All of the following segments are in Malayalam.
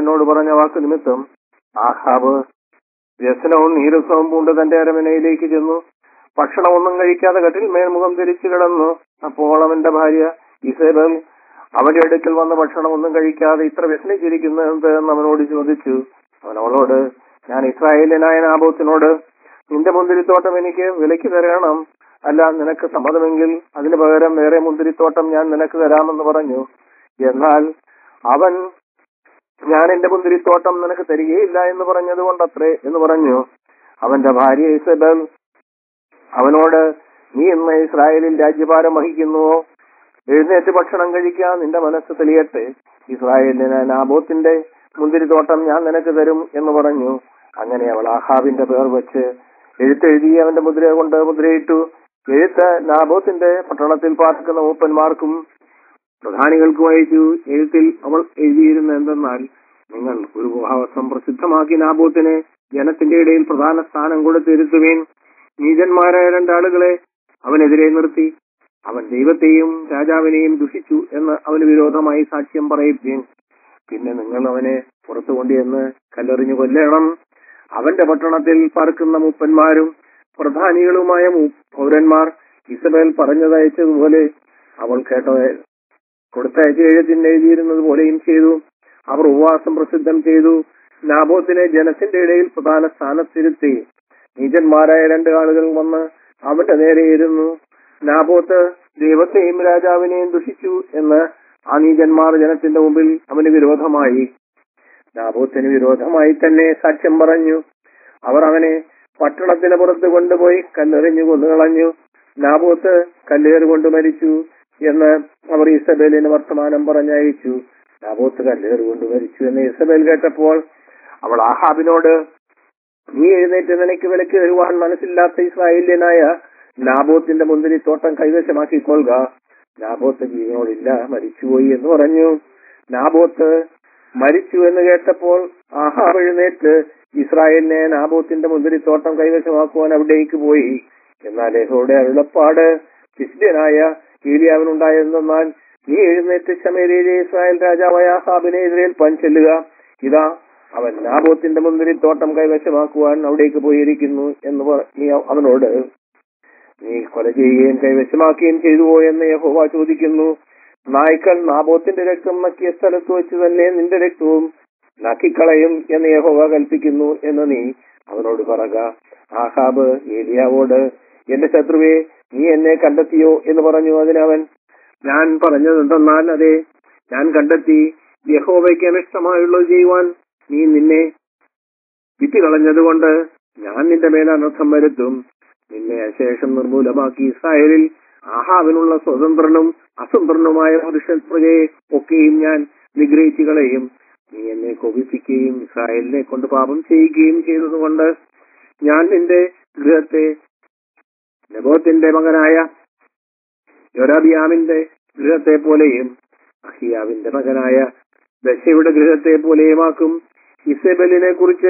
എന്നോട് പറഞ്ഞ വാക്ക് നിമിത്തം ആഹാബ് വ്യസനവും നീരസവും പൂണ്ട് തന്റെ അരമനയിലേക്ക് ചെന്നു ഭക്ഷണമൊന്നും കഴിക്കാതെ കട്ടിൽ മേൽമുഖം തിരിച്ചു കിടന്നു അപ്പോൾ അവന്റെ ഭാര്യ ഇസേബൽ അവന്റെ അടുക്കൽ വന്ന് ഭക്ഷണമൊന്നും കഴിക്കാതെ ഇത്ര വ്യസനിച്ചിരിക്കുന്നത് എന്ത് എന്ന് അവനോട് ചോദിച്ചു അവൻ അവളോട് ഞാൻ ഇസ്രായേലിനായ നാബോത്തിനോട് നിന്റെ മുന്തിരിത്തോട്ടം എനിക്ക് വിലയ്ക്ക് തരണം അല്ല നിനക്ക് സമ്മതമെങ്കിൽ അതിന് പകരം വേറെ മുന്തിരിത്തോട്ടം ഞാൻ നിനക്ക് തരാമെന്ന് പറഞ്ഞു എന്നാൽ അവൻ ഞാൻ എന്റെ മുന്തിരിത്തോട്ടം നിനക്ക് തരികയില്ല എന്ന് പറഞ്ഞത് കൊണ്ടത്രേ എന്ന് പറഞ്ഞു അവന്റെ ഭാര്യ ഇസബൽ അവനോട് നീ ഇന്ന് ഇസ്രായേലിൽ രാജ്യഭാരം വഹിക്കുന്നുവോ എഴുന്നേറ്റ് ഭക്ഷണം കഴിക്കാൻ നിന്റെ മനസ്സ് തെളിയട്ടെ ഇസ്രായേലിന് നാബോത്തിന്റെ മുന്തിരിത്തോട്ടം ഞാൻ നിനക്ക് തരും എന്ന് പറഞ്ഞു അങ്ങനെ അവൾ ആഹാബിന്റെ പേർ വെച്ച് എഴുത്തെഴുതി അവന്റെ മുദ്ര കൊണ്ട് മുദ്രയിട്ടു എഴുത്ത് നാബോത്തിന്റെ പട്ടണത്തിൽ പാർക്കുന്ന മൂപ്പന്മാർക്കും പ്രധാനികൾക്കും അയച്ചു എഴുത്തിൽ അവൾ എഴുതിയിരുന്ന എന്തെന്നാൽ നിങ്ങൾ ഒരു ഉപഹാസം പ്രസിദ്ധമാക്കി നാബോത്തിനെ ജനത്തിന്റെ ഇടയിൽ പ്രധാന സ്ഥാനം കൊടുത്തിരുത്തുവീൻ നീചന്മാരായ രണ്ടാളുകളെ അവനെതിരെ നിർത്തി അവൻ ദൈവത്തെയും രാജാവിനെയും ദുഷിച്ചു എന്ന് അവന് വിരോധമായി സാക്ഷ്യം പറയിപ്പീൻ പിന്നെ നിങ്ങൾ അവനെ പുറത്തു കൊണ്ടുവന്ന് കല്ലെറിഞ്ഞു കൊല്ലണം അവന്റെ പട്ടണത്തിൽ പാർക്കുന്ന മൂപ്പന്മാരും പ്രധാനികളുമായ മൂ- പൗരന്മാർ ഇസബേൽ പറഞ്ഞതയച്ചതുപോലെ അവൾ കേട്ട കൊടുത്തയച്ച എഴുത്തിന് എഴുതിയിരുന്നത് പോലെയും ചെയ്തു അവർ ഉപവാസം പ്രസിദ്ധം ചെയ്തു നാബോത്തിനെ ജനത്തിന്റെ ഇടയിൽ പ്രധാന സ്ഥാനത്തിരുത്തി നീചന്മാരായ രണ്ട് ആളുകൾ വന്ന് അവന്റെ നേരെ ഇരുന്നു നാബോത്ത് ദൈവത്തെയും രാജാവിനെയും ദുഷിച്ചു എന്ന് ആ നീചന്മാർ ജനത്തിന്റെ മുമ്പിൽ അവന് വിരോധമായി നാബോത്തിന് വിരോധമായി തന്നെ സാക്ഷ്യം പറഞ്ഞു അവർ അവനെ പട്ടണത്തിന് പുറത്ത് കൊണ്ടുപോയി കല്ലെറിഞ്ഞു കൊന്നുകളഞ്ഞു നാബോത്ത് കല്ലേറ് കൊണ്ട് മരിച്ചു എന്ന് അവർ ഇസബേലിന് വർത്തമാനം പറഞ്ഞയച്ചു നാബോത്ത് കല്ലേറ് കൊണ്ട് മരിച്ചു എന്ന് ഇസബേൽ കേട്ടപ്പോൾ അവൾ ആഹാബിനോട് നീ എഴുന്നേറ്റ് നിനക്ക് വിലക്ക് തരുവാൻ മനസ്സില്ലാത്ത ഇസ്രായേല്യനായ നാബോത്തിന്റെ മുന്തിരിത്തോട്ടം കൈവശമാക്കിക്കൊള്ളുക നാബോത്ത് ജീവനോടില്ല മരിച്ചുപോയി എന്ന് പറഞ്ഞു നാബോത്ത് മരിച്ചു എന്ന് കേട്ടപ്പോൾ ആഹാബ് എഴുന്നേറ്റ് ഇസ്രായേലിനെ നാബോത്തിന്റെ മുന്തിരിത്തോട്ടം കൈവശമാക്കുവാൻ അവിടേക്ക് പോയി എന്നാൽ യഹോയുടെ അരുളപ്പാട് ക്രിസ്ത്യനായ ഏലിയാവിനുണ്ടായിരുന്നാൽ നീ എഴുന്നേറ്റ് ശമേരിയിലെ ഇസ്രായേൽ രാജാവായ ആഹാബിനെ എതിരേൽപ്പാൻ ചെല്ലുക ഇതാ അവൻ നാബോത്തിന്റെ മുന്തിരിത്തോട്ടം കൈവശമാക്കുവാൻ അവിടേക്ക് പോയിരിക്കുന്നു എന്ന് പറ- നീ അവനോട് നീ കൊല ചെയ്യുകയും കൈവശമാക്കുകയും ചെയ്തുവോ എന്ന് യഹോവ ചോദിക്കുന്നു നായ്ക്കൾ നാബോത്തിന്റെ രക്തം നക്കിയ സ്ഥലത്ത് വെച്ച് തന്നെ നിന്റെ രക്തവും നക്കിക്കളയും എന്ന് യഹോവ കൽപ്പിക്കുന്നു എന്ന് നീ അവനോട് പറക ആഹാബ് ഏലിയാവോട് എന്റെ ശത്രുവെ നീ എന്നെ കണ്ടെത്തിയോ എന്ന് പറഞ്ഞു അതിനവൻ ഞാൻ പറഞ്ഞതെന്തെന്നാൽ അതെ ഞാൻ കണ്ടെത്തി യഹോവയ്ക്ക് അനിഷ്ടമായുള്ളത് ചെയ്യുവാൻ നീ നിന്നെ വിറ്റ് കളഞ്ഞതുകൊണ്ട് ഞാൻ നിന്റെ മേൽ അനർത്ഥം വരുത്തും നിന്നെ അശേഷം നിർമൂലമാക്കി ഇസ്രായേലിൽ ആഹാവിനുള്ള സ്വതന്ത്രനും അസ്വതന്ത്രനുമായ പുരുഷൻ പ്രജയെ ഒക്കെയും ഞാൻ നിഗ്രഹിച്ചു കളയും നീ എന്നെ കോപിപ്പിക്കുകയും ഇസ്രായേലിനെ കൊണ്ട് പാപം ചെയ്യുകയും ചെയ്തതുകൊണ്ട് ഞാൻ നിന്റെ ഗൃഹത്തെ നെബോത്തിന്റെ മകനായ യൊരാബിയാമിന്റെ ഗൃഹത്തെ പോലെയും അഹിയാവിന്റെ മകനായ ദശയുടെ ഗൃഹത്തെ പോലെയുമാക്കും ഇസേബലിനെ കുറിച്ച്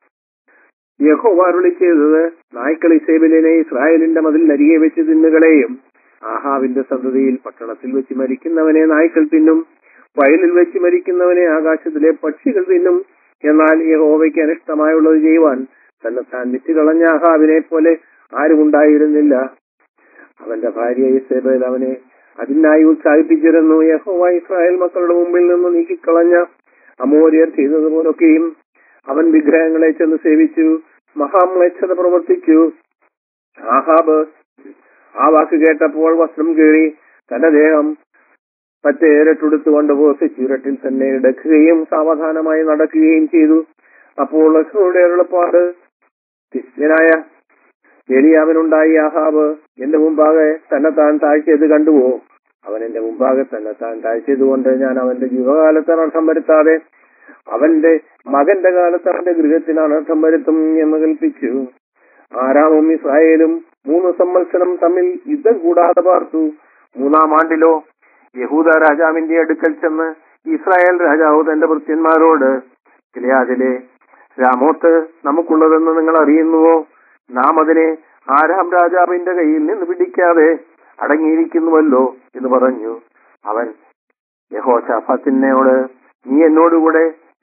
യഹോവ അരുളി ചെയ്തത് നായ്ക്കൾ ഇസേബലിനെ ഇസ്രായേലിന്റെ മതിൽ അരികെ വെച്ച് തിന്നുകളെയും ആഹാവിന്റെ സന്തതിയിൽ പട്ടണത്തിൽ വെച്ച് മരിക്കുന്നവനെ നായ്ക്കൾ തിന്നും വയലിൽ വെച്ച് മരിക്കുന്നവനെ ആകാശത്തിലെ പക്ഷികൾ തിന്നും എന്നാൽ യഹോവയ്ക്ക് അനിഷ്ടമായുള്ളത് ചെയ്യുവാൻ തന്നെ താൻ വിറ്റ് കളഞ്ഞ ആഹാവിനെ പോലെ ആരും ഉണ്ടായിരുന്നില്ല അവന്റെ ഭാര്യ ഇസേബേൽ അവനെ അതിനായി ഉത്സാഹിപ്പിച്ചിരുന്നു യഹോവ ഇസ്രായേൽ മക്കളുടെ മുമ്പിൽ നിന്ന് നീക്കിക്കളഞ്ഞ അമോര്യർ ചെയ്തതുപോലൊക്കെയും അവൻ വിഗ്രഹങ്ങളെ ചെന്ന് സേവിച്ചു മഹാമ്ലേച്ഛത പ്രവർത്തിച്ചു ആഹാബ് ആ വാക്ക് കേട്ടപ്പോൾ വസ്ത്രം കീറി തന്റെ ദേഹം പറ്റേരട്ടെടുത്തുകൊണ്ട് പോസ് ചുരട്ടിൽ തന്നെ ഇടക്കുകയും സാവധാനമായി നടക്കുകയും ചെയ്തു അപ്പോൾ ലക്ഷ്മണയുടെ അരുളപ്പാട് ക്രിസ്ത്യനായ എലിയാവനുണ്ടായി ആഹാബ് എന്റെ മുമ്പാകെ തന്നെ താൻ താഴ്ചയത് കണ്ടുവോ അവൻ എന്റെ മുമ്പാകെ തന്നെ താൻ താഴ്ചയതുകൊണ്ട് ഞാൻ അവന്റെ ജീവകാലത്ത് അനർത്ഥം വരുത്താതെ അവന്റെ മകന്റെ കാലത്ത് അവന്റെ ഗൃഹത്തിന് അനർത്ഥം വരുത്തും എന്ന് കൽപ്പിച്ചു ആരാമും ഇസ്രായേലും മൂന്ന് സംവത്സരം തമ്മിൽ യുദ്ധം കൂടാതെ പാർത്തു മൂന്നാം ആണ്ടിലോ യഹൂദ രാജാവിന്റെ അടുക്കൽ ചെന്ന് ഇസ്രായേൽ രാജാവ് തന്റെ ഭൃത്യന്മാരോട് ഗിലയാദിലെ രാമോത്ത് നമുക്കുള്ളതെന്ന് നിങ്ങൾ അറിയുന്നുവോ നാം അതിനെ ആരാം രാജാവിന്റെ കയ്യിൽ നിന്ന് പിടിക്കാതെ അടങ്ങിയിരിക്കുന്നുവല്ലോ എന്ന് പറഞ്ഞു അവൻ യഹോശാഫത്തിനോട് നീ എന്നോടുകൂടെ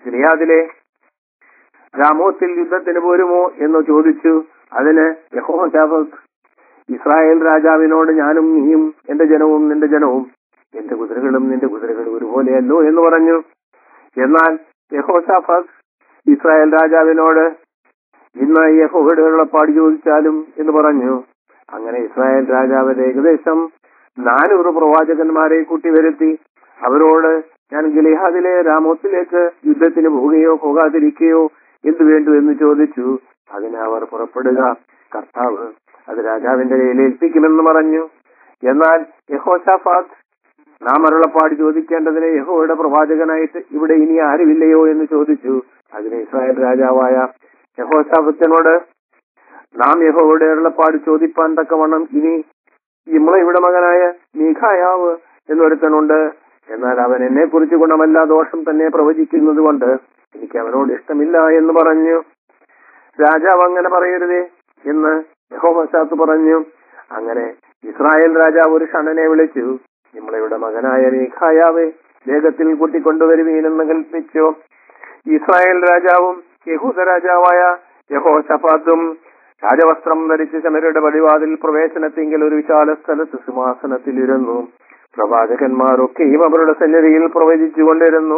ഗിലിയാദിലെ രാമോത്തിൽ യുദ്ധത്തിന് പോരുമോ എന്ന് ചോദിച്ചു അതിന് യഹോശാഫത്ത് ഇസ്രായേൽ രാജാവിനോട് ഞാനും നീയും എന്റെ ജനവും നിന്റെ ജനവും എന്റെ കുതിരകളും നിന്റെ കുതിരകളും ഒരുപോലെയല്ലോ എന്ന് പറഞ്ഞു എന്നാൽ യഹോശാഫത്ത് ഇസ്രായേൽ രാജാവിനോട് ഇന്ന് യഹോയുടെ വെള്ളപ്പാട് ചോദിച്ചാലും എന്ന് പറഞ്ഞു അങ്ങനെ ഇസ്രായേൽ രാജാവ് ഏകദേശം നാനൂറ് പ്രവാചകന്മാരെ കൂട്ടിവരുത്തി അവരോട് ഞാൻ ഗിലിഹാദിലെ രാമോത്തിലേക്ക് യുദ്ധത്തിന് പോവുകയോ പോകാതിരിക്കുകയോ എന്തു വേണ്ടു എന്ന് ചോദിച്ചു അതിന് അവർ പുറപ്പെടുക കർത്താവ് അത് രാജാവിന്റെ കയ്യിൽ ഏൽപ്പിക്കുമെന്ന് പറഞ്ഞു എന്നാൽ യഹോഷാഫാത്ത് നാം അരുളപ്പാട് ചോദിക്കേണ്ടതിന് യഹോയുടെ പ്രവാചകനായിട്ട് ഇവിടെ ഇനി ആരുമില്ലയോ എന്ന് ചോദിച്ചു അതിന് ഇസ്രായേൽ രാജാവായ യഹോഷാഫത്തിനോട് നാം യഹോയുടെ അരുളപ്പാട് ചോദിപ്പാൻ തക്കവണ്ണം ഇനി ഇമ്ളയുടെ മകനായ മീഖായാവ് എന്നൊരുത്തനുണ്ട് എന്നാൽ അവൻ എന്നെ കുറിച്ച് ഗുണമല്ല ദോഷം തന്നെ പ്രവചിക്കുന്നത് കൊണ്ട് എനിക്ക് അവനോട് ഇഷ്ടമില്ല എന്ന് പറഞ്ഞു രാജാവ് അങ്ങനെ പറയരുതേ എന്ന് യഹോമശാത്ത് പറഞ്ഞു അങ്ങനെ ഇസ്രായേൽ രാജാവ് ഒരു ഷണനെ വിളിച്ചു നിമ്മളയുടെ മകനായ മീഖായാവെ വേഗത്തിൽ കൂട്ടിക്കൊണ്ടുവരുവീനെന്ന് കൽപ്പിച്ചു ഇസ്രായേൽ രാജാവും യഹൂദ രാജാവായ യഹോഷഫാത്തും രാജവസ്ത്രം ധരിച്ച് ശമരുടെ പടിവാതിൽ പ്രവേശനത്തിങ്കിൽ ഒരു വിശാല സ്ഥലത്ത് സിംഹാസനത്തിലിരുന്നു പ്രവാചകന്മാരൊക്കെയും അവരുടെ സന്നിധിയിൽ പ്രവചിച്ചുകൊണ്ടിരുന്നു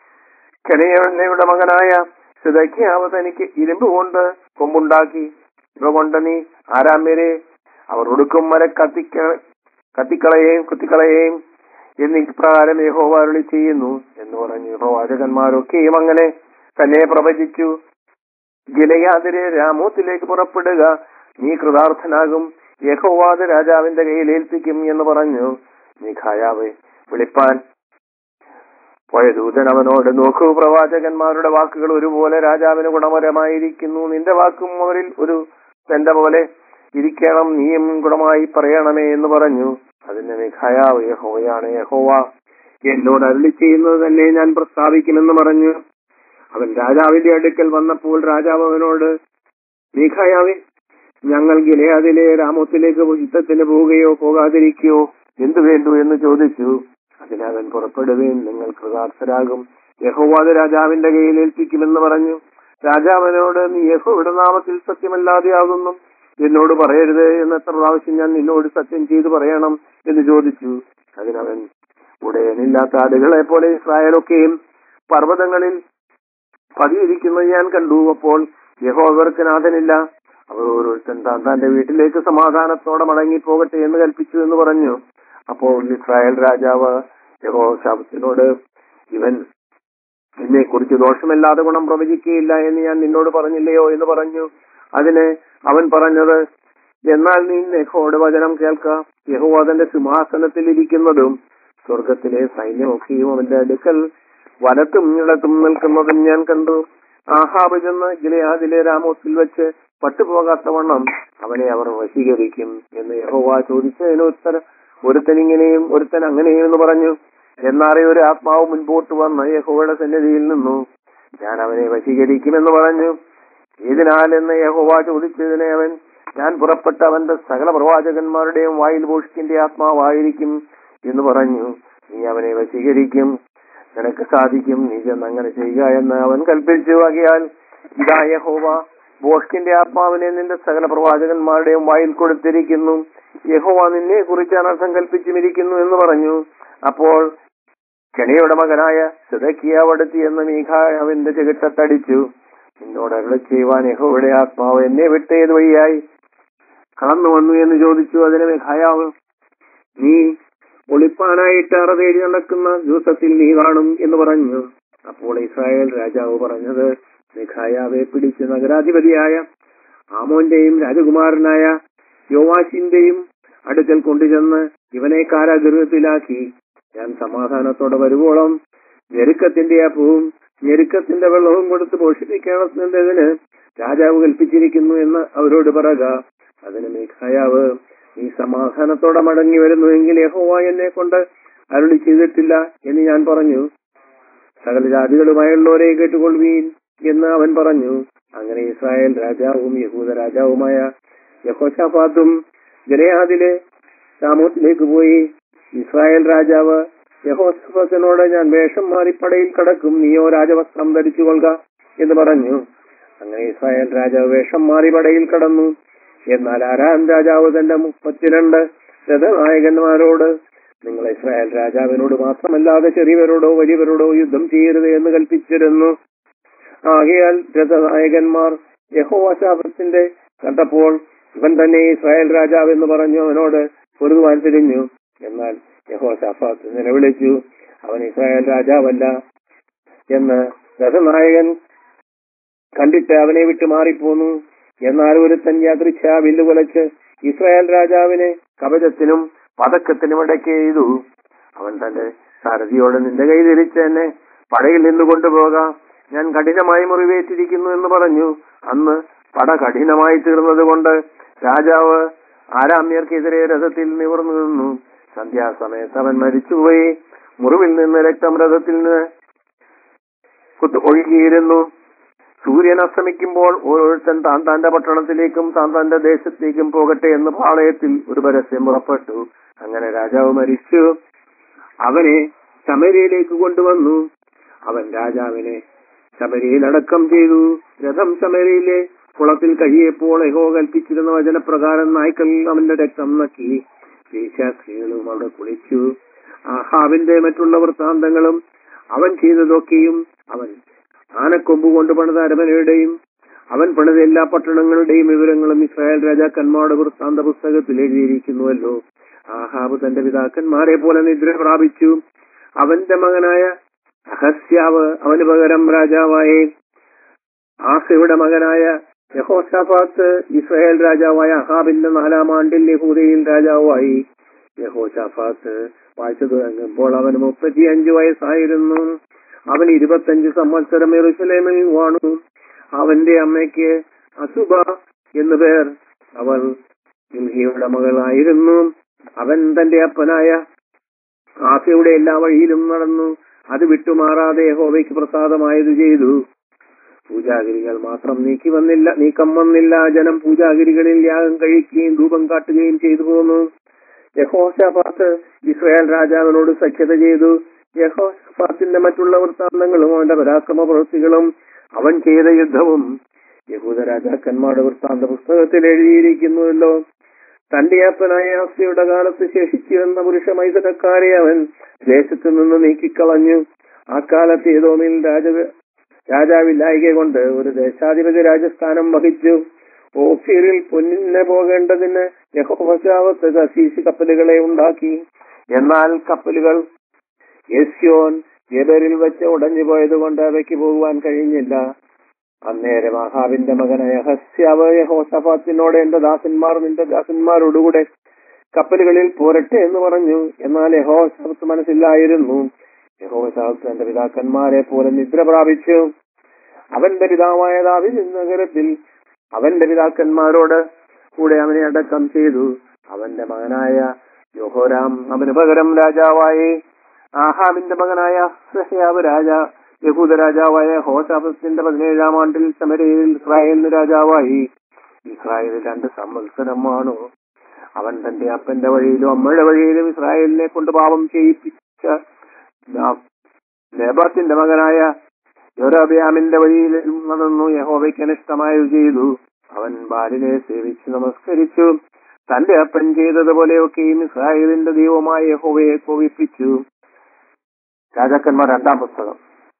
കെനയുടെ മകനായ സിദഖ്യാവ് തനിക്ക് ഇരുമ്പ് കൊണ്ട് കൊമ്പുണ്ടാക്കി ഇവ കൊണ്ട് നീ ആരാമ്യരെ അവർ ഒടുക്കും വരെ കത്തിക്ക കത്തിക്കളയെയും കുത്തിക്കളയെയും എന്നീ പ്രകാരം യഹോവ അരുളി ചെയ്യുന്നു എന്ന് പറഞ്ഞു പ്രവാചകന്മാരൊക്കെയും അങ്ങനെ തന്നെ പ്രവചിച്ചു ഗിലയാതിരെ രാമോത്തിലേക്ക് പുറപ്പെടുക നീ കൃതാർത്ഥനാകും യഹോവാദ് രാജാവിന്റെ കയ്യിൽ ഏൽപ്പിക്കും എന്ന് പറഞ്ഞു മീഖായാവെ വിളിപ്പാൻ പോയ ദൂതൻ അവനോട് നോക്കൂ പ്രവാചകന്മാരുടെ വാക്കുകൾ ഒരുപോലെ രാജാവിന് ഗുണപരമായിരിക്കുന്നു നിന്റെ വാക്കും അവരിൽ ഒരു തന്റെ പോലെ ഇരിക്കണം നീയും ഗുണമായി പറയണമേ എന്ന് പറഞ്ഞു അതിന് മിഖായാവ് യഹോവയാണ് യഹോവ എന്നോട് അരുളി ചെയ്യുന്നത് തന്നെ ഞാൻ പ്രസ്താവിക്കുമെന്ന് പറഞ്ഞു അവൻ രാജാവിന്റെ അടുക്കൽ വന്നപ്പോൾ രാജാവ് അവനോട് മീഖായാവെ ഞങ്ങൾ ഗിലയാദിലെ രാമോത്തിലേക്ക് യുദ്ധത്തിന് പോവുകയോ പോകാതിരിക്കുകയോ എന്തു വേണ്ടു എന്ന് ചോദിച്ചു അതിനവൻ പുറപ്പെടുകയും നിങ്ങൾ കൃതാർത്ഥരാകും യഹോവാദ് രാജാവിന്റെ കയ്യിൽ ഏൽപ്പിക്കുമെന്ന് പറഞ്ഞു രാജാവിനോട് നീ യഹോയുടെ നാമത്തിൽ സത്യമല്ലാതെയാകുന്നു എന്നോട് പറയരുത് എന്ന് എത്ര പ്രാവശ്യം ഞാൻ നിന്നോട് സത്യം ചെയ്തു പറയണം എന്ന് ചോദിച്ചു അതിനവൻ ഉടയനില്ലാത്ത ആടുകളെ പോലെ ഇസ്രായേലൊക്കെയും പർവ്വതങ്ങളിൽ പതിയിരിക്കുന്നത് ഞാൻ കണ്ടു അപ്പോൾ യഹോവർക്ക് നാഥനില്ല അവർ ഓരോരുത്തൻ താൻ തന്റെ വീട്ടിലേക്ക് സമാധാനത്തോടെ മടങ്ങി പോകട്ടെ എന്ന് കൽപ്പിച്ചു എന്ന് പറഞ്ഞു അപ്പോൾ ഇസ്രായേൽ രാജാവ് യഹോ ശാപത്തിനോട് ഇവൻ എന്നെ കുറിച്ച് ദോഷമില്ലാതെ ഗുണം പ്രവചിക്കുകയില്ല എന്ന് ഞാൻ നിന്നോട് പറഞ്ഞില്ലയോ എന്ന് പറഞ്ഞു അതിന് അവൻ പറഞ്ഞത് എന്നാൽ നീ യഹോയുടെ വചനം കേൾക്ക യഹോ അതിന്റെ സിംഹാസനത്തിൽ ഇരിക്കുന്നതും സ്വർഗത്തിലെ സൈന്യമൊക്കെയും അവന്റെ അടുക്കൽ വലത്തും ഇടത്തും നിൽക്കുന്നതും ഞാൻ കണ്ടു ആഹാബ് ചെന്ന് ഗിലയാദിലെ രാമോത്തിൽ വെച്ച് പട്ടുപോകാത്തവണ്ണം അവനെ അവർ വശീകരിക്കും എന്ന് യഹോവ ചോദിച്ചതിന് ഉത്തരം ഒരുത്തൻ ഇങ്ങനെയും ഒരുത്തൻ അങ്ങനെയും എന്ന് പറഞ്ഞു എന്നാറേ ഒരു ആത്മാവ് മുൻപോട്ട് വന്ന് യഹോവയുടെ സന്നിധിയിൽ നിന്നു ഞാൻ അവനെ വശീകരിക്കുമെന്ന് പറഞ്ഞു ഏതിനാൽ എന്ന് യഹോവ ചോദിച്ചതിനെ അവൻ ഞാൻ പുറപ്പെട്ട അവന്റെ സകല പ്രവാചകന്മാരുടെയും വായിൽ ഭൂഷിക്കിന്റെ ആത്മാവായിരിക്കും എന്ന് പറഞ്ഞു നീ അവനെ വശീകരിക്കും നിനക്ക് സാധിക്കും നീ ചെന്ന് അങ്ങനെ ചെയ്യുക എന്ന് അവൻ കൽപ്പിച്ചു ആകിയാൽ ഇതാ യഹോവ ബോഷ്കിന്റെ ആത്മാവിനെ നിന്റെ സകല പ്രവാചകന്മാരുടെയും വായിൽ കൊടുത്തിരിക്കുന്നു യഹോവ നിന്നെ കുറിച്ച് അനർത്ഥം കൽപ്പിച്ചുമിരിക്കുന്നു എന്ന് പറഞ്ഞു അപ്പോൾ കെണിയുടെ മകനായ സിതക്കിയാവടുത്തി എന്ന മീഖാവിന്റെ ചെകിട്ടത്തടിച്ചു നിന്നോട് അരുളി ചെയ്യുവാൻ യഹോയുടെ ആത്മാവ് എന്നെ വിട്ടേത് വഴിയായി കടന്നു വന്നു എന്ന് ചോദിച്ചു അതിന് മീഖായാവ് നീ ഒളിപ്പാനായിട്ട് അറതേടി നടക്കുന്ന ദിവസത്തിൽ നീ കാണും എന്ന് പറഞ്ഞു അപ്പോൾ ഇസ്രായേൽ രാജാവ് പറഞ്ഞത് മിഖായാവെ പിടിച്ച് നഗരാധിപതിയായ ആമോന്റെയും രാജകുമാരനായ യോവാശിന്റെയും അടുക്കൽ കൊണ്ടുചെന്ന് ഇവനെ കാരാഗൃഹത്തിലാക്കി ഞാൻ സമാധാനത്തോടെ വരുവോളം ഞെരുക്കത്തിന്റെ അപ്പവും ഞെരുക്കത്തിന്റെ വെള്ളവും കൊടുത്ത് പോഷിപ്പിക്കണമെന്നതിന് രാജാവ് കൽപ്പിച്ചിരിക്കുന്നു എന്ന് അവരോട് പറക അതിന് മീഖായാവ് നീ സമാധാനത്തോടെ മടങ്ങി വരുന്നുവെങ്കിൽ യഹോവ എന്നെ കൊണ്ട് അരുളി ചെയ്തിട്ടില്ല എന്ന് ഞാൻ പറഞ്ഞു സകല ജാതികളുമായുള്ളവരെ കേട്ടുകൊള്ളുവീൻ എന്ന് അവൻ പറഞ്ഞു അങ്ങനെ ഇസ്രായേൽ രാജാവും യഹൂദ രാജാവുമായ യഹോഷാഫാത്തും ജനയാദിലെ സാമൂത്തിലേക്ക് പോയി ഇസ്രായേൽ രാജാവ് യഹോസഫത്തിനോട് ഞാൻ വേഷം മാറി പടയിൽ കടക്കും നീയോ രാജവസ്ത്രം ധരിച്ചു കൊള്ളുക എന്ന് പറഞ്ഞു അങ്ങനെ ഇസ്രായേൽ രാജാവ് വേഷം മാറി പടയിൽ കടന്നു എന്നാൽ ആരാം രാജാവ് തന്റെ മുപ്പത്തിരണ്ട് രഥനായകന്മാരോട് നിങ്ങൾ ഇസ്രായേൽ രാജാവിനോട് മാത്രമല്ലാതെ ചെറിയവരോടോ വലിയവരോടോ യുദ്ധം ചെയ്യരുത് എന്ന് കൽപ്പിച്ചിരുന്നു ആകയാൽ രഥനായകന്മാർ യഹോവാശാപത്തിന്റെ കണ്ടപ്പോൾ ഇവൻ തന്നെ ഇസ്രായേൽ രാജാവ് എന്ന് പറഞ്ഞു അവനോട് പൊരുതുവാൻ തിരിഞ്ഞു എന്നാൽ യഹോശാഫാത്ത് നിലവിളിച്ചു അവൻ ഇസ്രായേൽ രാജാവല്ല എന്ന് രഥനായകൻ കണ്ടിട്ട് അവനെ വിട്ടു മാറിപ്പോന്നു എന്നാൽ ഒരുത്തൻ യാദൃച്ഛ വില്ല് കുലച്ച് ഇസ്രായേൽ രാജാവിനെ കവചത്തിനും പതക്കത്തിനും ഇടയ്ക്ക് ചെയ്തു അവൻ തന്റെ സാരഥിയോട് നിന്റെ കൈ തിരിച്ച് എന്നെ പടയിൽ നിന്ന് കൊണ്ടുപോകാം ഞാൻ കഠിനമായി മുറിവേറ്റിരിക്കുന്നു എന്ന് പറഞ്ഞു അന്ന് പട കഠിനമായി തീർന്നത് കൊണ്ട് രാജാവ് ആരാമ്യർക്കെതിരെ രഥത്തിൽ നിവർന്നു നിന്നു സന്ധ്യാസമയത്ത് അവൻ മരിച്ചുപോയി മുറിവിൽ നിന്ന് രക്തം രഥത്തിൽ നിന്ന് കുത്ത് ഒഴുകിയിരുന്നു സൂര്യൻ അസ്തമിക്കുമ്പോൾ ഓരോരുത്തൻ താൻ താന്റെ പട്ടണത്തിലേക്കും താൻ താന്റെ ദേശത്തേക്കും പോകട്ടെ എന്ന് പാളയത്തിൽ ഒരു പരസ്യം പുറപ്പെട്ടു അങ്ങനെ രാജാവ് മരിച്ചു അവനെ ശമരയിലേക്ക് കൊണ്ടുവന്നു അവൻ രാജാവിനെ ശമരയിൽ അടക്കം ചെയ്തു രഥം ശമരയിലെ കുളത്തിൽ കഴിയപ്പോൾ യഹോ കൽപ്പിച്ചിരുന്ന വചനപ്രകാരം നായ്ക്കൾ അവന്റെ രക്തം നക്കി വേശ്യാസ്ത്രീകളും അവിടെ കുളിച്ചു ആഹാവിന്റെ മറ്റുള്ള വൃത്താന്തങ്ങളും അവൻ ചെയ്തതൊക്കെയും അവൻ ആനക്കൊമ്പ് കൊണ്ട് പണിത അരമനയുടെയും അവൻ പണിത എല്ലാ പട്ടണങ്ങളുടെയും വിവരങ്ങളും ഇസ്രായേൽ രാജാക്കന്മാരുടെ വൃത്താന്ത പുസ്തകത്തിൽ എഴുതിയിരിക്കുന്നുവല്ലോ ആഹാബ് തന്റെ പിതാക്കന്മാരെ പോലെ നിദ്ര പ്രാപിച്ചു അവന്റെ മകനായ അഹസ്യാവ് അവന് പകരം രാജാവായി ആസയുടെ മകനായ യഹോഷാഫാത്ത് ഇസ്രായേൽ രാജാവായ അഹാബിന്റെ നാലാം ആണ്ടിൽ യഹൂദയിൽ രാജാവായി യഹോഷാഫാത്ത് വാഴ്ച തുടങ്ങുമ്പോൾ അവന് മുപ്പത്തിയഞ്ചു വയസ്സായിരുന്നു അവൻ ഇരുപത്തഞ്ച് സംവത്സരം എറുസലേമിൽ വാണു അവന്റെ അമ്മയ്ക്ക് അസുബ എന്നു പേർ അവൾ ഇൽഹിയുടെ മകളായിരുന്നു അവൻ തന്റെ അപ്പനായ ആസയുടെ എല്ലാ വഴിയിലും നടന്നു അത് വിട്ടുമാറാതെ യഹോവയ്ക്ക് പ്രസാദമായത് ചെയ്തു പൂജാഗിരികൾ മാത്രം നീക്കി വന്നില്ല നീക്കം വന്നില്ല ജനം പൂജാഗിരികളിൽ യാഗം കഴിക്കുകയും ധൂപം കാട്ടുകയും ചെയ്തു പോന്നു യഹോഷാഫാത്ത് ഇസ്രായേൽ രാജാവിനോട് സഖ്യത ചെയ്തു യഹോഷാഫാത്തിന്റെ മറ്റുള്ള വൃത്താന്തങ്ങളും അവന്റെ പരാക്രമ പ്രവൃത്തികളും അവൻ ചെയ്ത യുദ്ധവും യഹൂദ രാജാക്കന്മാരുടെ വൃത്താന്ത പുസ്തകത്തിൽ എഴുതിയിരിക്കുന്നുവല്ലോ തന്റെ അപ്പനായ ആസ്തിയുടെ കാലത്ത് ശേഷിച്ചിരുന്ന പുരുഷ മൈതരക്കാരെ അവൻ ദേശത്തു നിന്ന് നീക്കിക്കളഞ്ഞു ആ കാലത്ത് ഏതോമിൽ രാജ രാജാവില്ലായിക കൊണ്ട് ഒരു ദേശാധിപതി രാജസ്ഥാനം വഹിച്ചു ഓഫീറിൽ പൊന്നിനെ പോകേണ്ടതിന് യഹോവശാവത്ത് കസീസ് കപ്പലുകളെ ഉണ്ടാക്കി എന്നാൽ കപ്പലുകൾ യസ്യോൻ ജബരിൽ വെച്ച് ഉടഞ്ഞു പോയത് കൊണ്ട് അവയ്ക്ക് പോകുവാൻ കഴിഞ്ഞില്ല അന്നേരം അഹാബിന്റെ മകനായ ഹസ്യാവ് യഹോസഫാത്തിനോട് എന്റെ ദാസന്മാർ നിന്റെ ദാസന്മാരോടുകൂടെ കപ്പലുകളിൽ പോരട്ടെ എന്ന് പറഞ്ഞു എന്നാൽ യഹോസഫത്ത് മനസ്സിലായിരുന്നു യഹോസഫത്ത് തന്റെ പിതാക്കന്മാരെ പോലെ നിദ്ര പ്രാപിച്ചു അവന്റെ പിതാവായ ദാവിദ് നഗരത്തിൽ അവന്റെ പിതാക്കന്മാരോട് കൂടെ അവനെ അടക്കം ചെയ്തു അവന്റെ മകനായ യോഹോരാം അവന് പകരം രാജാവായി ആഹാബിന്റെ മകനായ സഹയാവ് രാജ യഹൂദ രാജാവായ ഹോസാഫത്തിന്റെ പതിനേഴാം ആണ്ടിൽ സമരയിൽ ഇസ്രായേലിന് രാജാവായി ഇസ്രായേൽ രണ്ട് സംവത്സരമാണ് അവൻ തന്റെ അപ്പന്റെ വഴിയിലും അമ്മയുടെ വഴിയിലും ഇസ്രായേലിനെ കൊണ്ട് പാപം ചെയ്യിപ്പിച്ച ലേബാത്തിന്റെ മകനായ യോരാബിയാമിന്റെ വഴിയിലും നടന്നു യഹോവയ്ക്ക് അനിഷ്ടമായത് ചെയ്തു അവൻ ബാലിനെ സേവിച്ച് നമസ്കരിച്ചു തന്റെ അപ്പൻ ചെയ്തതുപോലെയൊക്കെയും ഇസ്രായേലിന്റെ ദൈവമായ യഹോവയെ കോപിപ്പിച്ചു രാജാക്കന്മാർ രണ്ടാം പുസ്തകം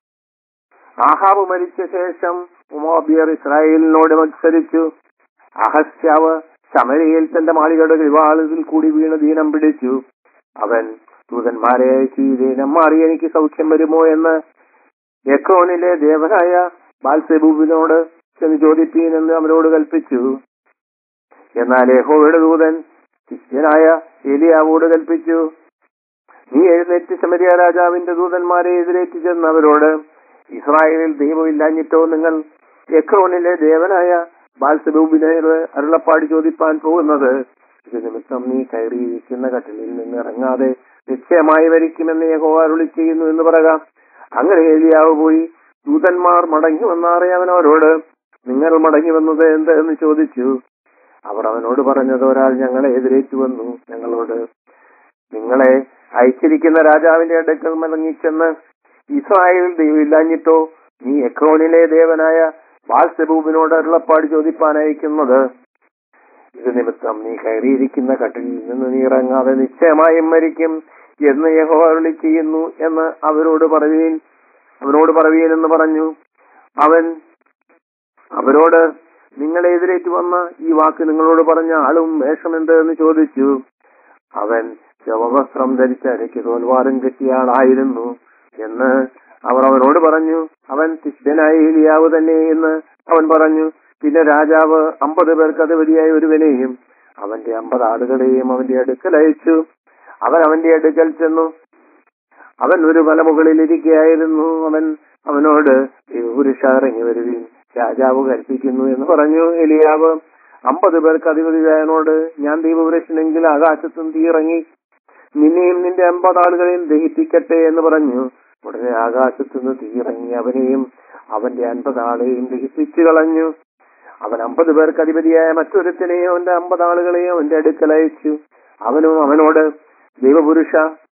ആഹാബ് മരിച്ച ശേഷം ഉമോബിയർ ഇസ്രായേലിനോട് മത്സരിച്ചു അഹസ്യാവ് ശമരയിൽ തന്റെ മാളികയുടെ വിവാഹത്തിൽ കൂടി വീണ് ദീനം പിടിച്ചു അവൻ ദൂതന്മാരെ അയച്ചു ഈ ദീനം മാറി എനിക്ക് സൗഖ്യം വരുമോ എന്ന് യക്രോനിലെ ദേവനായ ബാൽസെബൂബിനോട് ചെന്ന് ചോദിപ്പീൻ എന്ന് അവരോട് കൽപ്പിച്ചു എന്നാൽ യഹോവയുടെ ദൂതൻ ശിഷ്യനായ ഏലിയാവോട് കൽപ്പിച്ചു നീ എഴുന്നേറ്റ് ശമരിയ രാജാവിന്റെ ദൂതന്മാരെ എതിരേറ്റ് ചെന്ന് അവരോട് ഇസ്രായേലിൽ ദൈവമില്ലാഞ്ഞിട്ടോ നിങ്ങൾ യക്രോനിലെ ദേവനായ ബാൽസബൂബിനോട് അരുളപ്പാട് ചോദിപ്പാൻ പോകുന്നത് ഇത് നിമിത്തം നീ കയറിയിരിക്കുന്ന കട്ടിലിൽ നിന്ന് ഇറങ്ങാതെ നിശ്ചയമായി വരിക്കുമെന്ന് യഹോവ അരുളി ചെയ്യുന്നു എന്ന് പറയുക അങ്ങനെ ഏലിയാവ് പോയി ദൂതന്മാർ മടങ്ങി വന്നറിയാവൻ അവരോട് നിങ്ങൾ മടങ്ങി വന്നത് എന്ത് എന്ന് ചോദിച്ചു അവർ അവനോട് പറഞ്ഞത് ഒരാൾ ഞങ്ങളെ എതിരേറ്റു വന്നു ഞങ്ങളോട് നിങ്ങളെ അയച്ചിരിക്കുന്ന രാജാവിന്റെ അടുക്കൽ മടങ്ങിച്ചെന്ന് ഇസ്രായേൽ ദൈവമില്ലാഞ്ഞിട്ടോ നീ എക്രോനിലെ ദേവനായ ബാൽസെബൂബിനോട് അരുളപ്പാട് ചോദിപ്പാൻ അയക്കുന്നത് ഇത് നിമിത്തം നീ കയറിയിരിക്കുന്ന കട്ടിലിൽ നിന്ന് നീ ഇറങ്ങാതെ നിശ്ചയമായും മരിക്കും എന്ന് യഹോ അരുളി ചെയ്യുന്നു എന്ന് അവരോട് പറയുവീൻ അവനോട് പറയുവീൻ എന്ന് പറഞ്ഞു അവൻ അവരോട് നിങ്ങളെ എതിരേറ്റ് വന്ന ഈ വാക്ക് നിങ്ങളോട് പറഞ്ഞ ആളും വേഷമെന്ത് എന്ന് ചോദിച്ചു അവൻ ശവവസ്ത്രം ധരിച്ച അരയ്ക്ക് തോൽവാരം കെട്ടിയ ആളായിരുന്നു എന്ന് അവർ അവനോട് പറഞ്ഞു അവൻ തിഷ്ഠനായ ഏലിയാവ് തന്നെ എന്ന് അവൻ പറഞ്ഞു പിന്നെ രാജാവ് അമ്പത് പേർക്ക് അധിപതിയായ ഒരുവനെയും അവന്റെ അമ്പത് ആളുകളെയും അവന്റെ അടുക്കൽ അയച്ചു അവൻ അവന്റെ അടുക്കൽ ചെന്നു അവൻ ഒരു മലമുകളിൽ ഇരിക്കുകയായിരുന്നു അവൻ അവനോട് പുരുഷ ഇറങ്ങി വരുവീൻ രാജാവ് കൽപ്പിക്കുന്നു എന്ന് പറഞ്ഞു എലിയാവ് അമ്പത് പേർക്ക് അധിപതിയായനോട് ഞാൻ ദൈവപുരുഷനെങ്കിൽ ആകാശത്തും തീയിറങ്ങി നിന്നെയും നിന്റെ അമ്പത് ആളുകളെയും ദഹിപ്പിക്കട്ടെ എന്ന് പറഞ്ഞു ഉടനെ ആകാശത്തുനിന്ന് തീയിറങ്ങി അവനെയും അവന്റെ അൻപത് ആളെയും ദഹിപ്പിച്ചു കളഞ്ഞു അവൻ അമ്പത് പേർക്ക് അധിപതിയായ മറ്റൊരുത്തിനെയും അവന്റെ അമ്പത് ആളുകളെയും അവന്റെ അടുക്കൽ അയച്ചു അവനും അവനോട് ദൈവപുരുഷ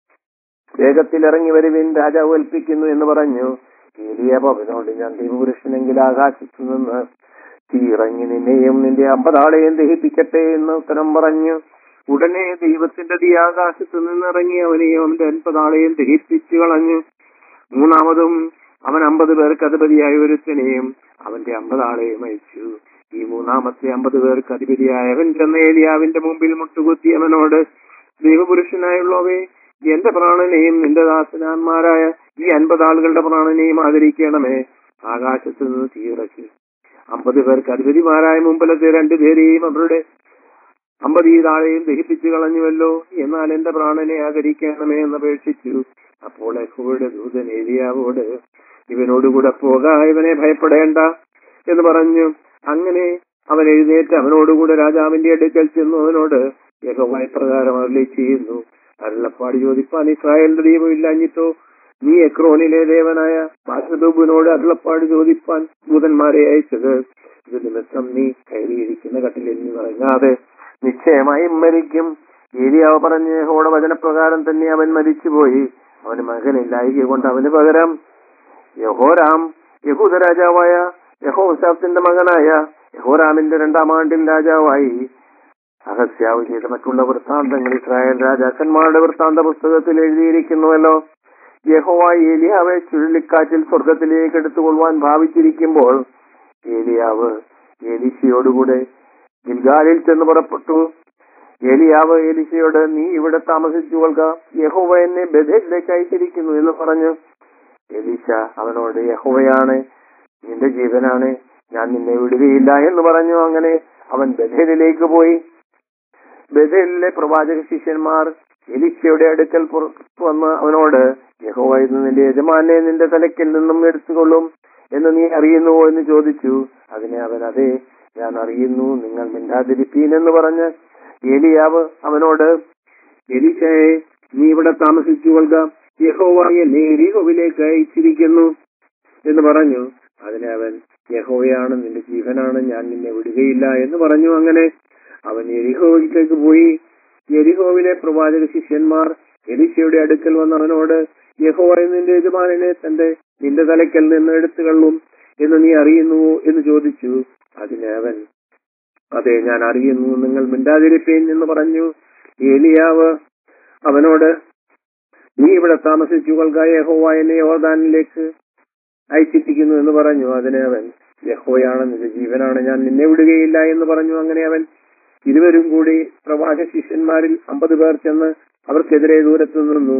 വേഗത്തിൽ ഇറങ്ങി വരുവിൻ രാജാവ് ഏൽപ്പിക്കുന്നു എന്ന് പറഞ്ഞു ഏലിയാവ് അവനോട് ഞാൻ ദൈവപുരുഷനെങ്കിൽ ആകാശത്തു നിന്ന് തീയിറങ്ങി നിന്നെയും നിന്റെ അമ്പതാളെയും ദഹിപ്പിക്കട്ടെ എന്ന് ഉത്തരം പറഞ്ഞു ഉടനെ ദൈവത്തിന്റെ തീ ആകാശത്തു നിന്നിറങ്ങി അവനെയും അവന്റെ അൻപതാളെയും ദഹിപ്പിച്ചു കളഞ്ഞു മൂന്നാമതും അവൻ അമ്പത് പേർക്ക് അധിപതിയായ ഒരുത്തനെയും അവന്റെ അമ്പതാളെയും അയച്ചു ഈ മൂന്നാമത്തെ അമ്പത് പേർക്ക് അധിപതിയായവൻ ചെന്ന ഏലിയാവിന്റെ മുമ്പിൽ മുട്ടുകുത്തി അവനോട് ദൈവപുരുഷനായുള്ളവേ എന്റെ പ്രാണനെയും നിന്റെ ദാസനാന്മാരായ ഈ അൻപത് ആളുകളുടെ പ്രാണനെയും ആദരിക്കണമേ ആകാശത്ത് നിന്ന് തീയിറക്കി അമ്പത് പേർക്ക് അധിപതിമാരായ മുമ്പിലത്തെ രണ്ടുപേരെയും അവരുടെ അമ്പത് ഈ താഴെയും ദഹിപ്പിച്ചു കളഞ്ഞുവല്ലോ എന്നാൽ എന്റെ പ്രാണനെ ആദരിക്കണമേ എന്ന് അപേക്ഷിച്ചു അപ്പോൾ യഹോവയുടെ ദൂതൻ ഏലിയാവോട് ഇവനോടുകൂടെ പോക ഇവനെ ഭയപ്പെടേണ്ട എന്ന് പറഞ്ഞു അങ്ങനെ അവൻ എഴുന്നേറ്റ് അവനോടുകൂടെ രാജാവിന്റെ അടുക്കൽ ചെന്നു അവനോട് യഹോവായ പ്രകാരം അരളി ചെയ്യുന്നു അരുളപ്പാട് ചോദിപ്പാൻ ഇസ്രായേലിന്റെ ദൈവം ഇല്ലാഞ്ഞിട്ടോ നീ എക്രോനിലെ ദേവനായ ബാസദൂബിനോട് അരുളപ്പാട് ചോദിപ്പാൻ ദൂതന്മാരെ അയച്ചത് ഇത് നിമിത്തം നീ കയറിയിരിക്കുന്ന കട്ടിലിൽ നിന്ന് ഇറങ്ങാതെ നിശ്ചയമായും മരിക്കും ഏരിയാവ് പറഞ്ഞ യഹോയുടെ വചനപ്രകാരം തന്നെ അവൻ മരിച്ചുപോയി അവന് മകനില്ലായിക കൊണ്ട് അവന് പകരം യഹോരാം യഹൂദ രാജാവായ യഹോസാഫിന്റെ മകനായ യഹോരാമിന്റെ രണ്ടാം ആണ്ടിൽ രാജാവായി അഹസ്യാവ് ചെയ്ത മറ്റുള്ള വൃത്താന്തങ്ങൾ ഇസ്രായേൽ രാജാക്കന്മാരുടെ വൃത്താന്ത പുസ്തകത്തിൽ എഴുതിയിരിക്കുന്നുവല്ലോ യഹോവ ഏലിയാവെ ചുഴലിക്കാറ്റിൽ സ്വർഗത്തിലേക്ക് എടുത്തുകൊള്ളുവാൻ ഭാവിച്ചിരിക്കുമ്പോൾ ഏലിയാവ് ഏലിശയോടുകൂടെ ഗിൽഗാലിൽ ചെന്ന് പുറപ്പെട്ടു ഏലിയാവ് ഏലിശയോട് നീ ഇവിടെ താമസിച്ചു കൊള്ളുക യഹോവ എന്നെ ബദേലിലേക്ക് അയച്ചിരിക്കുന്നു എന്ന് പറഞ്ഞു എലീശ അവനോട് യഹോവയാണ് നിന്റെ ജീവനാണ് ഞാൻ നിന്നെ വിടുകയില്ല എന്ന് പറഞ്ഞു അങ്ങനെ അവൻ ബഥേലിലേക്ക് പോയി ബഥേലിലെ പ്രവാചക ശിഷ്യന്മാർ എലിശയുടെ അടുക്കൽ പുറത്തു വന്ന് അവനോട് യഹോവ ഇന്ന് നിന്റെ യജമാനെ നിന്റെ തലയ്ക്കിൽ നിന്നും എടുത്തുകൊള്ളും എന്ന് നീ അറിയുന്നുവോ എന്ന് ചോദിച്ചു അതിനെ അവൻ അതെ ഞാൻ അറിയുന്നു നിങ്ങൾ മിണ്ടാതിരിപ്പീൻ എന്ന് പറഞ്ഞ് ഏലിയാവ് അവനോട് എലിശയെ നീ ഇവിടെ താമസിച്ചു കൊള്ളുക യഹോവ എന്നെ എരിഹോവിലേക്ക് അയച്ചിരിക്കുന്നു എന്ന് പറഞ്ഞു അതിനെ അവൻ യഹോവയാണ് നിന്റെ ജീവനാണ് ഞാൻ നിന്നെ വിടുകയില്ല എന്ന് പറഞ്ഞു അങ്ങനെ അവൻ എരിഹോവിലേക്ക് പോയി എരിഹോവിലെ പ്രവാചക ശിഷ്യന്മാർ എലിശയുടെ അടുക്കൽ വന്ന് അവനോട് യഹോവ നിന്റെ യജമാനെ തന്റെ നിന്റെ തലയ്ക്കൽ നിന്ന് എടുത്തുകൊള്ളും എന്ന് നീ അറിയുന്നുവോ എന്ന് ചോദിച്ചു അതിന് അവൻ അതെ ഞാൻ അറിയുന്നു നിങ്ങൾ മിണ്ടാതിരിപ്പേൻ എന്ന് പറഞ്ഞു ഏലിയാവ് അവനോട് നീ ഇവിടെ താമസിച്ചു കൊള്ളുക യഹോവ എന്നെ യോർദാനിലേക്ക് അയച്ചിരിക്കുന്നു എന്ന് പറഞ്ഞു അതിന് അവൻ യഹോയാണ് നിന്റെ ജീവനാണ് ഞാൻ നിന്നെ വിടുകയില്ല എന്ന് പറഞ്ഞു അങ്ങനെ അവൻ ഇരുവരും കൂടി പ്രവാചക ശിഷ്യന്മാരിൽ അമ്പത് പേർ ചെന്ന് അവർക്കെതിരെ ദൂരത്ത് നിന്നു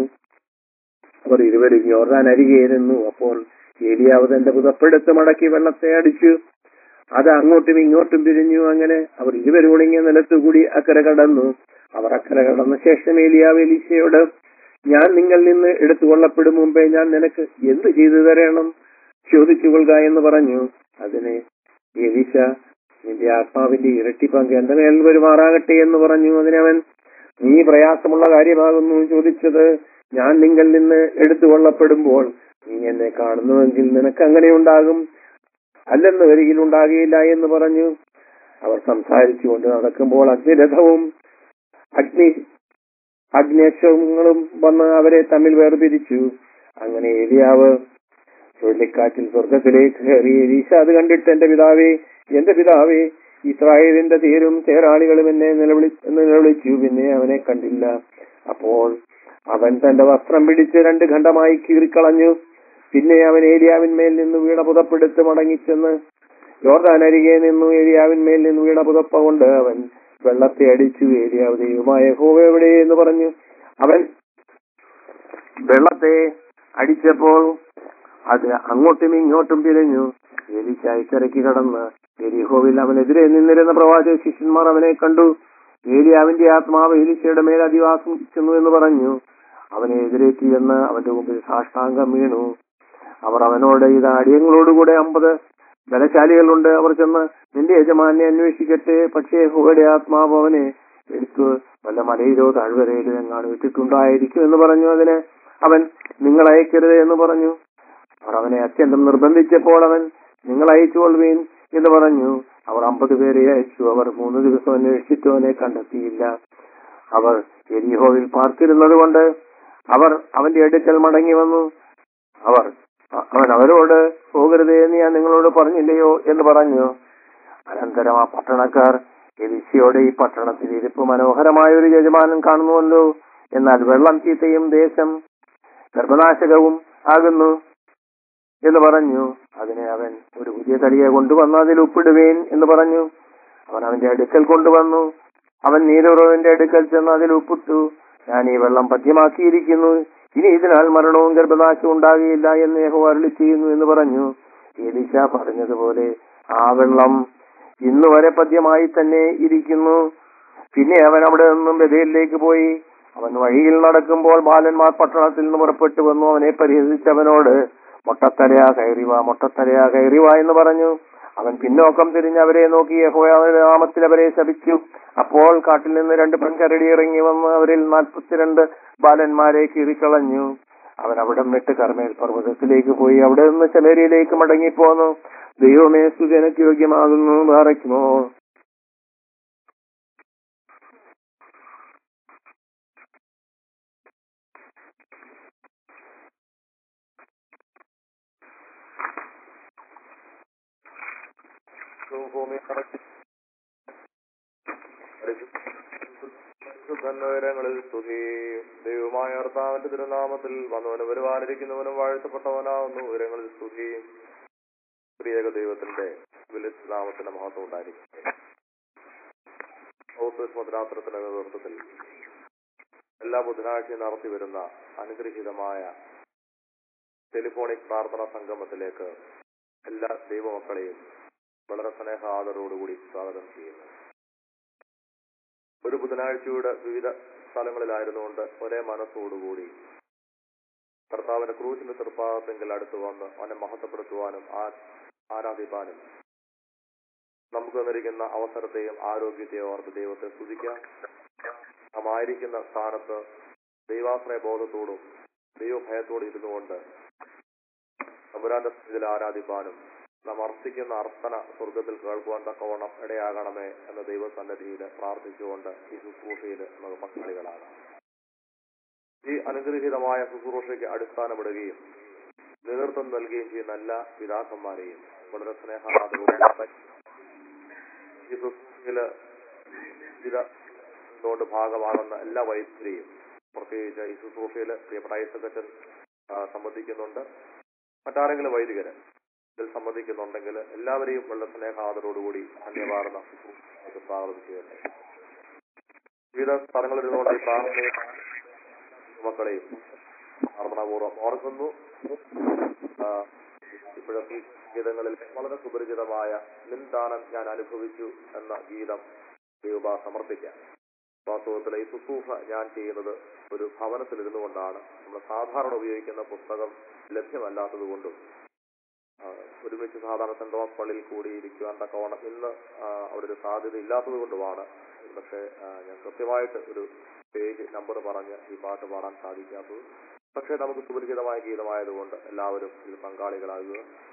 അവർ ഇരുവരും യോർദാൻ അരികെ നിന്നു അപ്പോൾ ഏലിയാവ് തന്റെ പുതപ്പെടുത്ത് മടക്കി വെള്ളത്തെ അടിച്ചു അത് അങ്ങോട്ടും ഇങ്ങോട്ടും പിരിഞ്ഞു അങ്ങനെ അവർ ഇരുവരും ഉണങ്ങിയ നിലത്തുകൂടി അക്കര കടന്നു അവർ അക്കര കടന്ന ശേഷം ഏലിയാവ് എലീശയോട് ഞാൻ നിങ്ങളിൽ നിന്ന് എടുത്തു കൊള്ളപ്പെടും മുമ്പേ ഞാൻ നിനക്ക് എന്ത് ചെയ്തു തരണം ചോദിച്ചു കൊള്ളുക എന്ന് പറഞ്ഞു അതിന് എലീശ നിന്റെ ആത്മാവിന്റെ ഇരട്ടി പങ്ക് എന്റെ മേൽ വരുമാറാകട്ടെ എന്ന് പറഞ്ഞു അതിനവൻ നീ പ്രയാസമുള്ള കാര്യമാകുന്നു ചോദിച്ചത് ഞാൻ നിങ്ങളിൽ നിന്ന് എടുത്തു കൊള്ളപ്പെടുമ്പോൾ നീ എന്നെ കാണുന്നുവെങ്കിൽ നിനക്ക് അങ്ങനെ ഉണ്ടാകും അല്ലെന്ന് വരികിൽ ഉണ്ടാകുകയില്ല എന്ന് പറഞ്ഞു അവർ സംസാരിച്ചുകൊണ്ട് നടക്കുമ്പോൾ അഗ്നിരഥവും അഗ്നി അഗ്നേശ്വങ്ങളും വന്ന് അവരെ തമ്മിൽ വേർപിരിച്ചു അങ്ങനെ ഏലിയാവ് ചുഴലിക്കാറ്റിൽ സ്വർഗത്തിലേക്ക് കയറി എലീശ അത് കണ്ടിട്ട് എന്റെ പിതാവേ എന്റെ പിതാവേ ഇസ്രായേലിന്റെ തീരും തേരാളികളും എന്നെ നിലവിളി എന്ന് നിലവിളിച്ചു പിന്നെ അവനെ കണ്ടില്ല അപ്പോൾ അവൻ തന്റെ വസ്ത്രം പിടിച്ച് രണ്ട് ഖണ്ഡമായി കീറിക്കളഞ്ഞു പിന്നെ അവൻ ഏലിയാവിന്മേൽ നിന്ന് വീണ പുതപ്പെടുത്ത് മടങ്ങിച്ചെന്ന് യോർദാൻ അരികെ നിന്നു ഏലിയാവിന്മേൽ നിന്ന് വീണ പുതപ്പ കൊണ്ട് അവൻ വെള്ളത്തെ അടിച്ചു ഏലിയാവ് ദൈവമായ ഹോവ എവിടെ എന്ന് പറഞ്ഞു അവൻ വെള്ളത്തെ അടിച്ചപ്പോൾ അത് അങ്ങോട്ടും ഇങ്ങോട്ടും പിരിഞ്ഞു എലിശ ഇക്കരയ്ക്ക് കടന്ന് എരിഹോവിൽ അവനെതിരെ നിന്നിരുന്ന പ്രവാചക ശിഷ്യന്മാർ അവനെ കണ്ടു ഏലിയാവിന്റെ ആത്മാവ് എലിശയുടെ മേൽ അധിവാസിക്കുന്നു എന്ന് പറഞ്ഞു അവനെ എതിരേറ്റി എന്ന് അവന്റെ മുമ്പിൽ സാഷ്ടാംഗം വീണു അവർ അവനോട് ഇത് അടിയങ്ങളോടുകൂടെ അമ്പത് ബലശാലികളുണ്ട് അവർ ചെന്ന് നിന്റെ യജമാനെ അന്വേഷിക്കട്ടെ പക്ഷേ ഹുവയുടെ ആത്മാവ് അവനെ എടുത്തു വല്ല മലയിലോ താഴ്വരയിലോ എങ്ങാണ് വിട്ടിട്ടുണ്ടായിരിക്കും എന്ന് പറഞ്ഞു അതിന് അവൻ നിങ്ങൾ അയക്കരുത് എന്ന് പറഞ്ഞു അവർ അവനെ അത്യന്തം നിർബന്ധിച്ചപ്പോൾ അവൻ നിങ്ങൾ അയച്ചുകൊള്ളുവീൻ എന്ന് പറഞ്ഞു അവർ അമ്പത് പേരെ അയച്ചു അവർ മൂന്ന് ദിവസം അന്വേഷിച്ചിട്ട് അവനെ കണ്ടെത്തിയില്ല അവർ എരിഹോവിൽ പാർത്തിരുന്നത് കൊണ്ട് അവർ അവന്റെ അടുക്കൽ മടങ്ങി വന്നു അവർ അ- അവൻ അവരോട് പോകരുതേ എന്ന് ഞാൻ നിങ്ങളോട് പറഞ്ഞില്ലയോ എന്ന് പറഞ്ഞു അനന്തരം ആ പട്ടണക്കാർ എലിശയോടെ ഈ പട്ടണത്തിൽ ഇരിപ്പ് മനോഹരമായ ഒരു യജമാനൻ കാണുന്നുവല്ലോ എന്നാൽ വെള്ളം ചീത്തയും ദേശം ഗർഭനാശകവും ആകുന്നു എന്ന് പറഞ്ഞു അതിനെ അവൻ ഒരു പുതിയ തടിയെ കൊണ്ടുവന്ന് അതിൽ ഉപ്പിടുവേൻ എന്ന് പറഞ്ഞു അവൻ അവന്റെ അടുക്കൽ കൊണ്ടുവന്നു അവൻ നീരുറവിന്റെ അടുക്കൽ ചെന്ന് അതിൽ ഉപ്പിട്ടു ഞാൻ ഈ വെള്ളം പദ്യമാക്കിയിരിക്കുന്നു ഇനി ഇതിനാൽ മരണവും ഗർഭനാശവും ഉണ്ടാകുകയില്ല എന്ന് യഹോവ അരുളി ചെയ്യുന്നു എന്ന് പറഞ്ഞു എലിശ പറഞ്ഞതുപോലെ ആ വെള്ളം ഇന്നു വരെ പദ്യമായി തന്നെ ഇരിക്കുന്നു പിന്നെ അവൻ അവിടെ നിന്നും ബഥേലിലേക്ക് പോയി അവൻ വഴിയിൽ നടക്കുമ്പോൾ ബാലന്മാർ പട്ടണത്തിൽ നിന്ന് പുറപ്പെട്ടു വന്നു അവനെ പരിഹസിച്ചവനോട് മൊട്ടത്തലയാ കയറിവ മൊട്ടത്തലയാ കയറിവ എന്ന് പറഞ്ഞു അവൻ പിന്നോക്കം തിരിഞ്ഞ് അവരെ നോക്കി യഹോവയുടെ നാമത്തിൽ അവരെ ശപിച്ചു അപ്പോൾ കാട്ടിൽ നിന്ന് രണ്ട് പെൺകരടി ഇറങ്ങി വന്ന് അവരിൽ നാൽപ്പത്തിരണ്ട് ബാലന്മാരെ കീറിക്കളഞ്ഞു അവൻ അവിടം വിട്ട് കർമ്മേൽ പർവ്വതത്തിലേക്ക് പോയി അവിടെ നിന്ന് ശമേരിയിലേക്ക് മടങ്ങിപ്പോന്നു ദൈവമേ സുജനക്ക് യോഗ്യമാകുന്നു പാറയ്ക്കുമോ ധന്വരങ്ങളിൽ സ്തുതി ദൈവമായ കർത്താവിന്റെ തിരുനാമത്തിൽ വന്നവനും വരുവാനിരിക്കുന്നവനും വാഴ്ത്തപ്പെട്ടവനാവുന്നു ഉയരങ്ങളിൽ സ്തുതി പ്രിയക ദൈവത്തിന്റെ വിളിച്ച നാമത്തിന്റെ മഹത്വം ഉണ്ടായിരിക്കട്ടെ മദ്രാത്രത്തിന്റെ നേതൃത്വത്തിൽ എല്ലാ ബുധനാഴ്ചയും നടത്തി വരുന്ന അനുഗ്രഹീതമായ ടെലിഫോണിക് പ്രാർത്ഥനാ സംഗമത്തിലേക്ക് എല്ലാ ദൈവമക്കളെയും വളരെ സ്നേഹാദരോടുകൂടി സ്വാഗതം ചെയ്യുന്നു ഒരു ബുധനാഴ്ചയുടെ വിവിധ സ്ഥലങ്ങളിലായിരുന്നുകൊണ്ട് ഒരേ മനസ്സോടുകൂടി കർത്താവിന്റെ ക്രൂശിന്റെ തൃപ്പാദത്തെങ്കിൽ അടുത്ത് വന്ന് അവനെ മഹത്വപ്പെടുത്തുവാനും ആ- ആരാധിപ്പാനും നമുക്ക് തന്നിരിക്കുന്ന അവസരത്തെയും ആരോഗ്യത്തെയും ഓർത്ത് ദൈവത്തെ സ്തുതിക്കാം നാം ആയിരിക്കുന്ന സ്ഥാനത്ത് ദൈവാശ്രയ ബോധത്തോടും ദൈവഭയത്തോടും ഇരുന്നുകൊണ്ട് തമ്പുരാന്റെ സ്ഥിതിയിൽ ആരാധിപ്പാനും നാം അർപ്പിക്കുന്ന അർപ്പണ സ്വർഗത്തിൽ കേൾക്കുവാൻ തക്കവണ്ണം ഇടയാകണമേ എന്ന ദൈവസന്നിധിയിൽ പ്രാർത്ഥിച്ചുകൊണ്ട് ഈ ശുശ്രൂഷയിൽ നമുക്ക് പങ്കാളികളാകാം ഈ അനുഗ്രഹീതമായ ശുശ്രൂഷയ്ക്ക് അടിസ്ഥാനമിടുകയും നേതൃത്വം നൽകുകയും ചെയ്യുന്ന എല്ലാ പിതാക്കന്മാരെയും വളരെ സ്നേഹാദരവും ഈ ശുശ്രൂഷയില് ഇതുകൊണ്ട് ഭാഗമാകുന്ന എല്ലാ വൈദ്യരെയും പ്രത്യേകിച്ച് ഈ ശുശ്രൂഷയിൽ പ്രിയപ്പെട്ട ഐസക്കച്ചൻ സംബന്ധിക്കുന്നുണ്ട് മറ്റാരെങ്കിലും വൈദികര് ഇതിൽ സംബന്ധിക്കുന്നുണ്ടെങ്കിൽ എല്ലാവരെയും വളരെ സ്നേഹാദരോടുകൂടി ധന്യവാർന്ന ശുശ്രൂഷയ്ക്ക് സ്വാഗതം ചെയ്യട്ടെ വിവിധ സ്ഥലങ്ങളിലിരുന്നുകൊണ്ട് ഈ പ്രാർത്ഥനയെ മക്കളെയും അർപ്പണപൂർവ്വം ഓർക്കുന്നു ആ, ഇപ്പോഴത്തെ ഈ ഗീതങ്ങളിൽ വളരെ സുപരിചിതമായ നിന്ദാനം ഞാൻ അനുഭവിച്ചു എന്ന ഗീതം ദൈവബ സമർപ്പിക്കാം വാസ്തവത്തിൽ ഈ ശുശ്രൂഷ ഞാൻ ചെയ്യുന്നത് ഒരു ഭവനത്തിലിരുന്നു കൊണ്ടാണ് നമ്മൾ സാധാരണ ഉപയോഗിക്കുന്ന പുസ്തകം ലഭ്യമല്ലാത്തത് കൊണ്ടും ആ, ഒരുമിച്ച് സാധാരണ സെന്റ് തോമസ് പള്ളിയിൽ കൂടിയിരിക്കുവാൻ തക്കവണ്ണം ഇന്ന് ആ, അവിടെ ഒരു സാധ്യത ഇല്ലാത്തത് കൊണ്ടുമാണ് പക്ഷേ ആ, ഞാൻ കൃത്യമായിട്ട് ഒരു പേജ് നമ്പർ പറഞ്ഞ് ഈ പാട്ട് പാടാൻ സാധിക്കാത്തത് പക്ഷേ നമുക്ക് സുപരിചിതമായ ഗീതമായതുകൊണ്ട് എല്ലാവരും ഇതിൽ പങ്കാളികളാകുക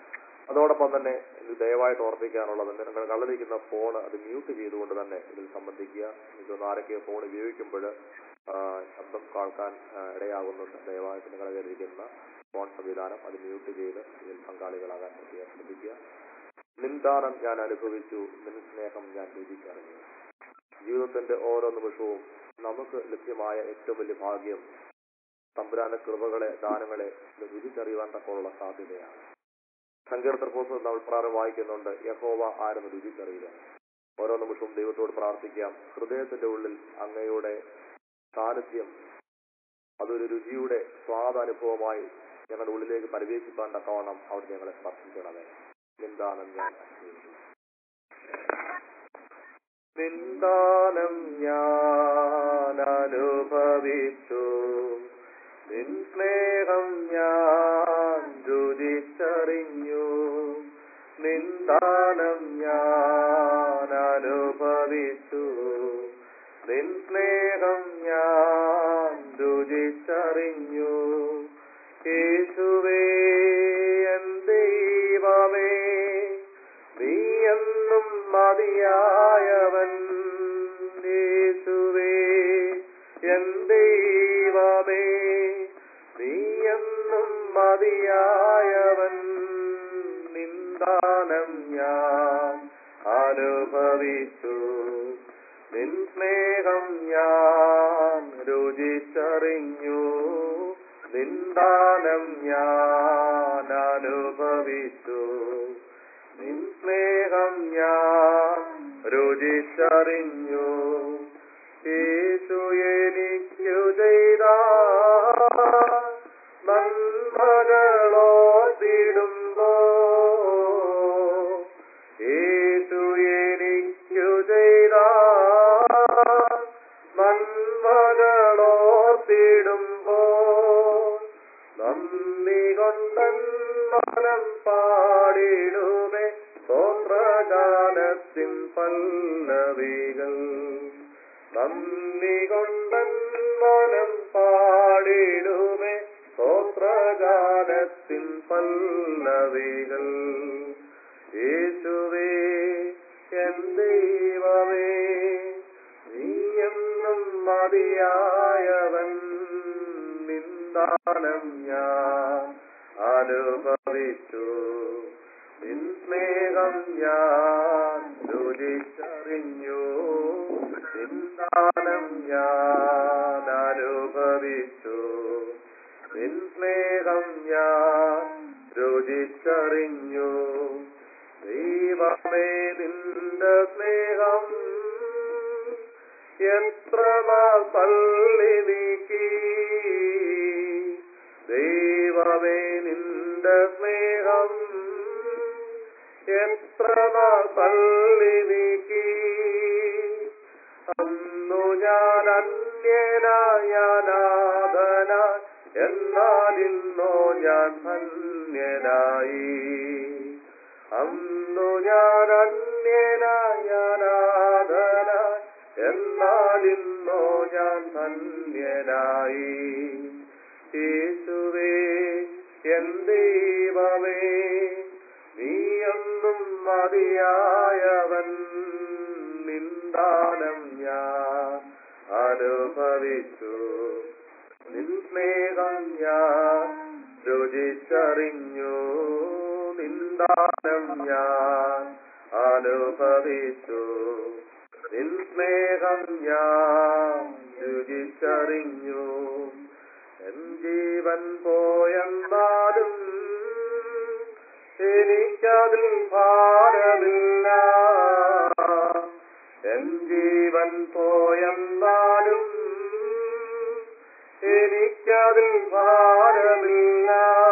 അതോടൊപ്പം തന്നെ ഇത് ദയവായിട്ട് ഓർപ്പിക്കാനുള്ളത് നിങ്ങൾ കള്ളലിരിക്കുന്ന ഫോൺ അത് മ്യൂട്ട് ചെയ്തുകൊണ്ട് തന്നെ ഇതിൽ സംബന്ധിക്കുക എനിക്കൊന്ന് ആരൊക്കെ ഫോൺ ഉപയോഗിക്കുമ്പോൾ ശബ്ദം കേൾക്കാൻ ആ, ഇടയാകുന്നുണ്ട് ദയവായിട്ട് നിങ്ങളെ കയ്യിലിരിക്കുന്ന ഫോൺ സംവിധാനം അത് മ്യൂട്ട് ചെയ്ത് ഇതിൽ പങ്കാളികളാകാൻ പ്രത്യേകം ശ്രദ്ധിക്കുക നിന്ദാനം ഞാൻ അനുഭവിച്ചു നിൻ സ്നേഹം ഞാൻ രുചിച്ചറിഞ്ഞു ജീവിതത്തിന്റെ ഓരോ നിമിഷവും നമുക്ക് ലഭ്യമായ ഏറ്റവും വലിയ ഭാഗ്യം തമ്പുരാന്റെ കൃപകളെ ദാനങ്ങളെ രുചിച്ചറിയുവാൻ തക്കമുള്ള സാധ്യതയാണ് സങ്കീർത്തന പുസ്തകം നമ്മൾ പ്രാരം വായിക്കുന്നുണ്ട് യഹോവ ആരെന്ന് രുചിച്ചറിയുക ഓരോ നിമിഷവും ദൈവത്തോട് പ്രാർത്ഥിക്കാം ഹൃദയത്തിന്റെ ഉള്ളിൽ അങ്ങയുടെ സാന്നിധ്യം അതൊരു രുചിയുടെ സ്വാദനുഭവമായി ഞങ്ങളുടെ ഉള്ളിലേക്ക് പരിവേശിപ്പാൻ തക്കവണ്ണം അവർ ഞങ്ങളെ സ്പർശിക്കണമേ നിന്ദാനം ഞാൻ അനുഭവിച്ചു. നിന്ദാനം ഞാൻ അനുഭവിച്ചു നിൻ സ്നേഹം ഞാൻ രുചിച്ചറിഞ്ഞു നിന്ദാനം ഞാൻ അനുഭവിച്ചു നിൻ സ്നേഹം ഞാൻ രുചിച്ചറിഞ്ഞു യേശുവേ എൻ ദൈവമേ നീ എന്നും മതിയായവൻ യേശുവേ എൻ ദൈവമേ നീ എന്നും മതിയായവൻ നിന്ദാനം ഞാൻ അനുഭവിച്ചു നിൻ സ്നേഹം ഞാൻ രുചിച്ചറിഞ്ഞു നിന്ദാനം ഞാൻ അനുഭവിച്ചു നിൻ സ്നേഹം ഞാൻ രുചിച്ചറിഞ്ഞു യേശു എനിക്കു ചെയ്ത നന്മകളോ തിടുമ്പോ യേശു എനിക്കു ചെയ്ത നന്മകളോ തിടുമ്പോ നന്ദി കൊണ്ടൻ മനം പാടിടുമേ സ്വപ്രകാലത്തിൻ പല്ലവികൾ നന്ദി കൊണ്ടൻ മനം പാടിടുമേ സ്വപ്രകാലത്തിൻ പല്ലവികൾ യേശുവേ എൻ ദൈവമേ നീ എന്നും മതിയായവൻ നിന്ദാനം ഞാൻ അനുഭവിച്ചു നിൻ സ്നേഹം ഞാൻ രുചിച്ചറിഞ്ഞു നിന്ദാനം ഞാൻ അനുഭവിച്ചു നിൻ സ്നേഹം ഞാൻ രുചിച്ചറിഞ്ഞു ദൈവമേ നിന്റെ സ്നേഹം എത്ര നാൾ തള്ളി നീക്കി ദൈവമേ നിന്റെ സ്നേഹം എത്ര നാൾ തള്ളി നീക്കി അന്നു ഞാൻ അന്യനായ അനാഥന എന്നാൽ ഇന്നോ ഞാൻ ധന്യനായി അന്നു ഞാൻ അന്യനായ അനാഥന എന്നാൽ ഇന്നോ ഞാൻ ധന്യനായി യേശുവേ എൻ ദൈവമേ നീയൊന്നും മതിയായവൻ നിന്ദാനം ഞാൻ അനുഭവിച്ചു നിൻ സ്നേഹം ഞാൻ രുചിച്ചറിഞ്ഞു നിന്ദാനം ഞാൻ അനുഭവിച്ചു നിൻ സ്നേഹം ഞാൻ രുചിച്ചറിഞ്ഞു എൻ ജീവൻ പോയെന്നാലും എനിക്കതിൽ ഭാരമില്ല എൻ ജീവൻ പോയെന്നാലും എനിക്കതിൽ ഭാരമില്ല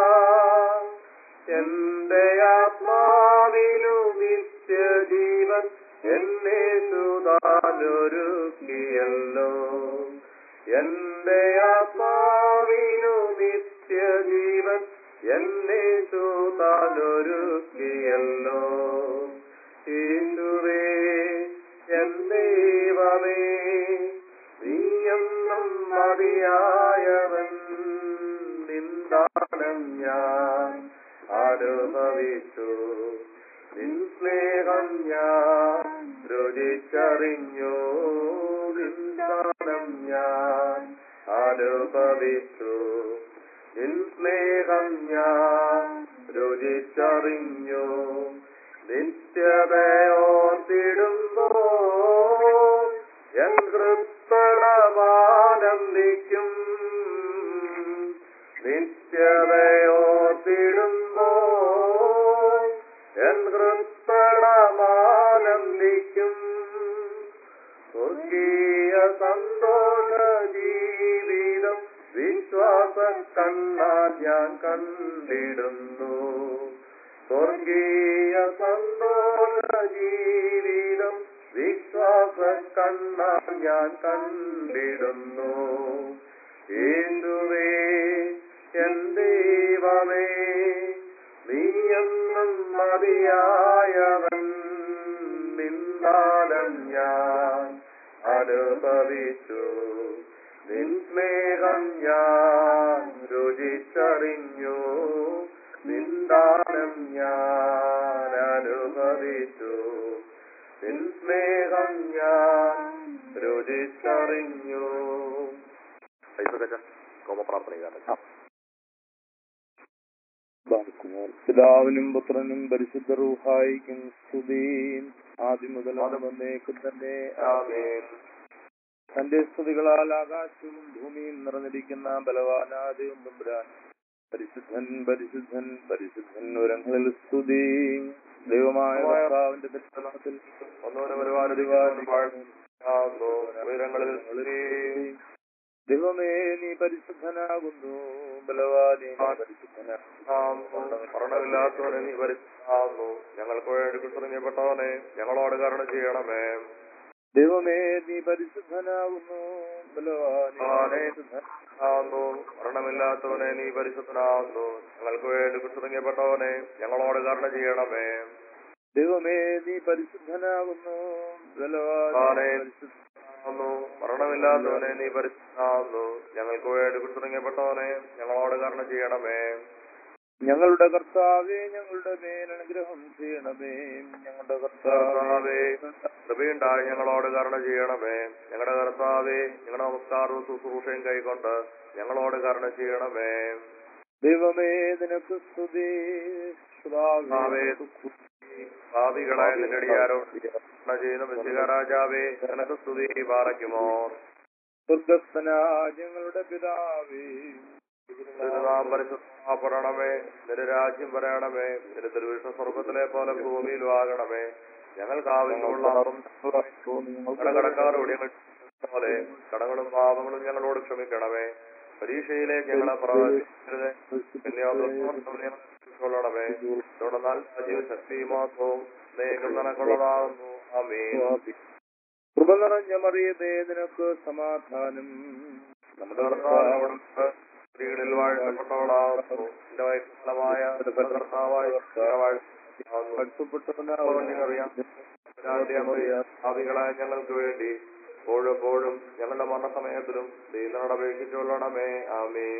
എന്റെ ആത്മാവിനു നിത്യജീവൻ എന്നെ സുതാനൊരുക്കിയല്ലോ എന്റെ ആത്മാവിനു നിത്യജീവൻ എന്നെ സുതാനൊരുക്കിയല്ലോ യേശുവേ എൻ ദൈവമേ നീയെന്നും മതിയായവൻ നിന്ദാനം സ്നേഹം ഞാൻ രുചിച്ചറിഞ്ഞു നിന്ദാനം ഞാൻ അനുഭവിച്ചു നിൻ സ്നേഹം ഞാൻ രുചിച്ചറിഞ്ഞു നിത്യതയോർത്തിടുമ്പോ എൻ ഹൃത്തളമാനന്ദിക്കും നിത്യതയോർത്തിടുമ്പോ എൻ ഹൃത്തളമാനന്ദിക്കും സ്വർഗീയ സന്തോഷ ജീവിതം വിശ്വാസ കണ്ണാൽ ഞാൻ കണ്ടിടുന്നു സ്വർഗീയ സന്തോഷ ജീവിതം വിശ്വാസ കണ്ണാൽ ഞാൻ കണ്ടിടുന്നു യേശുവേ എൻ ദൈവമേ നീയെന്നും മതിയായവൻ നിന്നാലം ഞാൻ അനുഭവിച്ചു നിൻ സ്നേഹം ഞാൻ രുചിച്ചറിഞ്ഞു നിന്ദാനം ഞാൻ അനുഭവിച്ചു നിൻ സ്നേഹം ഞാൻ രുചിച്ചറിഞ്ഞു കോമപ്രാർത്ഥനകാരൻ ബാർക്കുമോർ പിതാവിനും പുത്രനും പരിശുദ്ധ റൂഹായിക്കും സ്തുതിയും ആദ്യം മുതൽ വന്നേക്കും തന്നെ ആമേൻ തന്റെ സ്തുതികളാൽ ആകാശവും ഭൂമിയും നിറഞ്ഞിരിക്കുന്ന ബലവാനാദയും തമ്പുരാൻ പരിശുദ്ധൻ പരിശുദ്ധൻ പരിശുദ്ധൻ ഉരങ്ങളിൽ സ്തുതി ദൈവമായ കർത്താവിന്റെ ദർശനത്തിൽ ഒന്നോനെ വരുവാനും ഉയരങ്ങളിൽ സ്തുതി. ദൈവമേ നീ പരിശുദ്ധനാകുന്നു ബലവാനെ നീ പരിശുദ്ധനാകുന്നു ആമേൻ. മരണമില്ലാത്തവനെ നീ പരിശുദ്ധനാകുന്നു ഞങ്ങൾക്ക് വേണ്ടി കുസൃഞ്ഞപ്പെട്ടവനെ ഞങ്ങളോട് കരുണ ചെയ്യണമേ ദൈവമേ നീ പരിശുദ്ധനാകുന്നു ബലവാനെ ബലവാനേ, പരിശുദ്ധൻ ആകുന്നു മരണമില്ലാത്തവനെ നീ പരിശുദ്ധനാകുന്നു ഞങ്ങൾക്ക് വേണ്ടി കുസൃഞ്ഞപ്പെട്ടവനെ ഞങ്ങളോട് കരുണ ചെയ്യണമേ ദൈവമേ നീ പരിശുദ്ധനാകുന്നു ബലവാനെ ബലവാനേ, പരിശുദ്ധ ആകുന്നു മരണമില്ലാത്തവനെ നീ പരിശുദ്ധനാകുന്നു ഞങ്ങൾക്ക് വേണ്ടി കുസൃഞ്ഞപ്പെട്ടവനെ ഞങ്ങളോട് കരുണ ചെയ്യണമേ ഞങ്ങളുടെ കർത്താവേ ഞങ്ങളുടെ മേൽ അനുഗ്രഹം ചെയ്യണമേ ഞങ്ങളുടെ കർത്താവേ കർത്താവേ കൃപയുണ്ടായി ഞങ്ങളോട് കരുണ ചെയ്യണമേ ഞങ്ങളുടെ കർത്താവേ ഞങ്ങളുടെ നമസ്കാരവും ശുശ്രൂഷയും കൈക്കൊണ്ട് ഞങ്ങളോട് കരുണ ചെയ്യണമേ ദൈവമേ നിനക്ക് സ്തുതി കർത്താവേ, ഭാവികളെ നിന്റെ അടിയാരോട് കരുണ ചെയ്യുന്ന മിശിക രാജാവേ നിനക്ക് സ്തുതി പാറയ്ക്കുമോ സ്വർഗസ്ഥന ഞങ്ങളുടെ പിതാവേ നാം പരിശുദ്ധപ്പെടണമേ നിന്റെ രാജ്യം വരണമേ നിന്റെ തിരുവിഷ്ണ സ്വർഗത്തിലെ പോലെ ഭൂമിയിലും ആകണമേ ഞങ്ങൾക്ക് ആവശ്യമുള്ള അപ്പം ഞങ്ങളുടെ കടക്കാരോട് ഞങ്ങൾ പോലെ കടങ്ങളും പാപങ്ങളും ഞങ്ങളോട് ക്ഷമിക്കണമേ പരീക്ഷയിലേക്ക് ഞങ്ങളെ പ്രവേശിക്കരുത് കൊള്ളണമേ തുടർന്നാൽ സജീവ ശക്തിമാസവും സ്നേഹം നിനക്കുള്ളതാകുന്നു അമീൻ കൃപ നിറഞ്ഞ മറിയതേ നിനക്ക് സമാധാനം നമ്മുടെ കർത്താവിനോട് കർത്താവ് സ്ത്രീകളിൽ വാഴ്ത്തപ്പെട്ടവളാകുന്നു എന്റെ വൈഫലമായ കർത്താവായ അറിയാം ഭാവികളായ ഞങ്ങൾക്ക് വേണ്ടി എപ്പോഴെപ്പോഴും ഞങ്ങളുടെ മരണസമയത്തിലും ദൈവനോട് അപേക്ഷിച്ചുകൊള്ളണമേ ആമീൻ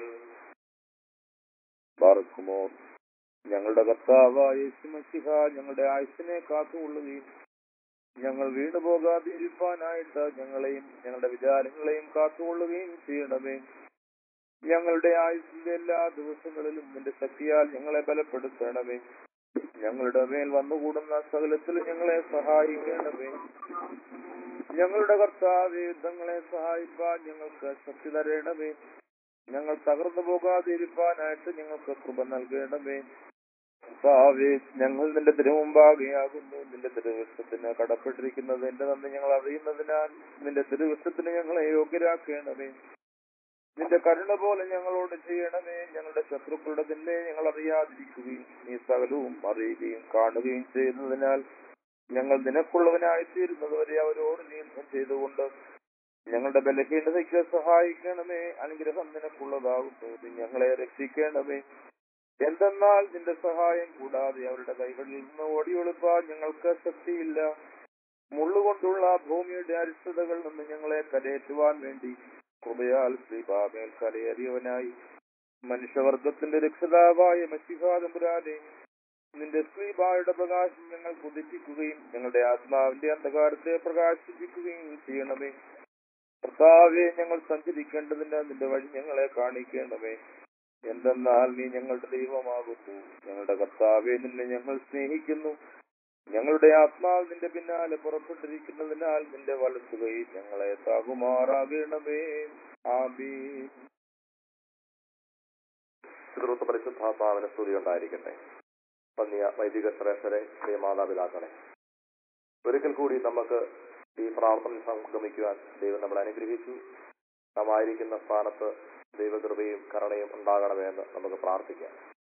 പാർക്കുമോ ഞങ്ങളുടെ കർത്താവായ യേശുമസിഹ ഞങ്ങളുടെ ആയുസിനെ കാത്തുകൊള്ളുകയും ഞങ്ങൾ വീണു പോകാതെ ഇരിപ്പാനായിട്ട് ഞങ്ങളെയും ഞങ്ങളുടെ വിചാരങ്ങളെയും കാത്തുകൊള്ളുകയും ചെയ്യണമേ ഞങ്ങളുടെ ആയുസിന്റെ എല്ലാ ദിവസങ്ങളിലും നിന്റെ ശക്തിയാൽ ഞങ്ങളെ ബലപ്പെടുത്തണമേ ഞങ്ങളുടെ മേൽ വന്നുകൂടുന്ന സകലത്തിൽ ഞങ്ങളെ സഹായിക്കണമേ ഞങ്ങളുടെ കർത്താവ് യുദ്ധങ്ങളെ സഹായിപ്പാൻ ഞങ്ങൾക്ക് ശക്തി തരണമേ ഞങ്ങൾ തകർന്നു പോകാതെ ഇരിപ്പാനായിട്ട് ഞങ്ങൾക്ക് കൃപ നൽകണമേ കർത്താവേ ഞങ്ങൾ നിന്റെ തിരുമുമ്പാകെയാകുന്നു നിന്റെ തിരുവിഷ്ടത്തിന് കടപ്പെട്ടിരിക്കുന്നത് എന്റെ നന്ദി ഞങ്ങൾ അറിയുന്നതിനാൽ നിന്റെ തിരുവിഷ്ടത്തിന് ഞങ്ങളെ യോഗ്യരാക്കണമേ നിന്റെ കരുണ പോലെ ഞങ്ങളോട് ചെയ്യണമേ ഞങ്ങളുടെ ശത്രുക്കളുടെ തന്നെ ഞങ്ങൾ അറിയാതിരിക്കുകയും നീ സകലവും അറിയുകയും കാണുകയും ചെയ്യുന്നതിനാൽ ഞങ്ങൾ നിനക്കുള്ളവനായി തീരുന്നത് വരെ അവരോട് നീ യുദ്ധം ചെയ്തുകൊണ്ട് ഞങ്ങളുടെ ബലഹീനതയ്ക്ക് സഹായിക്കണമേ അനുഗ്രഹം നിനക്കുള്ളതാകുന്നു നീ ഞങ്ങളെ രക്ഷിക്കണമേ എന്തെന്നാൽ നിന്റെ സഹായം കൂടാതെ അവരുടെ കൈകളിൽ നിന്ന് ഓടിയൊളിപ്പാൻ ഞങ്ങൾക്ക് ശക്തിയില്ല മുള്ളുകൊണ്ടുള്ള ഭൂമിയുടെ അരിഷ്ടതകളിൽ നിന്ന് ഞങ്ങളെ കരയേറ്റുവാൻ വേണ്ടി കൃപയാൽ ശ്രീപാമേൽ കരയേറിയവനായി മനുഷ്യവർഗത്തിന്റെ രക്ഷിതാവായ മഷിഹാതമ്പുരാനെ നിന്റെ സ്ത്രീഭായുടെ പ്രകാശം ഞങ്ങൾ പുതിപ്പിക്കുകയും ഞങ്ങളുടെ ആത്മാവിന്റെ അന്ധകാരത്തെ പ്രകാശിപ്പിക്കുകയും ചെയ്യണമേ കർത്താവെ ഞങ്ങൾ സഞ്ചരിക്കേണ്ടതിന് നിന്റെ വഴി ഞങ്ങളെ കാണിക്കണമേ എന്തെന്നാൽ നീ ഞങ്ങളുടെ ദൈവമാകുന്നു ഞങ്ങളുടെ കർത്താവെ നിന്നെ ഞങ്ങൾ സ്നേഹിക്കുന്നു ഞങ്ങളുടെ ആത്മാവ് നിന്റെ പിന്നാലെ പുറപ്പെട്ടിരിക്കുന്നതിനാൽ നിന്റെ വലത്തുകയും ഞങ്ങളെ താകുമാറാകണമേ ആമീൻ പിതൃത്വ പരിശുദ്ധാത്മാവിന് സ്തുതി ഉണ്ടായിരിക്കട്ടെ പന്നിയ വൈദിക ശ്രേഷ്ഠരെ പ്രിയ മാതാപിതാക്കളെ ഒരിക്കൽ കൂടി നമുക്ക് ഈ പ്രാർത്ഥനയിൽ സംഗമിക്കുവാൻ ദൈവം നമ്മളെ അനുഗ്രഹിച്ചു നാം ആയിരിക്കുന്ന സ്ഥാനത്ത് ദൈവകൃപയും കരുണയും ഉണ്ടാകണമെന്ന് നമുക്ക് പ്രാർത്ഥിക്കാം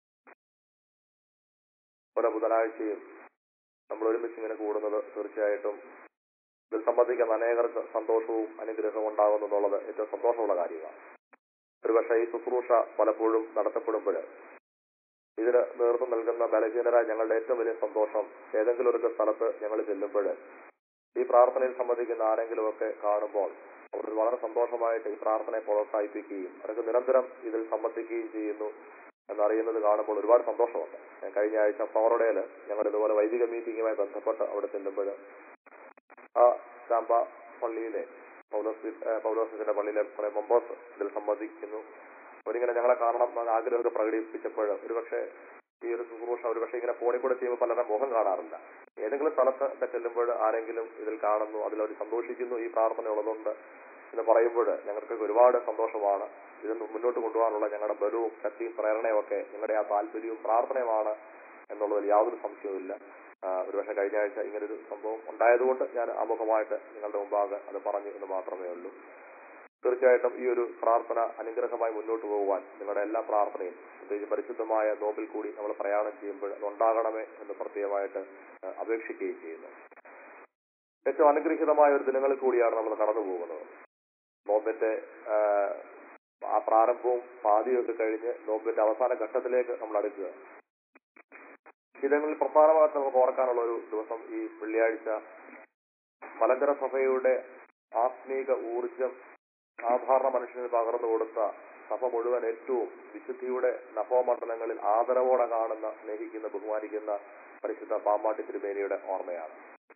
ഓരോ ബുധനാഴ്ചയും നമ്മൾ ഒരുമിച്ച് ഇങ്ങനെ കൂടുന്നത് തീർച്ചയായിട്ടും ഇതിൽ സംബന്ധിക്കുന്ന അനേകർക്ക് സന്തോഷവും അനുഗ്രഹവും ഉണ്ടാകുന്നു എന്നുള്ളത് ഏറ്റവും സന്തോഷമുള്ള കാര്യമാണ് ഒരുപക്ഷെ ഈ ശുശ്രൂഷ പലപ്പോഴും നടത്തപ്പെടുമ്പോൾ ഇതിന് നേതൃത്വം നൽകുന്ന ബലഹീനരായ ഞങ്ങളുടെ ഏറ്റവും വലിയ സന്തോഷം ഏതെങ്കിലും ഒരു സ്ഥലത്ത് ഞങ്ങൾ ചെല്ലുമ്പോൾ ഈ പ്രാർത്ഥനയിൽ സംബന്ധിക്കുന്ന ആരെങ്കിലുമൊക്കെ കാണുമ്പോൾ അവർ വളരെ സന്തോഷമായിട്ട് ഈ പ്രാർത്ഥനയെ പ്രോത്സാഹിപ്പിക്കുകയും അവർക്ക് നിരന്തരം ഇതിൽ സംബന്ധിക്കുകയും ചെയ്യുന്നു എന്നറിയുന്നത് കാണുമ്പോൾ ഒരുപാട് സന്തോഷമുണ്ട് ഞാൻ കഴിഞ്ഞ ആഴ്ച ഫ്ലോറിഡയിൽ ഞങ്ങൾ ഇതുപോലെ വൈദിക മീറ്റിംഗുമായി ബന്ധപ്പെട്ട് അവിടെ ചെല്ലുമ്പോൾ ആ ചാമ്പ പള്ളിയിലെ പൗലോസ് പൗലോസിന്റെ പള്ളിയിലെ കുറെ മെമ്പേഴ്സ് ഇതിൽ സംബന്ധിക്കുന്നു അവരിങ്ങനെ ഞങ്ങളെ കാണണം എന്ന ആഗ്രഹമൊക്കെ പ്രകടിപ്പിച്ചപ്പോൾ ഒരുപക്ഷെ ഈ ഒരു ശുശ്രൂഷ ഒരുപക്ഷെ ഇങ്ങനെ ഫോണിൽ കൂടെ ചെയ്യുമ്പോൾ പലരുടെ മുഖം കാണാറില്ല ഏതെങ്കിലും സ്ഥലത്ത് ഒക്കെ ചെല്ലുമ്പോൾ ആരെങ്കിലും ഇതിൽ കാണുന്നു അതിലവർ സന്തോഷിക്കുന്നു ഈ പ്രാർത്ഥന ഉള്ളതുകൊണ്ട് എന്ന് പറയുമ്പോൾ ഞങ്ങൾക്ക് ഒരുപാട് സന്തോഷമാണ് ഇത് മുന്നോട്ട് കൊണ്ടുപോകാനുള്ള ഞങ്ങളുടെ ബലവും ശക്തിയും പ്രേരണയും ഒക്കെ ഞങ്ങളുടെ ആ താല്പര്യവും പ്രാർത്ഥനയുമാണ് എന്നുള്ളതിൽ യാതൊരു സംശയവുമില്ല ആ, ഒരുപക്ഷെ കഴിഞ്ഞ ആഴ്ച ഇങ്ങനൊരു സംഭവം ഉണ്ടായതുകൊണ്ട് ഞാൻ ആമുഖമായിട്ട് നിങ്ങളുടെ മുമ്പാകെ അത് പറഞ്ഞു എന്ന് മാത്രമേ ഉള്ളൂ തീർച്ചയായിട്ടും ഈ ഒരു പ്രാർത്ഥന അനുഗ്രഹമായി മുന്നോട്ട് പോകുവാൻ നിങ്ങളുടെ എല്ലാ പ്രാർത്ഥനയും പ്രത്യേകിച്ച് പരിശുദ്ധമായ നോമ്പിൽ കൂടി നമ്മൾ പ്രയാണം ചെയ്യുമ്പോൾ അത് ഉണ്ടാകണമേ എന്ന് പ്രത്യേകമായിട്ട് ആ, അപേക്ഷിക്കുകയും ചെയ്യുന്നു ഏറ്റവും അനുഗ്രഹീതമായ ഒരു ദിനങ്ങളിൽ കൂടിയാണ് നമ്മൾ കടന്നു പോകുന്നത് നോമ്പിന്റെ ആ, ആ പ്രാരംഭവും പാതിയൊക്കെ കഴിഞ്ഞ് നോമ്പിന്റെ അവസാന ഘട്ടത്തിലേക്ക് നമ്മൾ അടുക്കുക ഇതങ്ങളിൽ പ്രധാനമായിട്ട് നമുക്ക് ഓർക്കാനുള്ള ഒരു ദിവസം ഈ വെള്ളിയാഴ്ച മലങ്കര സഭയുടെ ആത്മീക ഊർജം സാധാരണ മനുഷ്യന് പകർന്നു കൊടുത്ത സഭ മുഴുവൻ ഏറ്റവും വിശുദ്ധിയുടെ നഭോമണ്ഡലങ്ങളിൽ ആദരവോടെ കാണുന്ന സ്നേഹിക്കുന്ന ബഹുമാനിക്കുന്ന പരിശുദ്ധ പാമ്പാട്ടി തിരുമേനിയുടെ ഓർമ്മയാണ്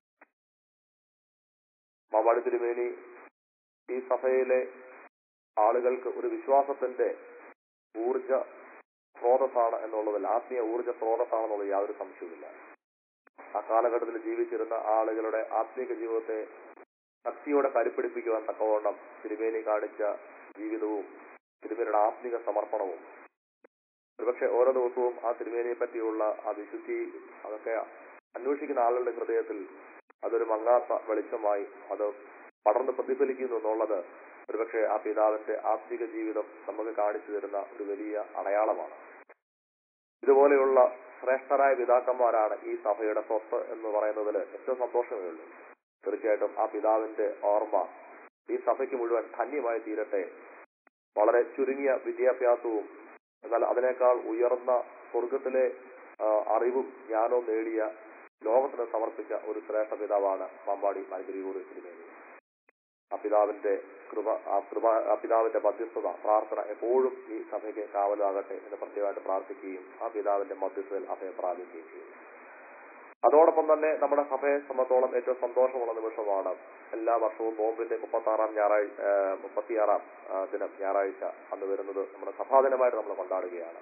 പാമ്പാടി തിരുമേനി ഈ സഭയിലെ ആളുകൾക്ക് ഒരു വിശ്വാസത്തിന്റെ ഊർജ സ്രോതസ്സാണ് എന്നുള്ളതിൽ ആത്മീയ ഊർജ സ്രോതസ്സാണെന്നുള്ളത് യാതൊരു സംശയവുമില്ല ആ കാലഘട്ടത്തിൽ ജീവിച്ചിരുന്ന ആളുകളുടെ ആത്മീക ജീവിതത്തെ ശക്തിയോടെ കരുപ്പിടിപ്പിക്കുവാൻ തക്കവണ്ണം തിരുമേനി കാണിച്ച ജീവിതവും തിരുമേനിയുടെ ആത്മീക സമർപ്പണവും ഒരുപക്ഷെ ഓരോ ദിവസവും ആ തിരുമേനിയെ പറ്റിയുള്ള ആ വിശുദ്ധി അതൊക്കെ അന്വേഷിക്കുന്ന ആളുകളുടെ ഹൃദയത്തിൽ അതൊരു മങ്ങാത്ത വെളിച്ചമായി അത് പടർന്ന് പ്രതിഫലിക്കുന്നു എന്നുള്ളത് ഒരുപക്ഷെ ആ പിതാവിന്റെ ആത്മീക ജീവിതം നമുക്ക് കാണിച്ചു തരുന്ന ഒരു വലിയ അടയാളമാണ് ഇതുപോലെയുള്ള ശ്രേഷ്ഠരായ പിതാക്കന്മാരാണ് ഈ സഭയുടെ സ്വത്ത് എന്ന് പറയുന്നതിൽ ഏറ്റവും സന്തോഷമേ ഉള്ളൂ തീർച്ചയായിട്ടും ആ പിതാവിന്റെ ഓർമ്മ ഈ സഭയ്ക്ക് മുഴുവൻ ധന്യമായി തീരട്ടെ വളരെ ചുരുങ്ങിയ വിദ്യാഭ്യാസവും എന്നാൽ അതിനേക്കാൾ ഉയർന്ന സ്വർഗത്തിലെ ആ, അറിവും ജ്ഞാനവും നേടിയ ലോകത്തിന് സമർപ്പിച്ച ഒരു ശ്രേഷ്ഠ പിതാവാണ് പാമ്പാടി മൽഗരിയൂർ തിരുമേനി ആ പിതാവിന്റെ കൃപ ആ കൃപ ആ പിതാവിന്റെ മധ്യസ്ഥത പ്രാർത്ഥന എപ്പോഴും ഈ സഭയ്ക്ക് കാവലാകട്ടെ എന്ന് പ്രത്യേകമായിട്ട് പ്രാർത്ഥിക്കുകയും ആ പിതാവിന്റെ മധ്യസ്ഥതയിൽ അഭയം പ്രാപിക്കുകയും ചെയ്യും അതോടൊപ്പം തന്നെ നമ്മുടെ സഭയെ സംബന്ധിച്ചോളം ഏറ്റവും സന്തോഷമുള്ള നിമിഷമാണ് എല്ലാ വർഷവും നോമ്പിന്റെ മുപ്പത്തി ആറാം ഞായറാഴ്ച മുപ്പത്തിയാറാം ആ, ദിനം ഞായറാഴ്ച അന്ന് വരുന്നത് നമ്മുടെ സഭാദിനമായിട്ട് നമ്മൾ കൊണ്ടാടുകയാണ്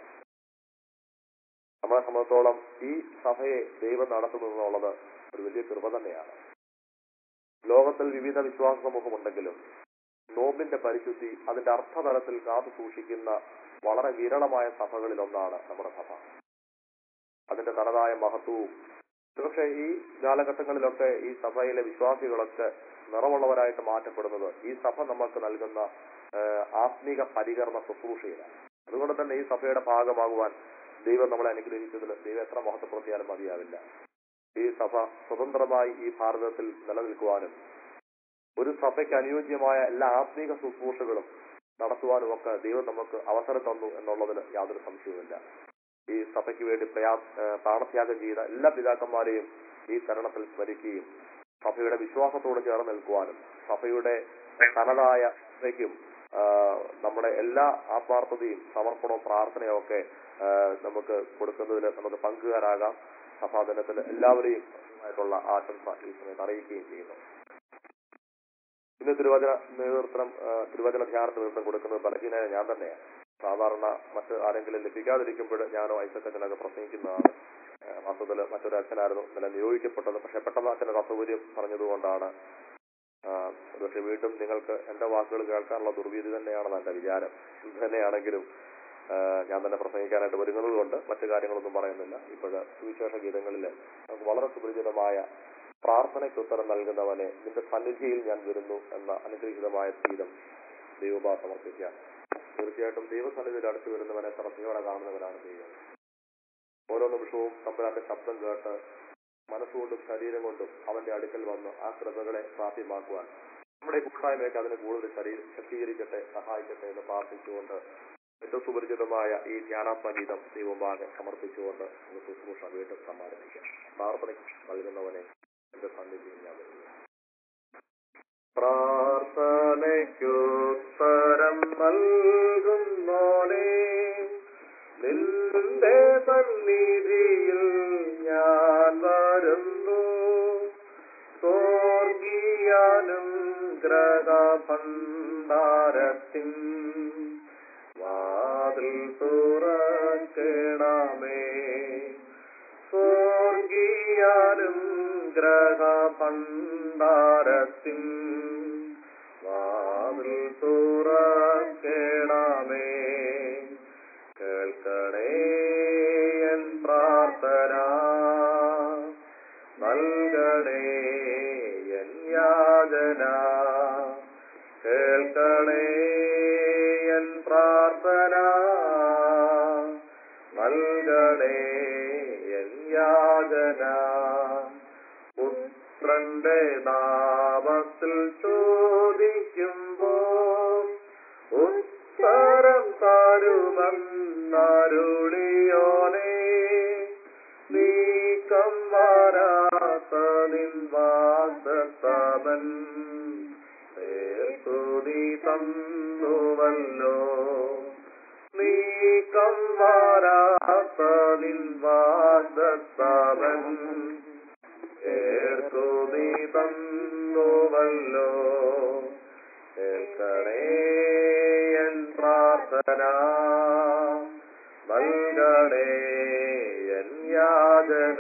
നമ്മളെ സംബന്ധിച്ചോളം ഈ സഭയെ ദൈവം നടത്തുന്നു എന്നുള്ളത് ഒരു വലിയ കൃപ തന്നെയാണ് ലോകത്തിൽ വിവിധ വിശ്വാസ സമൂഹമുണ്ടെങ്കിലും നോമ്പിന്റെ പരിശുദ്ധി അതിന്റെ അർത്ഥതലത്തിൽ കാത്തു സൂക്ഷിക്കുന്ന വളരെ വിരളമായ സഭകളിൽ ഒന്നാണ് നമ്മുടെ സഭ അതിന്റെ തനതായ മഹത്വവും പക്ഷേ ഈ കാലഘട്ടങ്ങളിലൊക്കെ ഈ സഭയിലെ വിശ്വാസികളൊക്കെ നിറമുള്ളവരായിട്ട് മാറ്റപ്പെടുന്നത് ഈ സഭ നമുക്ക് നൽകുന്ന ആ, ആത്മീക പരികരണ ശുശ്രൂഷയിലാണ് അതുകൊണ്ട് തന്നെ ഈ സഭയുടെ ഭാഗമാകുവാൻ ദൈവം നമ്മളെ അനുഗ്രഹിച്ചതിൽ ദൈവം എത്ര മഹത്വപ്പെടുത്തിയാലും മതിയാവില്ല ഈ സഭ സ്വതന്ത്രമായി ഈ ഭാരതത്തിൽ നിലനിൽക്കുവാനും ഒരു സഭയ്ക്ക് അനുയോജ്യമായ എല്ലാ ആത്മീക ശുശ്രൂഷകളും നടത്തുവാനും ഒക്കെ ദൈവം നമുക്ക് അവസരം തന്നു എന്നുള്ളതിൽ യാതൊരു സംശയവുമില്ല ഈ സഭയ്ക്ക് വേണ്ടി പ്രയാ ഏഹ് പ്രാണത്യാഗം ചെയ്ത എല്ലാ പിതാക്കന്മാരെയും ഈ തരണത്തിൽ സ്മരിക്കുകയും സഭയുടെ വിശ്വാസത്തോട് ചേർന്ന് നിൽക്കുവാനും സഭയുടെ തനതായ സഭയ്ക്കും ആഹ് നമ്മുടെ എല്ലാ ആത്മാർത്ഥതയും സമർപ്പണവും പ്രാർത്ഥനയും ഒക്കെ ആ, നമുക്ക് കൊടുക്കുന്നതിൽ നമുക്ക് പങ്കുകാരാകാം സഭാദിനത്തിൽ എല്ലാവരെയും ആയിട്ടുള്ള ആശംസ ഈ സമയത്ത് അറിയിക്കുകയും ചെയ്യുന്നു ഇന്ന് തിരുവചന നേതൃത്വം ആ, തിരുവചന ധ്യാനത്തിന് നേതൃത്വം കൊടുക്കുന്നത് ബലഹീനായ ഞാൻ തന്നെയാണ് സാധാരണ മറ്റ് ആരെങ്കിലും ലഭിക്കാതിരിക്കുമ്പോൾ ഞാനോ ഐസക്കച്ചനൊക്കെ പ്രസംഗിക്കുന്നതാണ് ആ, വാസ്തവത്തിൽ മറ്റൊരു അച്ഛനായിരുന്നു ഇന്നലെ നിയോഗിക്കപ്പെട്ടത് പക്ഷെ പെട്ടെന്ന് അച്ഛനൊരു അസൗകര്യം പറഞ്ഞതുകൊണ്ടാണ് ആ, പക്ഷെ വീണ്ടും നിങ്ങൾക്ക് എന്റെ വാക്കുകൾ കേൾക്കാനുള്ള ദുർവീതി തന്നെയാണെന്ന് എന്റെ വിചാരം ഇത് തന്നെയാണെങ്കിലും ആ, ഞാൻ തന്നെ പ്രസംഗിക്കാനായിട്ട് ഒരുങ്ങുന്നത് കൊണ്ട് മറ്റു കാര്യങ്ങളൊന്നും പറയുന്നില്ല ഇപ്പോഴ് സുവിശേഷ ഗീതങ്ങളിൽ നമുക്ക് വളരെ സുപരിചിതമായ പ്രാർത്ഥനയ്ക്ക് ഉത്തരം നൽകുന്നവനെ നിന്റെ സന്നിധിയിൽ ഞാൻ വരുന്നു എന്ന അനുഗ്രഹീതമായ ഗീതം ദൈവഭാ സമർപ്പിക്കാം തീർച്ചയായിട്ടും ദൈവസന്നിധിയിൽ അടുത്ത് വരുന്നവനെ ശ്രദ്ധയോടെ കാണുന്നവനാണ് ദൈവം ഓരോ നിമിഷവും തമ്പുരാന്റെ ശബ്ദം കേട്ട് മനസ്സുകൊണ്ടും ശരീരം കൊണ്ടും അവന്റെ അടുക്കൽ വന്ന് ആ കൃപകളെ പ്രാപ്യമാക്കുവാൻ നമ്മുടെ ഈ കൂട്ടായ്മയൊക്കെ അതിന് കൂടുതൽ ശരീരം ശക്തീകരിക്കട്ടെ സഹായിക്കട്ടെ എന്ന് പ്രാർത്ഥിച്ചുകൊണ്ട് ഏറ്റവും സുപരിചിതമായ ഈ ധ്യാനാത്മ ഗീതം ദൈവമാകെ സമർപ്പിച്ചുകൊണ്ട് നമുക്ക് ശുശ്രൂഷ വീണ്ടും സമാരംഭിക്കാം പ്രാർത്ഥനയ്ക്ക് നൽകുന്നവനെ എന്റെ സന്നിധിയിൽ ഞാൻ വരുന്നു പ്രാർത്ഥനയ്ക്കുത്തരം നൽകുന്നോനെ നിന്റെ സന്നിധിയിൽ ഞാൻ വരുന്നു സ്വർഗീയാനും ഗ്രഹഭണ്ഡാരത്തിൻ വാതിൽ തുറക്കണമേ സ്വർഗീയാനും ഗ്രഹഭണ്ഡാരത്തിൻ വാതിൽ തുറക്കണമേ കേൾക്കണേ എൻ പ്രാർത്ഥന നൽകണേ എൻ യാചന കേൾക്കണേ എൻ പ്രാർത്ഥന നൽകണേ എൻ യാചന പുത്രന്റെ നാമത്തിൽ ചോദിക്കുമ്പോൾ ഉത്തരം തരുമെന്നരുളിയോനെ നീക്കം വരാത്ത നിൻ വാസത്തവൻ സ്തുതി തന്നുവല്ലോ നീക്കം വരാത്ത നിൻ വാസത്തവൻ സ്തുതി തന്നുവല്ലോ കേൾക്കണേ എൻ പ്രാർത്ഥന നൽകണേ എൻ യാചന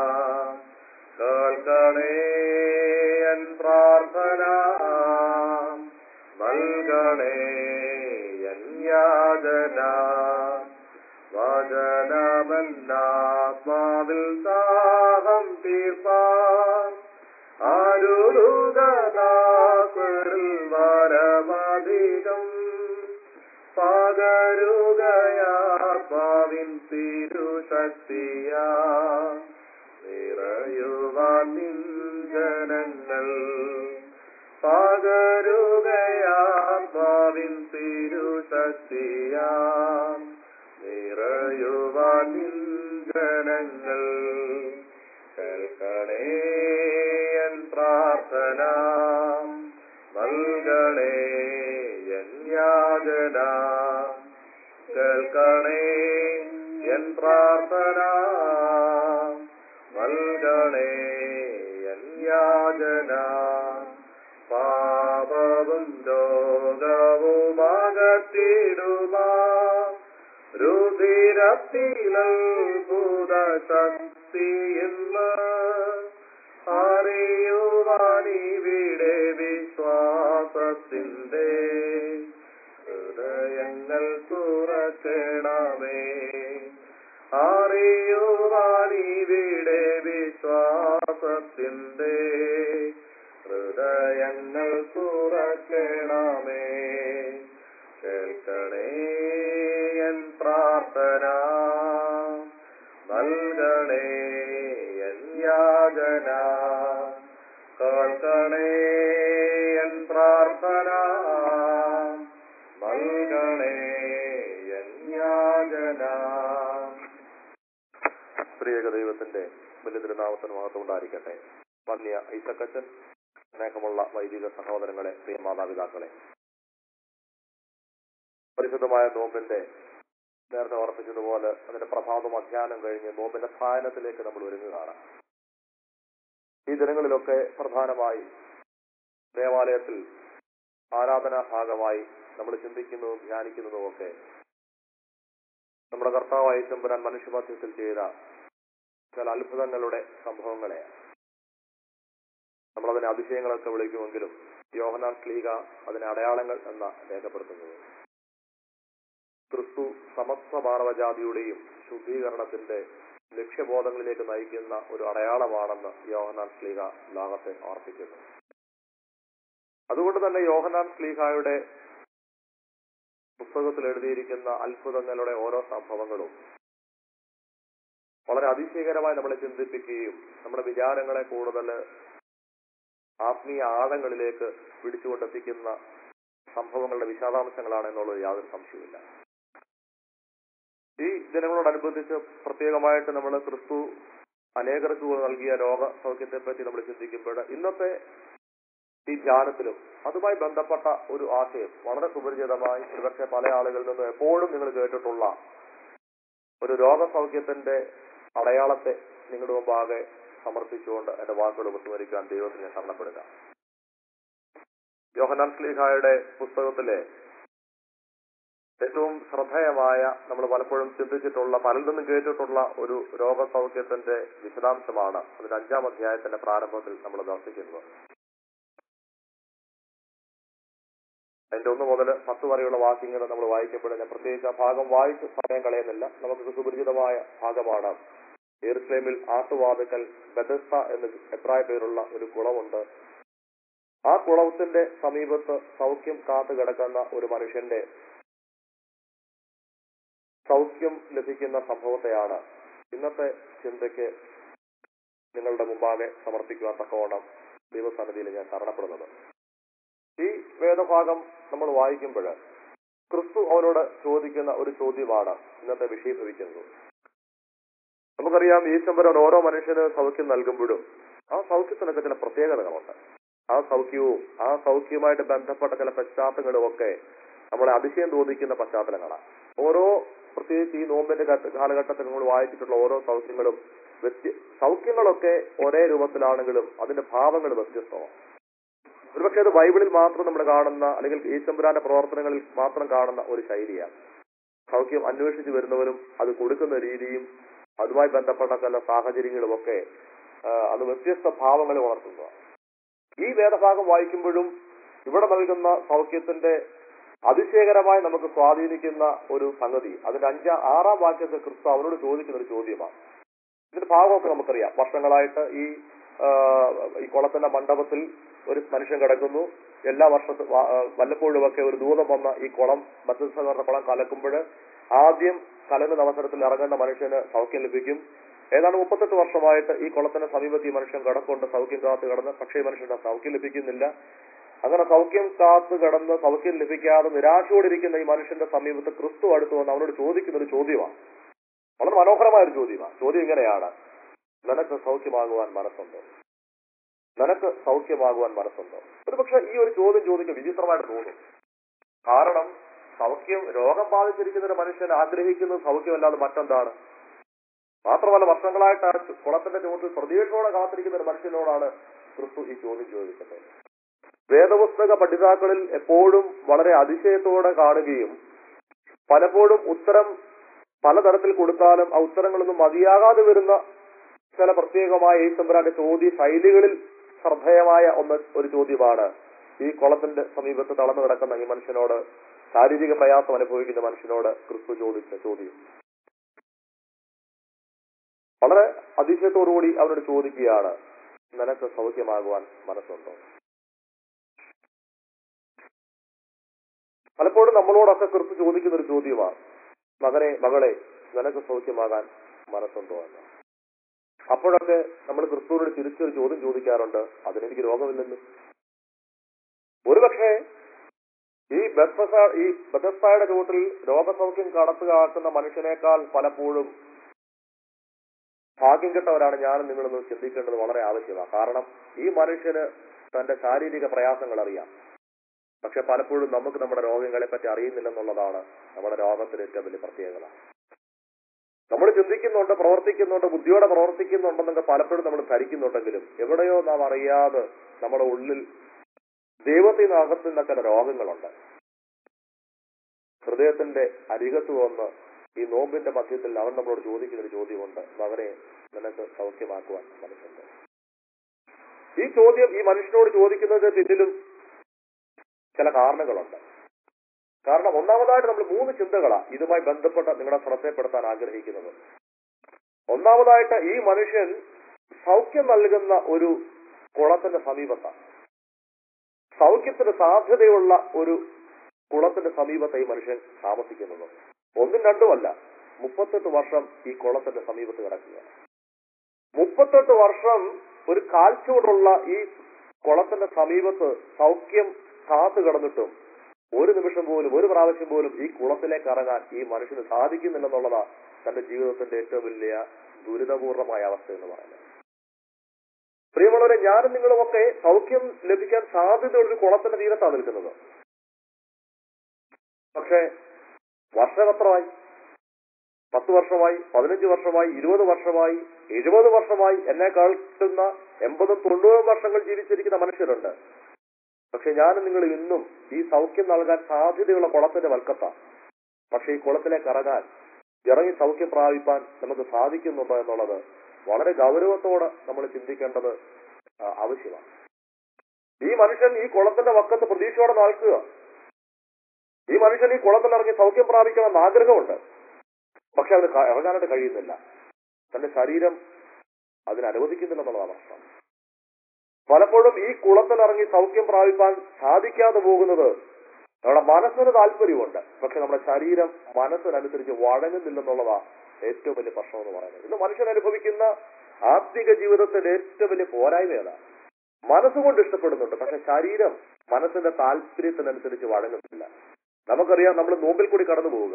കേൾക്കണേ എൻ പ്രാർത്ഥന നൽകണേ എൻ യാചന വചനമന്നാത്മാവിൽ ദാഹം തീർപ്പാൻ ആരുരുഗദാസരിൽ വരമധികം പകരുകയാത്മാവിൻ തിരുശക്തിയാ നിറയുവാൻ നിൻ ജനങ്ങൾ പകരുകയാത്മാവിൻ തിരുശക്തിയാ നിറയുവാൻ നിൻ ജനങ്ങൾ കേൾക്കണേ എൻ പ്രാർത്ഥന നൽകണേ എൻ യാചന കേൾക്കണേ എൻ പ്രാർത്ഥന നൽകണേ എൻ യാചന പാപവും രോഗവും അകത്തിടുവാ രുതിരത്തിലത്ഭുത ശക്തിയെന്ന് അറിയുവാനിവിടെ വിശ്വാസത്തിന്റെ ഹൃദയങ്ങൾ തുറക്കണമേ അറിയുവാനിവിടെ വിശ്വാസത്തിന്റെ ഹൃദയങ്ങൾ തുറക്കണമേ കേൾക്കണേ എൻ പ്രാർത്ഥന നൽകണേ എൻ യാചന കേൾക്കണേ എൻ പ്രാർത്ഥന നൽകണേ എൻ യാചന പ്രിയക ദൈവത്തിന്റെ വലിയ തിരുനാമത്തിന് മഹത്വം ഉണ്ടായിരിക്കട്ടെ വന്യ ഐസക്കച്ചൻ സ്നേഹമുള്ള വൈദിക സഹോദരങ്ങളെ പ്രിയ മാതാപിതാക്കളെ പരിശുദ്ധമായ നോമ്പിന്റെ നേരത്തെ ഓർപ്പിച്ചതുപോലെ അതിന്റെ പ്രഭാതം അധ്യാനം കഴിഞ്ഞ് നോമ്പിന്റെ സ്ഥാനത്തിലേക്ക് നമ്മൾ ഒരുങ്ങുകയാണ് ഈ ദിനങ്ങളിലൊക്കെ പ്രധാനമായി ദേവാലയത്തിൽ ആരാധനാ ഭാഗമായി നമ്മൾ ചിന്തിക്കുന്നതും ധ്യാനിക്കുന്നതും ഒക്കെ നമ്മുടെ കർത്താവായ ചെമ്പുരാൻ മനുഷ്യമധ്യത്തിൽ ചെയ്ത ചില അത്ഭുതങ്ങളുടെ സംഭവങ്ങളെയാണ് നമ്മളതിനെ അതിശയങ്ങളൊക്കെ വിളിക്കുമെങ്കിലും യോഹനാൻ സ്ലീഗ അതിനെ അടയാളങ്ങൾ എന്ന രേഖപ്പെടുത്തുന്നത് ക്രിസ്തു സമസ്ത മാനവജാതിയുടെയും ശുദ്ധീകരണത്തിന്റെ ലക്ഷ്യബോധങ്ങളിലേക്ക് നയിക്കുന്ന ഒരു അടയാളമാണെന്ന് യോഹനാൻ സ്ലീഹ ലോകത്തെ ഓർപ്പിക്കുന്നു അതുകൊണ്ട് തന്നെ യോഹനാൻ സ്ലീഹായുടെ പുസ്തകത്തിൽ എഴുതിയിരിക്കുന്ന അത്ഭുതങ്ങളുടെ ഓരോ സംഭവങ്ങളും വളരെ അതിശയകരമായി നമ്മളെ ചിന്തിപ്പിക്കുകയും നമ്മുടെ വിചാരങ്ങളെ കൂടുതൽ ആത്മീയ ആഴങ്ങളിലേക്ക് പിടിച്ചുകൊണ്ടെത്തിക്കുന്ന സംഭവങ്ങളുടെ വിശദാംശങ്ങളാണ് എന്നുള്ളത് യാതൊരു സംശയവുമില്ല ഈ ദിനങ്ങളോടനുബന്ധിച്ച് പ്രത്യേകമായിട്ട് നമ്മൾ ക്രിസ്തു അനേകർക്ക് നൽകിയ രോഗ സൗഖ്യത്തെ പറ്റി നമ്മൾ ചിന്തിക്കുമ്പോൾ ഇന്നത്തെ ഈ ധ്യാനത്തിലും അതുമായി ബന്ധപ്പെട്ട ഒരു ആശയം വളരെ സുപരിചിതമായി ഒരുപക്ഷെ പല ആളുകളിൽ നിന്ന് എപ്പോഴും നിങ്ങൾ കേട്ടിട്ടുള്ള ഒരു രോഗസൗഖ്യത്തിന്റെ അടയാളത്തെ നിങ്ങളുടെ മുമ്പാകെ സമർപ്പിച്ചുകൊണ്ട് എന്റെ വാക്കുകൾ ഉപസ്മരിക്കാൻ ദൈവത്തിന് ഞാൻ ശരണപ്പെടുക യോഹനാൻ സ്ലീഹായുടെ പുസ്തകത്തിലെ ഏറ്റവും ശ്രദ്ധേയമായ നമ്മൾ പലപ്പോഴും ചിന്തിച്ചിട്ടുള്ള പലരിൽ നിന്നും കേട്ടിട്ടുള്ള ഒരു രോഗസൗഖ്യത്തിന്റെ വിശദാംശമാണ് അതിന്റെ അഞ്ചാം അധ്യായത്തിന്റെ പ്രാരംഭത്തിൽ നമ്മൾ ദർശിക്കുന്നത് അതിന്റെ ഒന്ന് മുതൽ പത്ത് വരെയുള്ള വാക്യങ്ങൾ നമ്മൾ വായിക്കുമ്പോൾ ഞാൻ പ്രത്യേകിച്ച് ആ ഭാഗം വായിച്ച് സമയം കളയുന്നില്ല നമുക്ക് സുപരിചിതമായ ഭാഗമാണ് എറുസ്ലേമിൽ ആട്ടുവാതുക്കൽ ബദസ്ത എന്ന് എബ്രായ പേരുള്ള ഒരു കുളമുണ്ട് ആ കുളത്തിന്റെ സമീപത്ത് സൗഖ്യം കാത്തു കിടക്കുന്ന ഒരു മനുഷ്യന്റെ സൗഖ്യം ലഭിക്കുന്ന സംഭവത്തെയാണ് ഇന്നത്തെ ചിന്തയ്ക്ക് നിങ്ങളുടെ മുമ്പാകെ സമർപ്പിക്കുവാൻ തക്കവണ്ണം ദൈവസന്നിധിയിൽ ഞാൻ ശരണപ്പെടുന്നത് ഈ വേദഭാഗം നമ്മൾ വായിക്കുമ്പോൾ ക്രിസ്തു അവരോട് ചോദിക്കുന്ന ഒരു ചോദ്യമാണ് ഇന്നത്തെ വിഷയീഭവിക്കുന്നത് നമുക്കറിയാം ഈശ്വരൻ ഓരോ മനുഷ്യന് സൗഖ്യം നൽകുമ്പോഴും ആ സൗഖ്യത്തിനൊക്കെ ചില പ്രത്യേകതകളുണ്ട് ആ സൗഖ്യവും ആ സൗഖ്യവുമായിട്ട് ബന്ധപ്പെട്ട ചില പശ്ചാത്തലങ്ങളും ഒക്കെ നമ്മളെ അതിശയം തോന്നിക്കുന്ന പശ്ചാത്തലങ്ങളാണ് ഓരോ പ്രത്യേകിച്ച് ഈ നോമ്പിന്റെ ഘട്ട- കാലഘട്ടത്തിൽ നമ്മൾ വായിച്ചിട്ടുള്ള ഓരോ സൗഖ്യങ്ങളും വ്യത്യ സൗഖ്യങ്ങളൊക്കെ ഒരേ രൂപത്തിലാണെങ്കിലും അതിന്റെ ഭാവങ്ങൾ വ്യത്യസ്തമാണ് ഒരുപക്ഷെ അത് ബൈബിളിൽ മാത്രം നമ്മൾ കാണുന്ന അല്ലെങ്കിൽ ഈശ്വരാന്റെ പ്രവർത്തനങ്ങളിൽ മാത്രം കാണുന്ന ഒരു ശൈലിയാണ് സൗഖ്യം അന്വേഷിച്ച് വരുന്നവരും അത് കൊടുക്കുന്ന രീതിയും അതുമായി ബന്ധപ്പെട്ട ചില സാഹചര്യങ്ങളുമൊക്കെ ആ, അത് വ്യത്യസ്ത ഭാവങ്ങൾ ഉണർത്തുക ഈ വേദഭാഗം വായിക്കുമ്പോഴും ഇവിടെ നൽകുന്ന സൗഖ്യത്തിന്റെ അതിശയകരമായി നമുക്ക് സ്വാധീനിക്കുന്ന ഒരു സംഗതി അതിന്റെ അഞ്ചാം ആറാം വാക്യത്തിൽ ക്രിസ്തു അവനോട് ചോദിക്കുന്ന ഒരു ചോദ്യമാണ് ഇതിന്റെ ഭാഗമൊക്കെ നമുക്കറിയാം വർഷങ്ങളായിട്ട് ഈ ആ, ഈ കുളത്തിന്റെ മണ്ഡപത്തിൽ ഒരു മനുഷ്യൻ കിടക്കുന്നു എല്ലാ വർഷത്തും വ- ആ, വല്ലപ്പോഴുമൊക്കെ ഒരു ദൂതം വന്ന ഈ കുളം ബദ്ധസ്ഥ എന്ന് പറഞ്ഞ കുളം കലക്കുമ്പോൾ ആദ്യം കലങ്ങുന്ന അവസരത്തിൽ ഇറങ്ങുന്ന മനുഷ്യന് സൗഖ്യം ലഭിക്കും ഏതാണ്ട് മുപ്പത്തെട്ട് വർഷമായിട്ട് ഈ കുളത്തിന്റെ സമീപത്ത് ഈ മനുഷ്യൻ കിടക്കൊണ്ട് സൗഖ്യം കാത്ത് കിടന്ന് പക്ഷേ ഈ മനുഷ്യന് സൗഖ്യം ലഭിക്കുന്നില്ല അങ്ങനെ സൗഖ്യം കാത്ത് കിടന്ന് സൗഖ്യം ലഭിക്കാതെ നിരാശയോടിരിക്കുന്ന ഈ മനുഷ്യന്റെ സമീപത്ത് ക്രിസ്തു അടുത്ത് വന്ന് അവനോട് ചോദിക്കുന്ന ഒരു ചോദ്യമാണ് വളരെ മനോഹരമായ ഒരു ചോദ്യമാണ് ചോദ്യം ഇങ്ങനെയാണ് നിനക്ക് സൗഖ്യമാകുവാൻ മനസ്സുണ്ടോ നിനക്ക് സൗഖ്യമാകുവാൻ മനസ്സുണ്ടോ ഒരുപക്ഷെ ഈ ഒരു ചോദ്യം ചോദിക്കുക വിചിത്രമായിട്ട് തോന്നും കാരണം സൗഖ്യം രോഗം ബാധിച്ചിരിക്കുന്ന ഒരു മനുഷ്യൻ ആഗ്രഹിക്കുന്നത് സൗഖ്യമല്ലാതെ മറ്റെന്താണ് മാത്രമല്ല വർഷങ്ങളായിട്ട് ആ ചു- കുളത്തിന്റെ ചുവട്ടിൽ പ്രതീക്ഷയോടെ കാത്തിരിക്കുന്ന ഒരു മനുഷ്യനോടാണ് ക്രിസ്തു ഈ ചോദ്യം ചോദിക്കുന്നത് വേദപുസ്തക പഠിതാക്കളിൽ എപ്പോഴും വളരെ അതിശയത്തോടെ കാണുകയും പലപ്പോഴും ഉത്തരം പലതരത്തിൽ കൊടുത്താലും ആ ഉത്തരങ്ങളൊന്നും മതിയാകാതെ വരുന്ന ചില പ്രത്യേകമായ ഈ തമ്പുരാന്റെ ചോദ്യ ശൈലികളിൽ ശ്രദ്ധേയമായ ഒന്ന് ഒരു ചോദ്യമാണ് ഈ കുളത്തിന്റെ സമീപത്ത് തളർന്നു കിടക്കുന്ന ഈ മനുഷ്യനോട് ശാരീരിക പ്രയാസം അനുഭവിക്കുന്ന മനുഷ്യനോട് ക്രിസ്തു ചോദിച്ച ചോദ്യം വളരെ അതിശയത്തോടുകൂടി അവരോട് ചോദിക്കുകയാണ് നിനക്ക് സൗഖ്യമാകുവാൻ മനസ്സുണ്ടോ പലപ്പോഴും നമ്മളോടൊക്കെ ക്രിസ്തു ചോദിക്കുന്ന ഒരു ചോദ്യമാണ് മകനെ മകളെ നിനക്ക് സൗഖ്യമാകാൻ മനസ്സുണ്ടോ എന്ന് അപ്പോഴൊക്കെ നമ്മൾ ക്രിസ്തുവിനോട് തിരിച്ചൊരു ചോദ്യം ചോദിക്കാറുണ്ട് അതിനെനിക്ക് രോഗമില്ലെന്ന് ഒരുപക്ഷെ ഈ ബെത്സ ഈ ബദസ്സായുടെ ചുവട്ടിൽ രോഗസൗഖ്യം കടത്തുകാക്കുന്ന മനുഷ്യനേക്കാൾ പലപ്പോഴും ഭാഗ്യം കെട്ടവരാണ് ഞാനും നിങ്ങളൊന്ന് ചിന്തിക്കേണ്ടത് വളരെ ആവശ്യമാണ് കാരണം ഈ മനുഷ്യന് തന്റെ ശാരീരിക പ്രയാസങ്ങൾ അറിയാം പക്ഷെ പലപ്പോഴും നമുക്ക് നമ്മുടെ രോഗങ്ങളെ പറ്റി അറിയുന്നില്ലെന്നുള്ളതാണ് നമ്മുടെ രോഗത്തിന്റെ ഏറ്റവും വലിയ പ്രത്യേകത നമ്മൾ ചിന്തിക്കുന്നുണ്ട് പ്രവർത്തിക്കുന്നുണ്ട് ബുദ്ധിയോടെ പ്രവർത്തിക്കുന്നുണ്ടെന്നൊക്കെ പലപ്പോഴും നമ്മൾ ധരിക്കുന്നുണ്ടെങ്കിലും എവിടെയോ നാം അറിയാതെ നമ്മുടെ ഉള്ളിൽ ദൈവത്തിൽ നിന്ന് അകത്തു നിന്നൊക്കെ രോഗങ്ങളുണ്ട് ഹൃദയത്തിന്റെ അരികത്ത് വന്ന് ഈ നോമ്പിന്റെ മധ്യത്തിൽ അവൻ നമ്മളോട് ചോദിക്കുന്ന ഒരു ചോദ്യമുണ്ട് മകനെ നിനക്ക് സൗഖ്യമാക്കുവാൻ മനസ്സുണ്ട് ഈ ചോദ്യം ഈ മനുഷ്യനോട് ചോദിക്കുന്നതിന് പിന്നിലും ചില കാരണങ്ങളുണ്ട് കാരണം ഒന്നാമതായിട്ട് നമ്മൾ മൂന്ന് ചിന്തകളാണ് ഇതുമായി ബന്ധപ്പെട്ട നിങ്ങളെ ശ്രദ്ധപ്പെടുത്താൻ ആഗ്രഹിക്കുന്നത് ഒന്നാമതായിട്ട് ഈ മനുഷ്യൻ സൗഖ്യം നൽകുന്ന ഒരു കുളത്തിന്റെ സമീപത്താണ് സൗഖ്യത്തിന് സാധ്യതയുള്ള ഒരു കുളത്തിന്റെ സമീപത്ത് ഈ മനുഷ്യൻ താമസിക്കുന്നത് ഒന്നും രണ്ടുമല്ല മുപ്പത്തെട്ട് വർഷം ഈ കുളത്തിന്റെ സമീപത്ത് കിടക്കുക മുപ്പത്തെട്ട് വർഷം ഒരു കാൽച്ചൂടുള്ള ഈ കുളത്തിന്റെ സമീപത്ത് സൗഖ്യം കാത്തു കിടന്നിട്ടും ഒരു നിമിഷം പോലും ഒരു പ്രാവശ്യം പോലും ഈ കുളത്തിലേക്ക് ഇറങ്ങാൻ ഈ മനുഷ്യന് സാധിക്കുന്നില്ലെന്നുള്ളതാ തന്റെ ജീവിതത്തിന്റെ ഏറ്റവും വലിയ ദുരിതപൂർണമായ അവസ്ഥ എന്ന് പറയുന്നത് പ്രിയമുള്ളവരെ ഞാനും നിങ്ങളുമൊക്കെ സൗഖ്യം ലഭിക്കാൻ സാധ്യതയുള്ള ഒരു കുളത്തിന്റെ തീരത്താണ് നിൽക്കുന്നത് പക്ഷേ വർഷമെത്രമായി പത്ത് വർഷമായി പതിനഞ്ച് വർഷമായി ഇരുപത് വർഷമായി എഴുപത് വർഷമായി എന്നെ കേൾക്കുന്ന എൺപതും തൊണ്ണൂറും വർഷങ്ങൾ ജീവിച്ചിരിക്കുന്ന മനുഷ്യരുണ്ട് പക്ഷെ ഞാനും നിങ്ങൾ ഇന്നും ഈ സൗഖ്യം നൽകാൻ സാധ്യതയുള്ള കുളത്തിന്റെ വൽക്കത്താണ് പക്ഷെ ഈ കുളത്തിലേക്ക് ഇറങ്ങാൻ ഇറങ്ങി സൗഖ്യം പ്രാപിപ്പാൻ നമുക്ക് സാധിക്കുന്നുണ്ടോ എന്നുള്ളത് വളരെ ഗൗരവത്തോടെ നമ്മൾ ചിന്തിക്കേണ്ടത് ആ, ആവശ്യമാണ് ഈ മനുഷ്യൻ ഈ കുളത്തിന്റെ വക്കത്ത് പ്രതീക്ഷയോടെ നിൽക്കുക ഈ മനുഷ്യൻ ഈ കുളത്തിലിറങ്ങി സൗഖ്യം പ്രാപിക്കണമെന്ന് ആഗ്രഹമുണ്ട് പക്ഷെ അവന് ക- ഇറങ്ങാനായിട്ട് കഴിയുന്നില്ല തന്റെ ശരീരം അതിന് അനുവദിക്കുന്നില്ലെന്നുള്ളതാണ് പ്രശ്നം പലപ്പോഴും ഈ കുളത്തിലിറങ്ങി സൗഖ്യം പ്രാപിപ്പാൻ സാധിക്കാതെ പോകുന്നത് നമ്മുടെ മനസ്സിന് താല്പര്യമുണ്ട് പക്ഷെ നമ്മുടെ ശരീരം മനസ്സിനനുസരിച്ച് വഴങ്ങുന്നില്ലെന്നുള്ളതാണ് ഏറ്റവും വലിയ പ്രശ്നം എന്ന് പറയുന്നത് ഇന്ന് മനുഷ്യൻ അനുഭവിക്കുന്ന ആത്മിക ജീവിതത്തിന്റെ ഏറ്റവും വലിയ പോരായ്മ ഏതാ മനസ്സുകൊണ്ട് ഇഷ്ടപ്പെടുന്നുണ്ട് പക്ഷെ ശരീരം മനസ്സിന്റെ താല്പര്യത്തിനനുസരിച്ച് വഴങ്ങുന്നില്ല നമുക്കറിയാം നമ്മൾ നോമ്പിൽ കൂടി കടന്നു പോവുക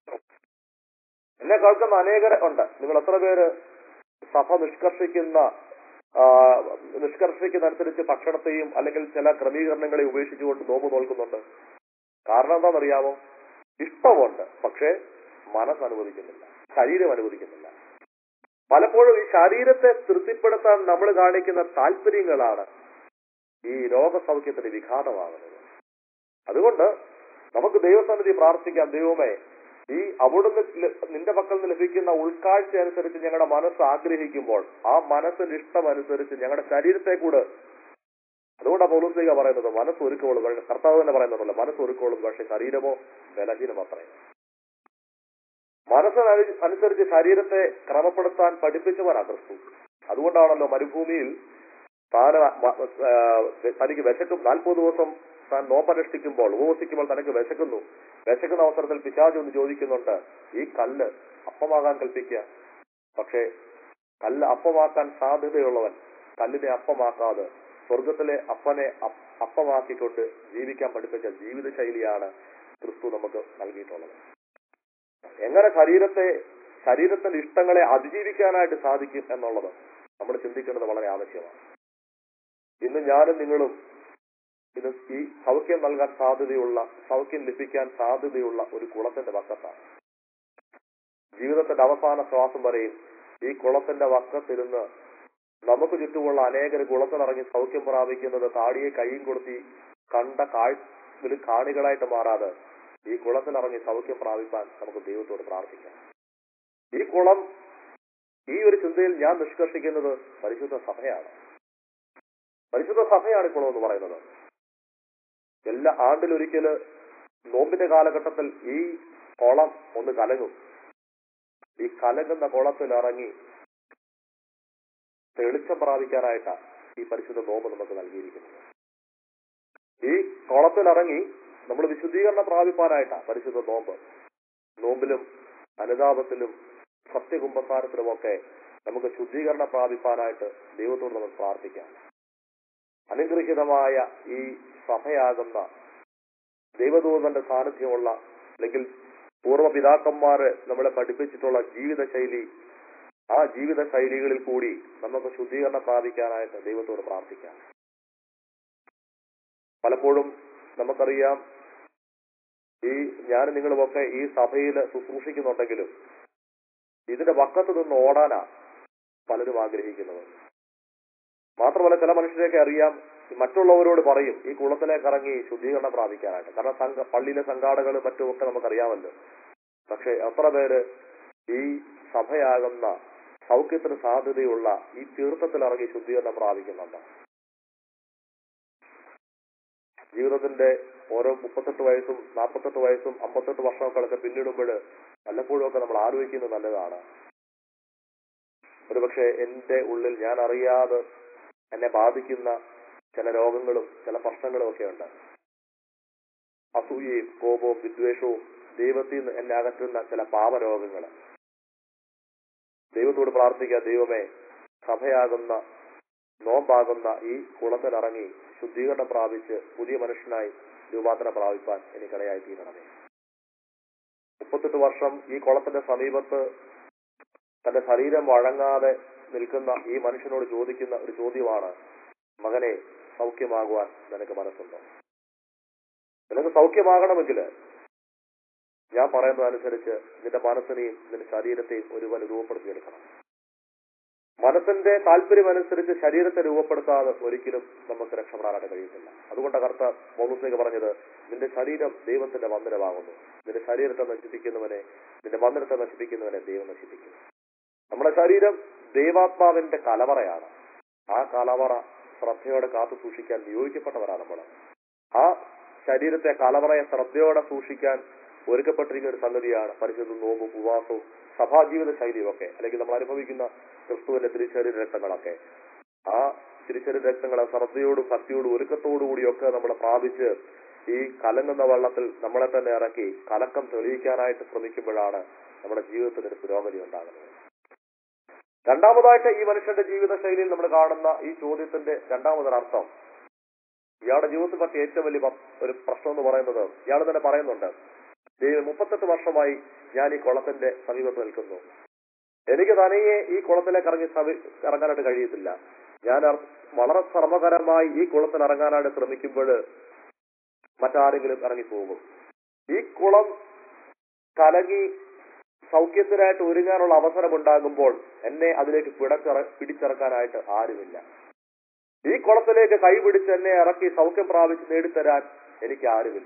എന്നെ കേൾക്കുന്ന അനേകരെ ഉണ്ട് നിങ്ങൾ എത്ര പേര് സഭ നിഷ്കർഷിക്കുന്ന ആ, നിഷ്കർഷിക്കുന്നതനുസരിച്ച് ഭക്ഷണത്തെയും അല്ലെങ്കിൽ ചില ക്രമീകരണങ്ങളെ ഉപേക്ഷിച്ചുകൊണ്ട് നോമ്പ് നോൽക്കുന്നുണ്ട് കാരണം എന്താണെന്നറിയാമോ ഇഷ്ടമുണ്ട് പക്ഷേ മനസ്സ് അനുവദിക്കുന്നില്ല ശരീരം അനുവദിക്കുന്നില്ല പലപ്പോഴും ഈ ശരീരത്തെ തൃപ്തിപ്പെടുത്താൻ നമ്മൾ കാണിക്കുന്ന താല്പര്യങ്ങളാണ് ഈ രോഗസൗഖ്യത്തിന് വിഘാതമാകുന്നത് അതുകൊണ്ട് നമുക്ക് ദൈവസന്നിധി പ്രാർത്ഥിക്കാം ദൈവമേ ഈ അവിടുന്ന് ല- നിന്റെ പക്കൽ നിന്ന് ലഭിക്കുന്ന ഉൾക്കാഴ്ച അനുസരിച്ച് ഞങ്ങളുടെ മനസ്സ് ആഗ്രഹിക്കുമ്പോൾ ആ മനസ്സിന്റെ ഇഷ്ടം അനുസരിച്ച് ഞങ്ങളുടെ ശരീരത്തെ കൂടെ അതുകൊണ്ടാണ് പൗലോസിക പറയുന്നത് മനസ്സ് ഒരുക്കോളും പക്ഷേ കർത്താവ് തന്നെ പറയുന്നുണ്ടല്ലോ മനസ്സ് ഒരുക്കോളും പക്ഷെ ശരീരമോ ബലഹീനം അത്രേ മനസ്സിന് അനുസരിച്ച് ശരീരത്തെ ക്രമപ്പെടുത്താൻ പഠിപ്പിച്ചവനാ ക്രിസ്തു അതുകൊണ്ടാണല്ലോ മരുഭൂമിയിൽ താൻ മ- ആ, തനിക്ക് വിശക്കും നാൽപ്പത് ദിവസം താൻ നോമ്പനുഷ്ഠിക്കുമ്പോൾ ഉപവസിക്കുമ്പോൾ തനിക്ക് വിശക്കുന്നു വിശക്കുന്ന അവസരത്തിൽ പിശാജ് ഒന്ന് ചോദിക്കുന്നുണ്ട് ഈ കല്ല് അപ്പമാകാൻ കൽപ്പിക്കുക പക്ഷേ കല്ല് അപ്പമാക്കാൻ സാധ്യതയുള്ളവൻ കല്ലിനെ അപ്പമാക്കാതെ സ്വർഗത്തിലെ അപ്പനെ അപ്പ് അപ്പമാക്കിക്കൊണ്ട് ജീവിക്കാൻ പഠിപ്പിച്ച ജീവിത ശൈലിയാണ് ക്രിസ്തു നമുക്ക് നൽകിയിട്ടുള്ളത് എങ്ങനെ ശരീരത്തെ ശരീരത്തിന്റെ ഇഷ്ടങ്ങളെ അതിജീവിക്കാനായിട്ട് സാധിക്കും എന്നുള്ളത് നമ്മൾ ചിന്തിക്കേണ്ടത് വളരെ ആവശ്യമാണ് ഇന്ന് ഞാനും നിങ്ങളും ഇത് ഈ സൗഖ്യം നൽകാൻ സാധ്യതയുള്ള സൗഖ്യം ലഭിക്കാൻ സാധ്യതയുള്ള ഒരു കുളത്തിന്റെ വക്കത്താണ് ജീവിതത്തിന്റെ അവസാന ശ്വാസം വരെയും ഈ കുളത്തിന്റെ വക്കത്തിരുന്ന് നമുക്ക് ചുറ്റുമുള്ള അനേകർ കുളത്തിലിറങ്ങി സൗഖ്യം പ്രാപിക്കുന്നത് താടിയെ കൈയും കൊടുത്തി കണ്ട കാഴ്ച കാണികളായിട്ട് മാറാതെ ഈ കുളത്തിലിറങ്ങി സൗഖ്യം പ്രാപിപ്പാൻ നമുക്ക് ദൈവത്തോട് പ്രാർത്ഥിക്കാം ഈ കുളം ഈ ഒരു ചിന്തയിൽ ഞാൻ നിഷ്കർഷിക്കുന്നത് പരിശുദ്ധ സഭയാണ് പരിശുദ്ധ സഭയാണ് ഈ കുളം എന്ന് പറയുന്നത് എല്ലാ ആണ്ടിലൊരിക്കല് നോമ്പിന്റെ കാലഘട്ടത്തിൽ ഈ കുളം ഒന്ന് കലങ്ങും ഈ കലങ്ങുന്ന കുളത്തിൽ ഇറങ്ങി തെളിച്ചം പ്രാപിക്കാനായിട്ടാണ് ഈ പരിശുദ്ധ നോമ്പ് നമുക്ക് നൽകിയിരിക്കുന്നത് ഈ കുളത്തിലിറങ്ങി നമ്മൾ വിശുദ്ധീകരണം പ്രാപിപ്പാനായിട്ടാണ് പരിശുദ്ധ നോമ്പ് നോമ്പിലും അനുതാപത്തിലും സത്യകുംഭസാരത്തിലുമൊക്കെ നമുക്ക് ശുദ്ധീകരണം പ്രാപിപ്പാനായിട്ട് ദൈവത്തോട് നമുക്ക് പ്രാർത്ഥിക്കാം അനുഗ്രഹീതമായ ഈ സഭയാകുന്ന ദൈവദൂതന്റെ സാന്നിധ്യമുള്ള അല്ലെങ്കിൽ പൂർവ്വപിതാക്കന്മാര് നമ്മളെ പഠിപ്പിച്ചിട്ടുള്ള ജീവിതശൈലി ആ ജീവിത ശൈലികളിൽ കൂടി നമുക്ക് ശുദ്ധീകരണം പ്രാപിക്കാനായിട്ട് ദൈവത്തോട് പ്രാർത്ഥിക്കാം പലപ്പോഴും നമുക്കറിയാം ഈ ഞാൻ നിങ്ങളുമൊക്കെ ഈ സഭയിൽ ശുശ്രൂഷിക്കുന്നുണ്ടെങ്കിലും ഇതിന്റെ വക്കത്ത് നിന്ന് ഓടാനാ പലരും ആഗ്രഹിക്കുന്നത് മാത്രമല്ല ചില മനുഷ്യരെയൊക്കെ അറിയാം ഈ മറ്റുള്ളവരോട് പറയും ഈ കുളത്തിലേക്ക് ഇറങ്ങി ശുദ്ധീകരണം പ്രാപിക്കാനായിട്ട് കാരണം സംഘ പള്ളിയിലെ സംഘാടകരും മറ്റുമൊക്കെ നമുക്കറിയാമല്ലോ പക്ഷെ എത്ര പേര് ഈ സഭയാകുന്ന സൗഖ്യത്തിന് സാധ്യതയുള്ള ഈ തീർത്ഥത്തിൽ ഇറങ്ങി ശുദ്ധീകരണം പ്രാപിക്കുന്നുണ്ട് ജീവിതത്തിന്റെ ഓരോ മുപ്പത്തെട്ട് വയസ്സും നാൽപ്പത്തെട്ട് വയസ്സും അമ്പത്തെട്ട് വർഷമൊക്കെ പിന്നിടുമ്പോൾ വല്ലപ്പോഴും ഒക്കെ നമ്മൾ ആലോചിക്കുന്നത് നല്ലതാണ് ഒരുപക്ഷെ എന്റെ ഉള്ളിൽ ഞാൻ അറിയാതെ എന്നെ ബാധിക്കുന്ന ചില രോഗങ്ങളും ചില പ്രശ്നങ്ങളും ഒക്കെ ഉണ്ട് അസൂയയും കോപവും വിദ്വേഷവും ദൈവത്തിൽ നിന്ന് എന്നെ അകറ്റുന്ന ചില പാപരോഗങ്ങൾ ദൈവത്തോട് പ്രാർത്ഥിക്കുക ദൈവമേ സഭയാകുന്ന നോമ്പാകുന്ന ഈ കുളത്തിലിറങ്ങി ശുദ്ധീകരണം പ്രാപിച്ച് പുതിയ മനുഷ്യനായി രൂപാന്തരം പ്രാപിപ്പാൻ എനിക്കിടയായി തീരണമേ മുപ്പത്തെട്ട് വർഷം ഈ കുളത്തിന്റെ സമീപത്ത് തന്റെ ശരീരം വഴങ്ങാതെ നിൽക്കുന്ന ഈ മനുഷ്യനോട് ചോദിക്കുന്ന ഒരു ചോദ്യമാണ് മകനെ സൗഖ്യമാകുവാൻ നിനക്ക് മനസ്സുണ്ടോ നിനക്ക് സൗഖ്യമാകണമെങ്കിൽ ഞാൻ പറയുന്നതനുസരിച്ച് നിന്റെ മനസ്സിനെയും നിന്റെ ശരീരത്തെയും ഒരുപോലെ രൂപപ്പെടുത്തിയെടുക്കണം മനസ്സിന്റെ താല്പര്യമനുസരിച്ച് ശരീരത്തെ രൂപപ്പെടുത്താതെ ഒരിക്കലും നമുക്ക് രക്ഷപ്പെടാനായിട്ട് കഴിയത്തില്ല അതുകൊണ്ട് കർത്ത മോളുസേക്ക് പറഞ്ഞത് നിന്റെ ശരീരം ദൈവത്തിന്റെ മന്ദിരമാകുന്നു നിന്റെ ശരീരത്തെ നശിപ്പിക്കുന്നവനെ നിന്റെ മന്ദിരത്തെ നശിപ്പിക്കുന്നവനെ ദൈവം നശിപ്പിക്കും നമ്മുടെ ശരീരം ദൈവാത്മാവിന്റെ കലവറയാണ് ആ കലവറ ശ്രദ്ധയോടെ കാത്തു സൂക്ഷിക്കാൻ നിയോഗിക്കപ്പെട്ടവരാണ് നമ്മൾ ആ ശരീരത്തെ കലവറയെ ശ്രദ്ധയോടെ സൂക്ഷിക്കാൻ ഒരുക്കപ്പെട്ടിരിക്കുന്ന ഒരു സംഗതിയാണ് പരിശുദ്ധ നോമ്പും ഉപവാസവും സഭാജീവിത ശൈലിയും ഒക്കെ അല്ലെങ്കിൽ നമ്മൾ അനുഭവിക്കുന്ന ക്രിസ്തുവിന്റെ തിരിച്ചറിയ രക്തങ്ങളൊക്കെ ആ തിരിച്ചറിയ രക്തങ്ങളെ ശ്രദ്ധയോടും ഭക്തിയോടും ഒരുക്കത്തോടു കൂടിയൊക്കെ നമ്മൾ പ്രാപിച്ച് ഈ കലങ്ങുന്ന വെള്ളത്തിൽ നമ്മളെ തന്നെ ഇറക്കി കലക്കം തെളിയിക്കാനായിട്ട് ശ്രമിക്കുമ്പോഴാണ് നമ്മുടെ ജീവിതത്തിന് ഒരു പുരോഗതി ഉണ്ടാകുന്നത് രണ്ടാമതായിട്ട് ഈ മനുഷ്യന്റെ ജീവിത ശൈലിയിൽ നമ്മൾ കാണുന്ന ഈ ചോദ്യത്തിന്റെ രണ്ടാമതൊരർത്ഥം ഇയാളുടെ ജീവിതത്തിൽ പറ്റിയ ഏറ്റവും വലിയ പ- ഒരു പ്രശ്നം എന്ന് പറയുന്നത് ഇയാൾ തന്നെ പറയുന്നുണ്ട് ദൈവം മുപ്പത്തെട്ട് വർഷമായി ഞാൻ ഈ കുളത്തിന്റെ സമീപത്ത് നിൽക്കുന്നു എനിക്ക് തനിയെ ഈ കുളത്തിലേക്ക് ഇറങ്ങി സമി- ഇറങ്ങാനായിട്ട് കഴിയത്തില്ല ഞാൻ അർ- വളരെ ശ്രമകരമായി ഈ കുളത്തിൽ ഇറങ്ങാനായിട്ട് ശ്രമിക്കുമ്പോൾ മറ്റാരെങ്കിലും ഇറങ്ങിപ്പോകും ഈ കുളം കലങ്ങി സൗഖ്യത്തിനായിട്ട് ഒരുങ്ങാനുള്ള അവസരം ഉണ്ടാകുമ്പോൾ എന്നെ അതിലേക്ക് പിടച്ചിറ പിടിച്ചിറക്കാനായിട്ട് ആരുമില്ല ഈ കുളത്തിലേക്ക് കൈപിടിച്ച് എന്നെ ഇറക്കി സൗഖ്യം പ്രാപിച്ച് നേടിത്തരാൻ എനിക്ക് ആരുമില്ല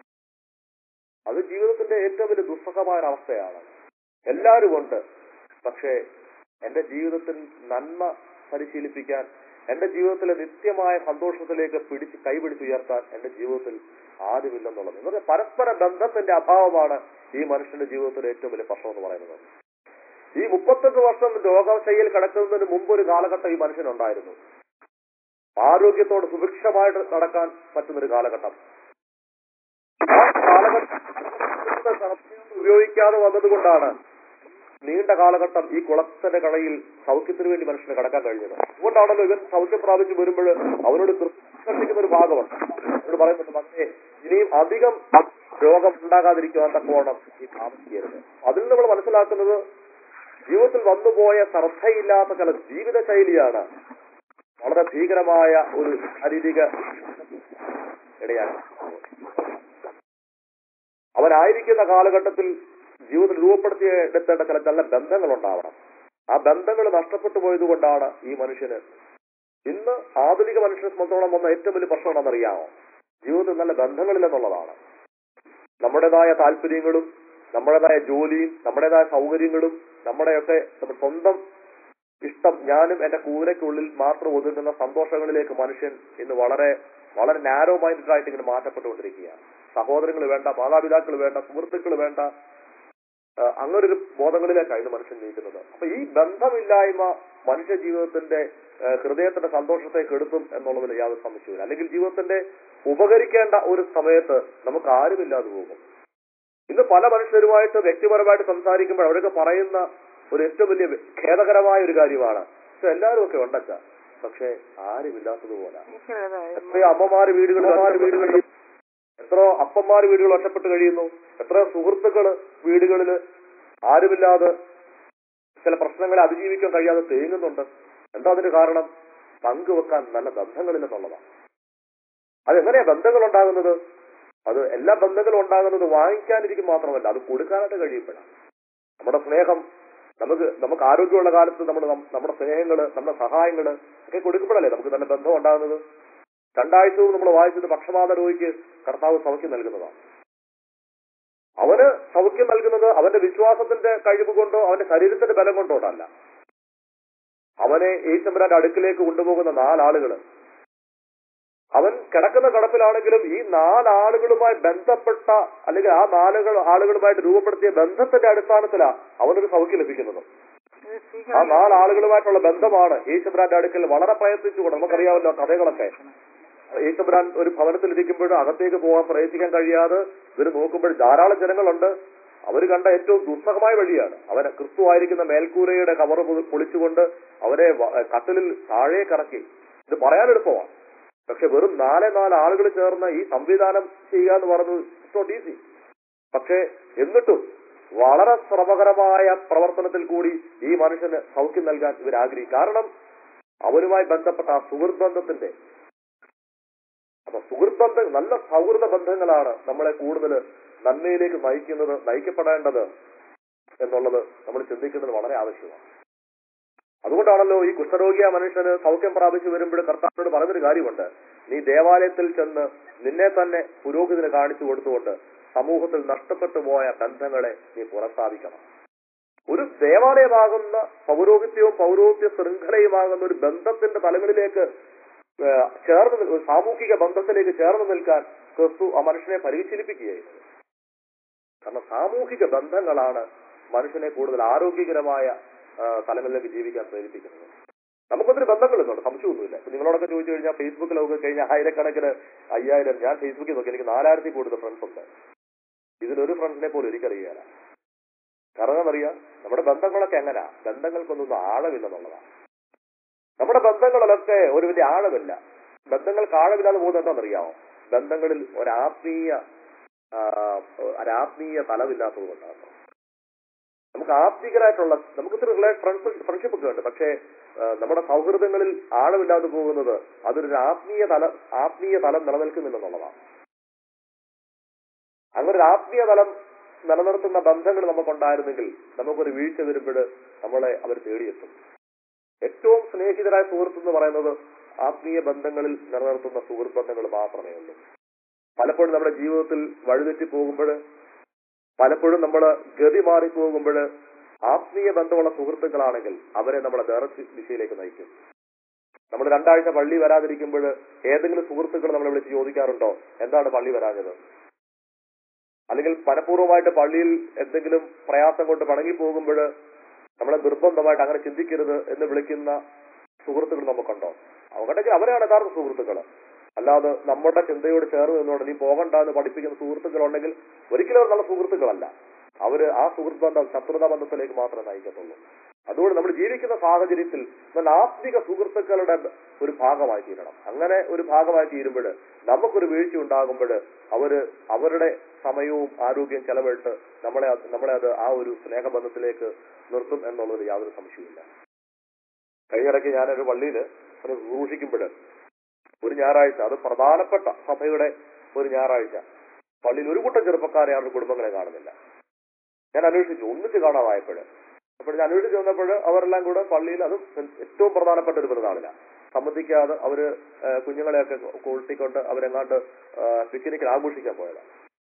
അത് ജീവിതത്തിന്റെ ഏറ്റവും വലിയ ദുസ്സഹമായ ഒരു അവസ്ഥയാണ് എല്ലാവരും ഉണ്ട് പക്ഷേ എന്റെ ജീവിതത്തിൽ നന്മ പരിശീലിപ്പിക്കാൻ എന്റെ ജീവിതത്തിലെ നിത്യമായ സന്തോഷത്തിലേക്ക് പിടിച്ച് കൈപിടിച്ചുയർത്താൻ എന്റെ ജീവിതത്തിൽ ആരുമില്ലെന്നുള്ളത് എന്ന് പറഞ്ഞാൽ പരസ്പര ബന്ധത്തിന്റെ അഭാവമാണ് ഈ മനുഷ്യന്റെ ജീവിതത്തിലെ ഏറ്റവും വലിയ പ്രശ്നം എന്ന് പറയുന്നത് ഈ മുപ്പത്തെട്ട് വർഷം രോഗശൈലിയിൽ കിടക്കുന്നതിന് മുമ്പ് ഒരു കാലഘട്ടം ഈ മനുഷ്യനുണ്ടായിരുന്നു ആരോഗ്യത്തോട് സുഭിക്ഷമായിട്ട് നടക്കാൻ പറ്റുന്നൊരു കാലഘട്ടം ആ കാലഘട്ടം ഉപയോഗിക്കാതെ വന്നതുകൊണ്ടാണ് നീണ്ട കാലഘട്ടം ഈ കുളത്തിന്റെ കടയിൽ സൗഖ്യത്തിന് വേണ്ടി മനുഷ്യന് കടക്കാൻ കഴിഞ്ഞത് അതുകൊണ്ടാണല്ലോ ഇവൻ സൗഖ്യം പ്രാപിച്ചു വരുമ്പോൾ അവനോട് കൃഷിക്കുന്ന ഒരു ഭാഗമുണ്ട് അവരോട് പറയുന്നുണ്ട് മകനെ ഇനിയും അധികം രോഗം ഉണ്ടാകാതിരിക്കുവാൻ തക്കവണ്ണം ഈ താമസിക്കരുത് അതിൽ നിന്ന് നമ്മൾ മനസ്സിലാക്കുന്നത് ജീവിതത്തിൽ വന്നുപോയ ശ്രദ്ധയില്ലാത്ത ചില ജീവിത ശൈലിയാണ് വളരെ ഭീകരമായ ഒരു ശാരീരിക ഇടയാണ് അവനായിരിക്കുന്ന കാലഘട്ടത്തിൽ ജീവിതത്തിൽ രൂപപ്പെടുത്തി എടുത്തേണ്ട ചില നല്ല ബന്ധങ്ങൾ ഉണ്ടാവണം ആ ബന്ധങ്ങൾ നഷ്ടപ്പെട്ടു പോയത് കൊണ്ടാണ് ഈ മനുഷ്യന് ഇന്ന് ആധുനിക മനുഷ്യനെ സംബന്ധിച്ചോളം വന്ന ഏറ്റവും വലിയ പ്രശ്നം എന്താണെന്നറിയാമോ ജീവിതത്തിൽ നല്ല ബന്ധങ്ങളില്ലെന്നുള്ളതാണ് നമ്മുടേതായ താല്പര്യങ്ങളും നമ്മുടേതായ ജോലിയും നമ്മുടേതായ സൗകര്യങ്ങളും നമ്മുടെയൊക്കെ നമ്മുടെ സ്വന്തം ഇഷ്ടം ഞാനും എന്റെ കൂരയ്ക്കുള്ളിൽ മാത്രം ഒതുങ്ങുന്ന സന്തോഷങ്ങളിലേക്ക് മനുഷ്യൻ ഇന്ന് വളരെ വളരെ നാരോ മൈൻഡഡ് ആയിട്ട് ഇങ്ങനെ മാറ്റപ്പെട്ടുകൊണ്ടിരിക്കുകയാണ് സഹോദരങ്ങൾ വേണ്ട മാതാപിതാക്കൾ വേണ്ട സുഹൃത്തുക്കൾ വേണ്ട ആ, അങ്ങനൊരു ബോധങ്ങളിലേക്കാണ് ഇന്ന് മനുഷ്യൻ നീക്കുന്നത് അപ്പൊ ഈ ബന്ധമില്ലായ്മ മനുഷ്യ ജീവിതത്തിന്റെ ആ, ഹൃദയത്തിന്റെ സന്തോഷത്തെ കെടുത്തും എന്നുള്ളതിൽ യാതൊരു സംശയമില്ല അല്ലെങ്കിൽ ജീവിതത്തിന്റെ ഉപകരിക്കേണ്ട ഒരു സമയത്ത് നമുക്ക് ആരുമില്ലാതെ പോകും ഇന്ന് പല മനുഷ്യരുമായിട്ട് വ്യക്തിപരമായിട്ട് സംസാരിക്കുമ്പോൾ അവരൊക്കെ പറയുന്ന ഒരു ഏറ്റവും വലിയ ഖേദകരമായ ഒരു കാര്യമാണ് പക്ഷെ എല്ലാവരും ഒക്കെ ഉണ്ടച്ച പക്ഷെ ആരുമില്ലാത്തതുപോലെ എത്രയോ അമ്മമാര് വീടുകളിൽ വീടുകളിൽ എത്രയോ അപ്പന്മാര് വീടുകൾ ഒറ്റപ്പെട്ട് കഴിയുന്നു എത്രയോ സുഹൃത്തുക്കള് വീടുകളിൽ ആരുമില്ലാതെ ചില പ്രശ്നങ്ങളെ അതിജീവിക്കാൻ കഴിയാതെ തേങ്ങുന്നുണ്ട് എന്താ അതിന് കാരണം പങ്കുവെക്കാൻ നല്ല ബന്ധങ്ങളില്ലെന്നുള്ളതാണ് അതെങ്ങനെയാ ബന്ധങ്ങൾ ഉണ്ടാകുന്നത് അത് എല്ലാ ബന്ധങ്ങളും ഉണ്ടാകുന്നത് വാങ്ങിക്കാനിരിക്കും മാത്രമല്ല അത് കൊടുക്കാനായിട്ട് കഴിയപ്പെടാം നമ്മുടെ സ്നേഹം നമുക്ക് നമുക്ക് ആരോഗ്യമുള്ള കാലത്ത് നമ്മൾ നമ്മുടെ സ്നേഹങ്ങള് നമ്മുടെ സഹായങ്ങള് ഒക്കെ കൊടുക്കുമ്പോഴല്ലേ നമുക്ക് നല്ല ബന്ധം ഉണ്ടാകുന്നത് രണ്ടാഴ്ചവും നമ്മൾ വായിച്ചത് പക്ഷപാത രോഗിക്ക് കർത്താവ് സൗഖ്യം നൽകുന്നതാണ് അവന് സൗഖ്യം നൽകുന്നത് അവന്റെ വിശ്വാസത്തിന്റെ കഴിവ് കൊണ്ടോ അവന്റെ ശരീരത്തിന്റെ ബലം കൊണ്ടോ അല്ല അവനെ ഈശ്വരന്റെ അടുക്കിലേക്ക് കൊണ്ടുപോകുന്ന നാലാളുകള് അവൻ കിടക്കുന്ന കടപ്പിലാണെങ്കിലും ഈ നാലാളുകളുമായി ബന്ധപ്പെട്ട അല്ലെങ്കിൽ ആ നാലുകൾ ആളുകളുമായിട്ട് രൂപപ്പെടുത്തിയ ബന്ധത്തിന്റെ അടിസ്ഥാനത്തിലാണ് അവനൊരു സൗഖ്യം ലഭിക്കുന്നത് ആ നാലാളുകളുമായിട്ടുള്ള ബന്ധമാണ് ഈശ്വരാന്റെ അടുക്കൽ വളരെ പ്രയത്നിച്ചുകൊണ്ട് നമുക്കറിയാമല്ലോ ആ കഥകളൊക്കെ ഈശ്വരാൻ ഒരു ഭവനത്തിൽ ഇരിക്കുമ്പോൾ അകത്തേക്ക് പോകാൻ പ്രയത്നിക്കാൻ കഴിയാതെ ഇവർ നോക്കുമ്പോൾ ധാരാളം ജനങ്ങളുണ്ട് അവർ കണ്ട ഏറ്റവും ദുസ്സഹമായ വഴിയാണ് അവനെ ക്രിസ്തു ആയിരിക്കുന്ന മേൽക്കൂരയുടെ കവർ പൊ- പൊളിച്ചുകൊണ്ട് അവരെ വ- കട്ടിലിൽ താഴേക്ക് ഇറക്കി ഇത് പറയാൻ എളുപ്പമാണ് പക്ഷെ വെറും നാല് നാല് ആളുകൾ ചേർന്ന് ഈ സംവിധാനം ചെയ്യുക എന്ന് പറയുന്നത് നോട്ട് ഈസി പക്ഷേ എന്നിട്ടും വളരെ ശ്രമകരമായ പ്രവർത്തനത്തിൽ കൂടി ഈ മനുഷ്യന് സൗഖ്യം നൽകാൻ ഇവർ ആഗ്രഹിക്കും കാരണം അവരുമായി ബന്ധപ്പെട്ട ആ സുഹൃത്ത് ബന്ധത്തിന്റെ അപ്പൊ സുഹൃത്ത് ബന്ധം നല്ല സൗഹൃദ ബന്ധങ്ങളാണ് നമ്മളെ കൂടുതൽ നന്മയിലേക്ക് നയിക്കുന്നത് നയിക്കപ്പെടേണ്ടത് എന്നുള്ളത് നമ്മൾ ചിന്തിക്കുന്നത് വളരെ ആവശ്യമാണ് അതുകൊണ്ടാണല്ലോ ഈ കുഷ്ഠരോഗിയ മനുഷ്യന് സൗഖ്യം പ്രാപിച്ചു വരുമ്പോൾ കർത്താവിനോട് പറഞ്ഞൊരു കാര്യമുണ്ട് നീ ദേവാലയത്തിൽ ചെന്ന് നിന്നെ തന്നെ പുരോഹിതന് കാണിച്ചു കൊടുത്തുകൊണ്ട് സമൂഹത്തിൽ നഷ്ടപ്പെട്ടു പോയ ബന്ധങ്ങളെ നീ പുനഃസ്ഥാപിക്കണം ഒരു ദേവാലയമാകുന്ന പൗരോഹിത്യവും പൗരോഹിത്യ ശൃംഖലയുമാകുന്ന ഒരു ബന്ധത്തിന്റെ തലങ്ങളിലേക്ക് ഏഹ്, ചേർന്ന് നിൽ- ഒരു സാമൂഹിക ബന്ധത്തിലേക്ക് ചേർന്ന് നിൽക്കാൻ ക്രിസ്തു ആ മനുഷ്യനെ പരിശീലിപ്പിക്കുകയായിരുന്നു കാരണം സാമൂഹിക ബന്ധങ്ങളാണ് മനുഷ്യനെ കൂടുതൽ ആരോഗ്യകരമായ ആ, തലങ്ങളിലേക്ക് ജീവിക്കാൻ പ്രേരിപ്പിക്കുന്നത് നമുക്കൊത്തിരി ബന്ധങ്ങളുണ്ട് സംശയമൊന്നുമില്ല ഇപ്പൊ നിങ്ങളോടൊക്കെ ചോദിച്ചു കഴിഞ്ഞാൽ ഫേസ്ബുക്കിലൊക്കെ കഴിഞ്ഞ ആയിരക്കണക്കിന് അയ്യായിരം ഞാൻ ഫേസ്ബുക്കിൽ നോക്കി എനിക്ക് നാലായിരത്തി കൂടുതൽ ഫ്രണ്ട്സ് ഉണ്ട് ഇതിലൊരു ഫ്രണ്ട്സിനെ പോലും എനിക്കറിയാല കാരണം അറിയാം നമ്മുടെ ബന്ധങ്ങളൊക്കെ എങ്ങനെയാ ബന്ധങ്ങൾക്കൊന്നും ആഴമില്ലെന്നുള്ളതാണ് നമ്മുടെ ബന്ധങ്ങളിലൊക്കെ ഒരു വലിയ ആഴമില്ല ബന്ധങ്ങൾക്ക് ആഴമില്ലാതെ പോകുന്നത് എന്താണെന്നറിയാമോ ബന്ധങ്ങളിൽ ഒരാത്മീയ ആ, ഒരാത്മീയ തലമില്ലാത്തത് കൊണ്ടാണ് നമുക്ക് ആത്മീകരായിട്ടുള്ള നമുക്ക് ഇത്തിരി ഫ്രണ്ട്സ് ഫ്രണ്ട്ഷിപ്പ് ഒക്കെ ഉണ്ട് പക്ഷേ ആ, നമ്മുടെ സൗഹൃദങ്ങളിൽ ആഴമില്ലാതെ പോകുന്നത് അതൊരു ആത്മീയ തല ആത്മീയ തലം നിലനിൽക്കുന്നില്ലെന്നുള്ളതാണ് അങ്ങനെ ഒരു ആത്മീയ തലം നിലനിർത്തുന്ന ബന്ധങ്ങൾ നമുക്കുണ്ടായിരുന്നെങ്കിൽ നമുക്കൊരു വീഴ്ച വരുമ്പോൾ നമ്മളെ അവർ തേടിയെത്തും ഏറ്റവും സ്നേഹിതരായ സുഹൃത്ത് എന്ന് പറയുന്നത് ആത്മീയ ബന്ധങ്ങളിൽ നിലനിർത്തുന്ന സുഹൃത്ത് ബന്ധങ്ങൾ മാത്രമേ ഉള്ളൂ പലപ്പോഴും നമ്മുടെ ജീവിതത്തിൽ വഴിതെറ്റി പോകുമ്പോൾ പലപ്പോഴും നമ്മൾ ഗതി മാറി പോകുമ്പോൾ ആത്മീയ ബന്ധമുള്ള സുഹൃത്തുക്കളാണെങ്കിൽ അവരെ നമ്മളെ വേറെ ദി- ദിശയിലേക്ക് നയിക്കും നമ്മൾ രണ്ടാഴ്ച പള്ളി വരാതിരിക്കുമ്പോൾ ഏതെങ്കിലും സുഹൃത്തുക്കൾ നമ്മളെ വിളിച്ച് ചോദിക്കാറുണ്ടോ എന്താണ് പള്ളി വരാഞ്ഞത് അല്ലെങ്കിൽ മനഃപൂർവ്വമായിട്ട് പള്ളിയിൽ എന്തെങ്കിലും പ്രയാസം കൊണ്ട് പണങ്ങി പോകുമ്പോൾ നമ്മളെ നിർബന്ധമായിട്ട് അങ്ങനെ ചിന്തിക്കരുത് എന്ന് വിളിക്കുന്ന സുഹൃത്തുക്കൾ നമുക്കുണ്ടോ അവരുണ്ടെങ്കിൽ അവരാണ് യഥാർത്ഥ സുഹൃത്തുക്കൾ അല്ലാതെ നമ്മുടെ ചിന്തയോട് ചേർന്ന് നിന്നുകൊണ്ട് നീ പോകണ്ട എന്ന് പഠിപ്പിക്കുന്ന സുഹൃത്തുക്കളുണ്ടെങ്കിൽ ഒരിക്കലും അവർ നല്ല സുഹൃത്തുക്കളല്ല അവര് ആ സുഹൃത്ത് ബന്ധം ശത്രുതാ ബന്ധത്തിലേക്ക് മാത്രമേ നയിക്കത്തുള്ളൂ അതുകൊണ്ട് നമ്മൾ ജീവിക്കുന്ന സാഹചര്യത്തിൽ നല്ല ആത്മിക സുഹൃത്തുക്കളുടെ ഒരു ഭാഗമായി തീരണം അങ്ങനെ ഒരു ഭാഗമായി തീരുമ്പോൾ നമുക്കൊരു വീഴ്ച ഉണ്ടാകുമ്പോൾ അവര് അവരുടെ സമയവും ആരോഗ്യം ചെലവിട്ട് നമ്മളെ അത് നമ്മളെ അത് ആ ഒരു സ്നേഹബന്ധത്തിലേക്ക് നിർത്തും എന്നുള്ളത് യാതൊരു സംശയവുമില്ല കഴിഞ്ഞിടയ്ക്ക് ഞാനൊരു പള്ളിയിൽ ഒന്ന് സൂക്ഷിക്കുമ്പോൾ ഒരു ഞായറാഴ്ച അത് പ്രധാനപ്പെട്ട സഭയുടെ ഒരു ഞായറാഴ്ച പള്ളിയിൽ ഒരു കൂട്ടം ചെറുപ്പക്കാരെ അവരുടെ കുടുംബങ്ങളെ കാണുന്നില്ല ഞാൻ അന്വേഷിച്ചു ഒന്നിച്ച് കാണാതായപ്പോൾ അപ്പോൾ ഞാൻ അന്വേഷിച്ച് വന്നപ്പോൾ അവരെല്ലാം കൂടെ പള്ളിയിൽ അതും ഏറ്റവും പ്രധാനപ്പെട്ട ഒരു പെരുന്നാളിലാണ് സംബന്ധിക്കാതെ അവര് ആ, കുഞ്ഞുങ്ങളെയൊക്കെ കൂട്ടിക്കൊണ്ട് അവരെങ്ങാണ്ട് പിക്നിക്കിൽ ആഘോഷിക്കാൻ പോയതാണ്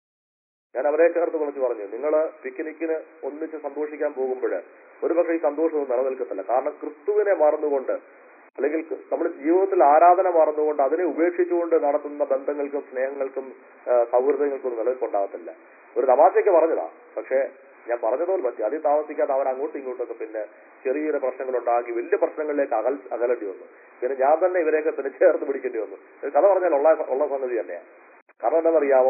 ഞാൻ അവരെ ചേർത്ത് വിളിച്ച് പറഞ്ഞു നിങ്ങൾ പിക്നിക്കിന് ഒന്നിച്ച് സന്തോഷിക്കാൻ പോകുമ്പോൾ ഒരുപക്ഷെ ഈ സന്തോഷമൊന്നും നിലനിൽക്കത്തില്ല കാരണം ക്രിസ്തുവിനെ മറന്നുകൊണ്ട് അല്ലെങ്കിൽ നമ്മുടെ ജീവിതത്തിൽ ആരാധന മറന്നുകൊണ്ട് അതിനെ ഉപേക്ഷിച്ചുകൊണ്ട് നടത്തുന്ന ബന്ധങ്ങൾക്കും സ്നേഹങ്ങൾക്കും ആ, സൗഹൃദങ്ങൾക്കും ഒന്നും നിലനിൽപ്പുണ്ടാകത്തില്ല ഒരു തമാശയ്ക്ക് പറഞ്ഞതാ പക്ഷേ ഞാൻ പറഞ്ഞതുപോലെ പറ്റി അതിൽ താമസിക്കാതെ അവൻ അങ്ങോട്ടും ഇങ്ങോട്ടൊക്കെ പിന്നെ ചെറിയ ചെറിയ പ്രശ്നങ്ങൾ ഉണ്ടാക്കി വലിയ പ്രശ്നങ്ങളിലേക്ക് അകൽ അകലേണ്ടി വന്നു പിന്നെ ഞാൻ തന്നെ ഇവരെയൊക്കെ പിന്നെ ചേർത്ത് പിടിക്കേണ്ടി വന്നു ഒരു കഥ പറഞ്ഞാൽ ഉള്ള ഉള്ള സംഗതി തന്നെയാണ് കാരണം എന്താണെന്നറിയാമോ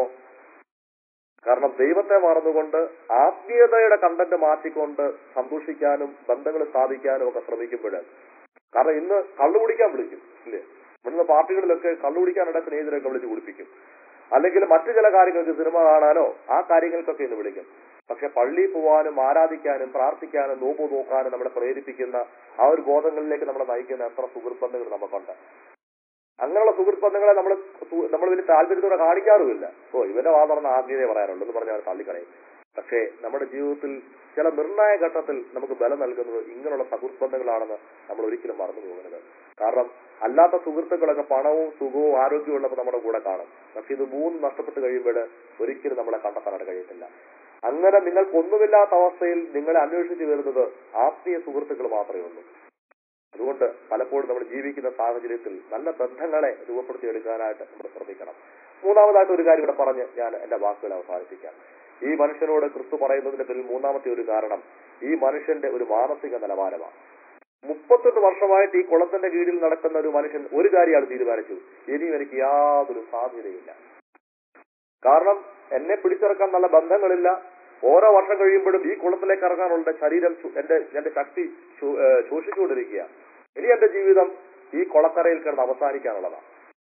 കാരണം ദൈവത്തെ മറന്നുകൊണ്ട് ആത്മീയതയുടെ കണ്ടന്റ് മാറ്റിക്കൊണ്ട് സന്തോഷിക്കാനും ബന്ധങ്ങൾ സ്ഥാപിക്കാനും ഒക്കെ ശ്രമിക്കുമ്പോൾ കാരണം ഇന്ന് കള്ളു കുടിക്കാൻ വിളിക്കും ഇല്ലേ ഇവിടുന്ന് പാർട്ടികളിലൊക്കെ കള്ളു കുടിക്കാനിട സ്നേഹിതരൊക്കെ വിളിച്ച് കുടിപ്പിക്കും അല്ലെങ്കിൽ മറ്റു ചില കാര്യങ്ങൾക്ക് സിനിമ കാണാനോ ആ കാര്യങ്ങൾക്കൊക്കെ ഇന്ന് വിളിക്കും പക്ഷെ പള്ളിയിൽ പോവാനും ആരാധിക്കാനും പ്രാർത്ഥിക്കാനും നോമ്പ് നോക്കാനും നമ്മളെ പ്രേരിപ്പിക്കുന്ന ആ ഒരു ബോധങ്ങളിലേക്ക് നമ്മളെ നയിക്കുന്ന എത്ര സുഹൃത്ത് ബന്ധങ്ങൾ നമുക്കുണ്ട് അങ്ങനെയുള്ള സുഹൃത്ത് ബന്ധങ്ങളെ നമ്മൾ നമ്മൾ വലിയ താല്പര്യത്തോടെ കാണിക്കാറുമില്ല ഓ ഇവന്റെ വാ തുറന്ന ആത്മീയതയെ പറയാറുള്ളൂ എന്ന് പറഞ്ഞാൽ തള്ളിക്കളയും പക്ഷേ നമ്മുടെ ജീവിതത്തിൽ ചില നിർണായക ഘട്ടത്തിൽ നമുക്ക് ബലം നൽകുന്നത് ഇങ്ങനെയുള്ള സുഹൃത്ത് ബന്ധങ്ങളാണെന്ന് നമ്മൾ ഒരിക്കലും മറന്നു പോകരുത് കാരണം അല്ലാത്ത സുഹൃത്തുക്കളൊക്കെ പണവും സുഖവും ആരോഗ്യവും ഉള്ളപ്പോൾ നമ്മുടെ കൂടെ കാണും പക്ഷെ ഇത് മൂന്ന് നഷ്ടപ്പെട്ട് കഴിയുമ്പോൾ ഒരിക്കലും നമ്മളെ കണ്ടെത്താനായിട്ട് കഴിയത്തില്ല അങ്ങനെ നിങ്ങൾക്കൊന്നുമില്ലാത്ത അവസ്ഥയിൽ നിങ്ങളെ അന്വേഷിച്ച് വരുന്നത് ആത്മീയ സുഹൃത്തുക്കൾ മാത്രമേ ഉള്ളൂ അതുകൊണ്ട് പലപ്പോഴും നമ്മൾ ജീവിക്കുന്ന സാഹചര്യത്തിൽ നല്ല ബന്ധങ്ങളെ രൂപപ്പെടുത്തിയെടുക്കാനായിട്ട് നമ്മൾ ശ്രദ്ധിക്കണം മൂന്നാമതായിട്ട് ഒരു കാര്യം ഇവിടെ പറഞ്ഞ് ഞാൻ എന്റെ വാക്കുകൾ അവസാനിപ്പിക്കാം ഈ മനുഷ്യനോട് ക്രിസ്തു പറയുന്നതിന്റെ പേരിൽ മൂന്നാമത്തെ ഒരു കാരണം ഈ മനുഷ്യന്റെ ഒരു മാനസിക നിലവാരമാണ് മുപ്പത്തൊന്ന് വർഷമായിട്ട് ഈ കുളത്തിന്റെ കീഴിൽ നടക്കുന്ന ഒരു മനുഷ്യൻ ഒരു കാര്യമാണ് തീരുമാനിച്ചു ഇനിയും എനിക്ക് യാതൊരു സാധ്യതയില്ല കാരണം എന്നെ പിടിച്ചിറക്കാൻ നല്ല ബന്ധങ്ങളില്ല ഓരോ വർഷം കഴിയുമ്പോഴും ഈ കുളത്തിലേക്ക് ഇറങ്ങാനുള്ള എന്റെ ശരീരം ശു- എന്റെ എന്റെ ശക്തി ശു- ഏഹ് ശോഷിച്ചുകൊണ്ടിരിക്കുക ഇനി എന്റെ ജീവിതം ഈ കൊളക്കരയിൽ കിടന്ന് അവസാനിക്കാനുള്ളതാണ്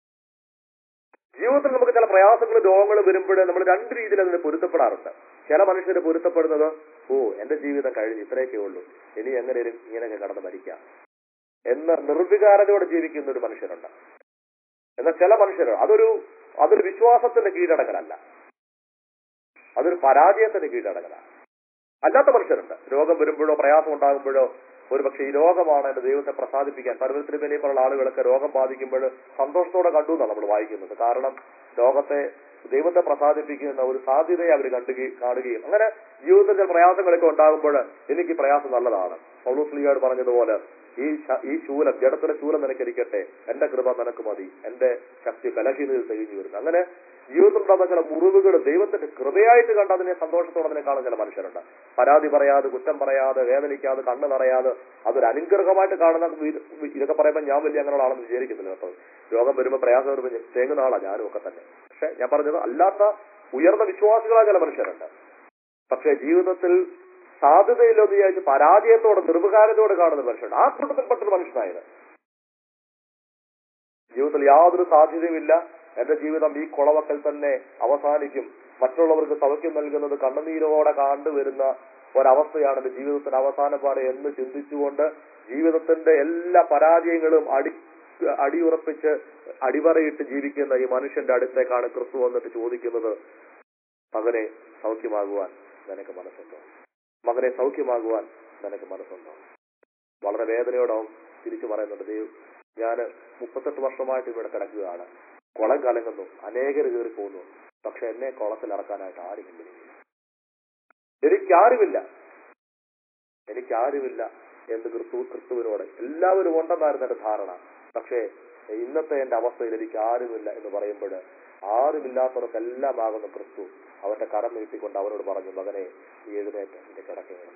ജീവിതത്തിൽ നമുക്ക് ചില പ്രയാസങ്ങളും രോഗങ്ങളും വരുമ്പോൾ നമ്മൾ രണ്ട് രീതിയിൽ അതിന് പൊരുത്തപ്പെടാറുണ്ട് ചില മനുഷ്യർ പൊരുത്തപ്പെടുന്നത് ഓ എന്റെ ജീവിതം കഴിഞ്ഞ് ഇത്രയൊക്കെ ഉള്ളൂ ഇനി എങ്ങനെയും ഇങ്ങനെയൊക്കെ കടന്ന് മരിക്കാം എന്ന് നിർവികാരതയോടെ ജീവിക്കുന്ന ഒരു മനുഷ്യരുണ്ട് എന്നാൽ ചില മനുഷ്യർ അതൊരു അതൊരു വിശ്വാസത്തിന്റെ കീഴടങ്ങലല്ല അതൊരു പരാജയത്തിന്റെ കീഴടങ്ങലാണ് അല്ലാത്ത മനുഷ്യരുണ്ട് രോഗം വരുമ്പോഴോ പ്രയാസം ഉണ്ടാകുമ്പോഴോ ഒരു പക്ഷേ ഈ രോഗമാണ് എന്റെ ദൈവത്തെ പ്രസാദിപ്പിക്കാൻ പർവ്വതത്തിരുമേനെ പോലുള്ള ആളുകളൊക്കെ രോഗം ബാധിക്കുമ്പോൾ സന്തോഷത്തോടെ കണ്ടു എന്നാണ് നമ്മൾ വായിക്കുന്നത് കാരണം രോഗത്തെ ദൈവത്തെ പ്രസാദിപ്പിക്കുന്ന ഒരു സാധ്യതയെ അവർ കണ്ടുകയും കാണുകയും അങ്ങനെ ജീവിതത്തിൽ ചില പ്രയാസങ്ങളൊക്കെ ഉണ്ടാകുമ്പോൾ എനിക്ക് ഈ പ്രയാസം നല്ലതാണ് പൗലോസ്ലിയോട് പറഞ്ഞതുപോലെ ഈ ശ- ഈ ശൂലം ജഡത്തിലെ ശൂലം നിനക്കിരിക്കട്ടെ എന്റെ കൃപ നിനക്ക് മതി എന്റെ ശക്തി ബലഹീനതയിൽ തെളിഞ്ഞു വരുന്നു അങ്ങനെ ജീവിതത്തിൽ ഉണ്ടാകുന്ന ചില മുറിവുകൾ ദൈവത്തിന്റെ കൃപയായിട്ട് കണ്ട് അതിനെ സന്തോഷത്തോടെ അതിനെ കാണുന്ന ചില മനുഷ്യരുണ്ട് പരാതി പറയാതെ കുറ്റം പറയാതെ വേദനിക്കാതെ കണ്ണ് നിറയാതെ അതൊരു അനുഗ്രഹമായിട്ട് കാണുന്ന വീ- ഇതൊക്കെ പറയുമ്പോൾ ഞാൻ വലിയ അങ്ങനെയുള്ള ആളെന്ന് വിചാരിക്കുന്നില്ല കേട്ടോ രോഗം വരുമ്പോൾ പ്രയാസം വരുമ്പോൾ ഞാൻ തേങ്ങുന്ന ആളാണ് ഞാനും ഒക്കെ തന്നെ പക്ഷെ ഞാൻ പറഞ്ഞത് അല്ലാത്ത ഉയർന്ന വിശ്വാസികളായ ചില മനുഷ്യരുണ്ട് പക്ഷെ ജീവിതത്തിൽ സാധ്യതയില്ലെന്ന് വിചാരിച്ച് പരാജയത്തോടെ നിർവികാരത്തോടെ കാണുന്ന മനുഷ്യരുണ്ട് ആ കൂട്ടത്തിൽപ്പെട്ടൊരു മനുഷ്യനായത് ജീവിതത്തിൽ യാതൊരു സാധ്യതയുമില്ല എന്റെ ജീവിതം ഈ കുളവക്കൽ തന്നെ അവസാനിക്കും മറ്റുള്ളവർക്ക് സൗഖ്യം നൽകുന്നത് കണ്ണുനീരോടെ കണ്ടുവരുന്ന ഒരവസ്ഥയാണ് എന്റെ ജീവിതത്തിന്റെ അവസാനപാട് എന്ന് ചിന്തിച്ചുകൊണ്ട് ജീവിതത്തിന്റെ എല്ലാ പരാജയങ്ങളും അടി അടിയുറപ്പിച്ച് അടിവറയിട്ട് ജീവിക്കുന്ന ഈ മനുഷ്യന്റെ അടുത്തേക്കാണ് ക്രിസ്തു വന്നിട്ട് ചോദിക്കുന്നത് മകനെ സൗഖ്യമാകുവാൻ നിനക്ക് മനസ്സുണ്ടോ മകനെ സൗഖ്യമാകുവാൻ നിനക്ക് മനസ്സുണ്ടോ വളരെ വേദനയോടാവും തിരിച്ചു പറയുന്നുണ്ട് ദൈവം ഞാൻ മുപ്പത്തെട്ട് വർഷമായിട്ട് ഇവിടെ കിടക്കുകയാണ് കുളം കലങ്ങുന്നു അനേകർ കയറി പോകുന്നു പക്ഷെ എന്നെ കുളത്തിൽ ഇറക്കാനായിട്ട് ആരുമില്ല എനിക്കാരുമില്ല എനിക്കാരുമില്ല എന്ന് ക്രിസ്തു ക്രിസ്തുവിനോട് എല്ലാവരും ഉണ്ടെന്നായിരുന്നു എന്റെ ധാരണ പക്ഷേ ഇന്നത്തെ എന്റെ അവസ്ഥയിൽ എനിക്ക് ആരുമില്ല എന്ന് പറയുമ്പോൾ ആരുമില്ലാത്തവർക്കെല്ലാം ആകുന്ന ക്രിസ്തു അവന്റെ കരം നീട്ടിക്കൊണ്ട് അവനോട് പറഞ്ഞു മകനെ നീ എഴുന്നേറ്റ് എന്റെ കിടക്കയിൽ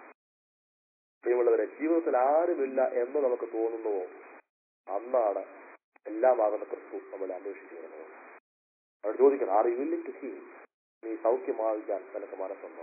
പ്രിയമുള്ളവരെ ജീവിതത്തിൽ ആരുമില്ല എന്ന് നമുക്ക് തോന്നുന്നുവോ അന്നാണ് എല്ലാമാകുന്ന ക്രിസ്തു നമ്മളെ അന്വേഷിച്ചു വരുന്നത് അവർ ചോദിക്കണം are you willing to heal നീ സൗഖ്യമാകാൻ നിനക്ക് മനസ്സുണ്ടോ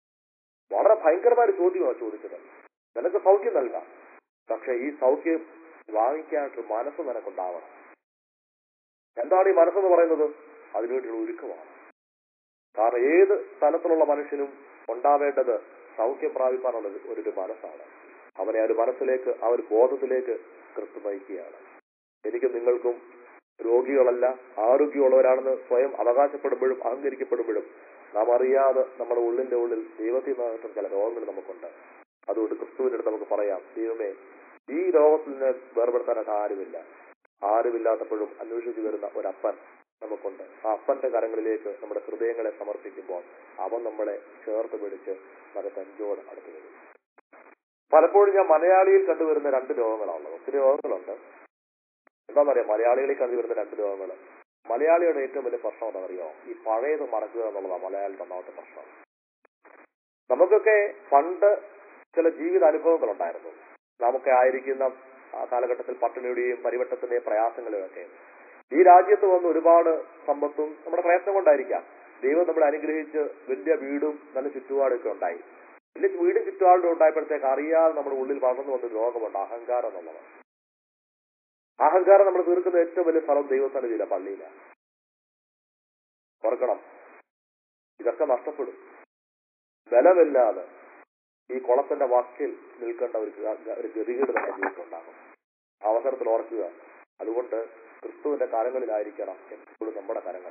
വളരെ ഭയങ്കരമായ ഒരു ചോദ്യമാണ് ചോദിച്ചത് നിനക്ക് സൗഖ്യം നൽകാം പക്ഷെ ഈ സൗഖ്യം വാങ്ങിക്കാനായിട്ട് മനസ്സ് നിനക്കുണ്ടാവണം എന്താണ് ഈ മനസ്സെന്ന് പറയുന്നത് അതിനുവേണ്ടിയുള്ള ഒരുക്കമാണ് കാരണം ഏത് സ്ഥലത്തിലുള്ള മനുഷ്യനും ഉണ്ടാവേണ്ടത് സൗഖ്യം പ്രാപിക്കാനുള്ള ഒരു- ഒരു മനസ്സാണ് അവനെ ആ ഒരു മനസ്സിലേക്ക് ആ ഒരു ബോധത്തിലേക്ക് ക്രിസ്തു നയിക്കുകയാണ് എനിക്കും നിങ്ങൾക്കും രോഗികളല്ല ആരോഗ്യമുള്ളവരാണെന്ന് സ്വയം അവകാശപ്പെടുമ്പോഴും അഹങ്കരിക്കപ്പെടുമ്പോഴും നാം അറിയാതെ നമ്മുടെ ഉള്ളിന്റെ ഉള്ളിൽ ദൈവത്തിൽ നിന്നിട്ടും ചില രോഗങ്ങൾ നമുക്കുണ്ട് അതുകൊണ്ട് ക്രിസ്തുവിന്റെ അടുത്ത് നമുക്ക് പറയാം ദൈവമേ ഈ രോഗത്തിൽ നിന്ന് വേർപെടുത്താനായിട്ട് ആരുമില്ല ആരുമില്ലാത്തപ്പോഴും അന്വേഷിച്ചു വരുന്ന ഒരപ്പൻ നമുക്കുണ്ട് ആ അപ്പന്റെ കരങ്ങളിലേക്ക് നമ്മുടെ ഹൃദയങ്ങളെ സമർപ്പിക്കുമ്പോൾ അവൻ നമ്മളെ ചേർത്ത് പിടിച്ച് നമ്മുടെ തഞ്ചോട് അടുത്ത് വരും പലപ്പോഴും ഞാൻ മലയാളിയിൽ കണ്ടുവരുന്ന രണ്ട് രോഗങ്ങളാണുള്ളത് ഒത്തിരി രോഗങ്ങളുണ്ട് എന്താണെന്നറിയാം മലയാളികളിൽ കണ്ടുവരുന്ന രണ്ട് രോഗങ്ങൾ മലയാളിയുടെ ഏറ്റവും വലിയ പ്രശ്നം എന്താണെന്നറിയോ ഈ പഴയത് മറക്കുക എന്നുള്ളതാണ് മലയാളിയുടെ ഒന്നാമത്തെ പ്രശ്നം നമുക്കൊക്കെ പണ്ട് ചില ജീവിത അനുഭവങ്ങൾ ഉണ്ടായിരുന്നു നമുക്ക് ആയിരിക്കുന്ന ആ കാലഘട്ടത്തിൽ പട്ടിണിയുടെയും പരിവട്ടത്തിന്റെയും പ്രയാസങ്ങളും ഒക്കെ ഈ രാജ്യത്ത് വന്ന് ഒരുപാട് സമ്പത്തും നമ്മുടെ പ്രയത്നം കൊണ്ടായിരിക്കാം ദൈവം നമ്മളെ അനുഗ്രഹിച്ച് വലിയ വീടും നല്ല ചുറ്റുപാടൊക്കെ ഉണ്ടായി വലിയ വീടും ചുറ്റുപാടും ഉണ്ടായപ്പോഴത്തേക്ക് അറിയാതെ നമ്മുടെ ഉള്ളിൽ വളർന്നു വന്ന ഒരു രോഗമുണ്ട് അഹങ്കാരം എന്നുള്ളത് അഹങ്കാരം നമ്മൾ തീർക്കുന്ന ഏറ്റവും വലിയ സ്ഥലം ദൈവസന്നിധിയില്ല പള്ളിയില്ല ഓർക്കണം ഇതൊക്കെ നഷ്ടപ്പെടും ബലമില്ലാതെ ഈ കുളത്തിന്റെ വക്കിൽ നിൽക്കേണ്ട ഒരു ഗ- ഒരു ഗതികേട് തന്നെ ജീവിതത്തിലുണ്ടാകും ആ അവസരത്തിൽ ഓർക്കുക അതുകൊണ്ട് ക്രിസ്തുവിന്റെ കരങ്ങളിലായിരിക്കണം എപ്പോഴും നമ്മുടെ കരങ്ങൾ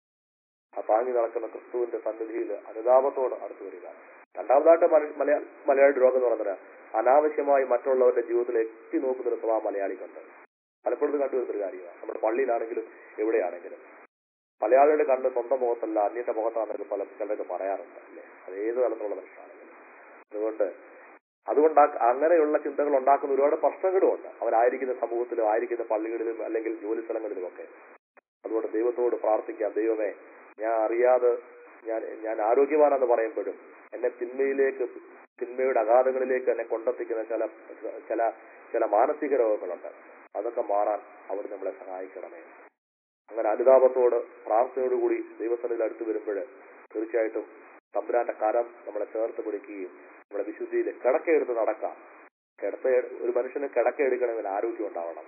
ആ താങ്ങി നടക്കുന്ന ക്രിസ്തുവിന്റെ സന്നിധിയിൽ അനുതാപത്തോട് അടുത്ത് വരിക രണ്ടാമതായിട്ട് മല- മലയാ- മലയാളി രോഗം എന്ന് പറഞ്ഞാൽ അനാവശ്യമായി മറ്റുള്ളവരുടെ ജീവിതത്തിൽ എത്തി നോക്കുന്ന ഒരു സ്വഭാവം മലയാളിക്കുണ്ട് പലപ്പോഴും ഇത് കണ്ടുവരുന്നൊരു കാര്യമാണ് നമ്മുടെ പള്ളിയിലാണെങ്കിലും എവിടെയാണെങ്കിലും മലയാളിയുടെ കണ്ട് സ്വന്തം മുഖത്തല്ല അന്യന്റെ മുഖത്താണെന്നൊക്കെ പല ചിലരൊക്കെ പറയാറുണ്ട് അല്ലേ അത് ഏത് തലത്തിലുള്ള മനുഷ്യനാണെങ്കിലും അതുകൊണ്ട് അതുകൊണ്ട് ആ- അങ്ങനെയുള്ള ചിന്തകൾ ഉണ്ടാക്കുന്ന ഒരുപാട് പ്രശ്നങ്ങളും ഉണ്ട് അവരായിരിക്കുന്ന സമൂഹത്തിലും ആയിരിക്കുന്ന പള്ളികളിലും അല്ലെങ്കിൽ ജോലി സ്ഥലങ്ങളിലുമൊക്കെ അതുകൊണ്ട് ദൈവത്തോട് പ്രാർത്ഥിക്കാം ദൈവമേ ഞാൻ അറിയാതെ ഞാൻ ഞാൻ ആരോഗ്യവാനെന്ന് പറയുമ്പോഴും എന്നെ തിന്മയിലേക്ക് തിന്മയുടെ അഗാധങ്ങളിലേക്ക് എന്നെ കൊണ്ടെത്തിക്കുന്ന ചില ചില ചില മാനസിക രോഗങ്ങളുണ്ട് അതൊക്കെ മാറാൻ അവർ നമ്മളെ സഹായിക്കണമേ അങ്ങനെ അനുതാപത്തോട് പ്രാർത്ഥനയോടുകൂടി ദൈവസ്ഥനിൽ അടുത്ത് വരുമ്പോൾ തീർച്ചയായിട്ടും തമ്പുരാന്റെ കരം നമ്മളെ ചേർത്ത് പിടിക്കുകയും നമ്മളെ വിശുദ്ധിയിൽ കിടക്കയെടുത്ത് നടക്കാം കിടത്ത ഒരു മനുഷ്യന് കിടക്കയെടുക്കണമെങ്കിൽ ആരോഗ്യം ഉണ്ടാവണം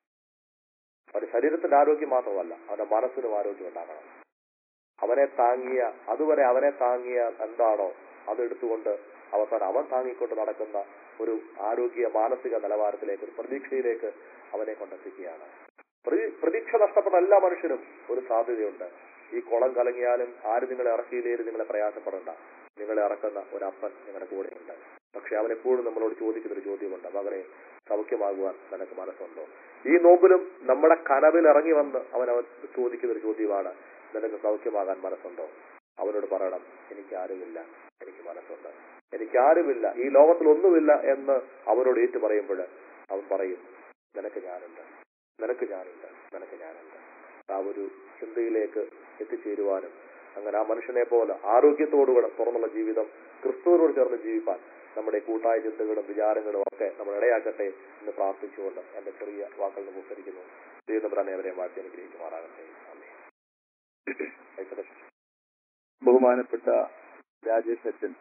അവന്റെ ശരീരത്തിന്റെ ആരോഗ്യം മാത്രമല്ല അവന്റെ മനസ്സിനും ആരോഗ്യം ഉണ്ടാകണം അവനെ താങ്ങിയ അതുവരെ അവനെ താങ്ങിയ എന്താണോ അതെടുത്തുകൊണ്ട് അവസാനം അവൻ താങ്ങിക്കൊണ്ട് നടക്കുന്ന ഒരു ആരോഗ്യ മാനസിക നിലവാരത്തിലേക്ക് ഒരു പ്രതീക്ഷയിലേക്ക് അവനെ കൊണ്ടെത്തിക്കുകയാണ് പ്രതി- പ്രതീക്ഷ നഷ്ടപ്പെട്ട എല്ലാ മനുഷ്യരും ഒരു സാധ്യതയുണ്ട് ഈ കുളം കലങ്ങിയാലും ആരും നിങ്ങളെ ഇറക്കിയില്ലേലും നിങ്ങളെ പ്രയാസപ്പെടണ്ട നിങ്ങളെ ഇറക്കുന്ന ഒരു അപ്പൻ നിങ്ങളുടെ കൂടെയുണ്ട് പക്ഷെ അവൻ എപ്പോഴും നമ്മളോട് ചോദിക്കുന്ന ഒരു ചോദ്യമുണ്ട് മകനെ സൗഖ്യമാകുവാൻ നിനക്ക് മനസ്സുണ്ടോ ഈ നോമ്പിലും നമ്മുടെ കനവിൽ ഇറങ്ങി വന്ന് അവൻ അവൻ ചോദിക്കുന്ന ഒരു ചോദ്യമാണ് നിനക്ക് സൗഖ്യമാകാൻ മനസ്സുണ്ടോ അവനോട് പറയണം എനിക്ക് ആരുമില്ല എനിക്ക് മനസ്സുണ്ട് എനിക്ക് ആരുമില്ല ഈ ലോകത്തിൽ ഒന്നുമില്ല എന്ന് അവനോട് ഏറ്റു പറയുമ്പോൾ അവൻ പറയും നിനക്ക് ഞാനുണ്ട് നിനക്ക് ഞാനുണ്ട് നിനക്ക് ഞാനുണ്ട് ആ ഒരു ചിന്തയിലേക്ക് എത്തിച്ചേരുവാനും അങ്ങനെ ആ മനുഷ്യനെ പോലെ ആരോഗ്യത്തോടുകൂടെ തുറന്നുള്ള ജീവിതം ക്രിസ്തുവിനോട് ചേർന്ന് ജീവിക്കാൻ നമ്മുടെ കൂട്ടായ ചിന്തകളും വിചാരങ്ങളും ഒക്കെ നമ്മൾ ഇടയാക്കട്ടെ എന്ന് പ്രാർത്ഥിച്ചുകൊണ്ട് എന്റെ ചെറിയ വാക്കുകൾ ഉപസരിക്കുന്നു ദൈവം അവരെ മാറ്റി അനുഗ്രഹിക്കുമാറാകട്ടെ ആമേൻ. ആയിക്കോട്ടെ. ബഹുമാനപ്പെട്ട രാജേഷ് അച്ഛൻ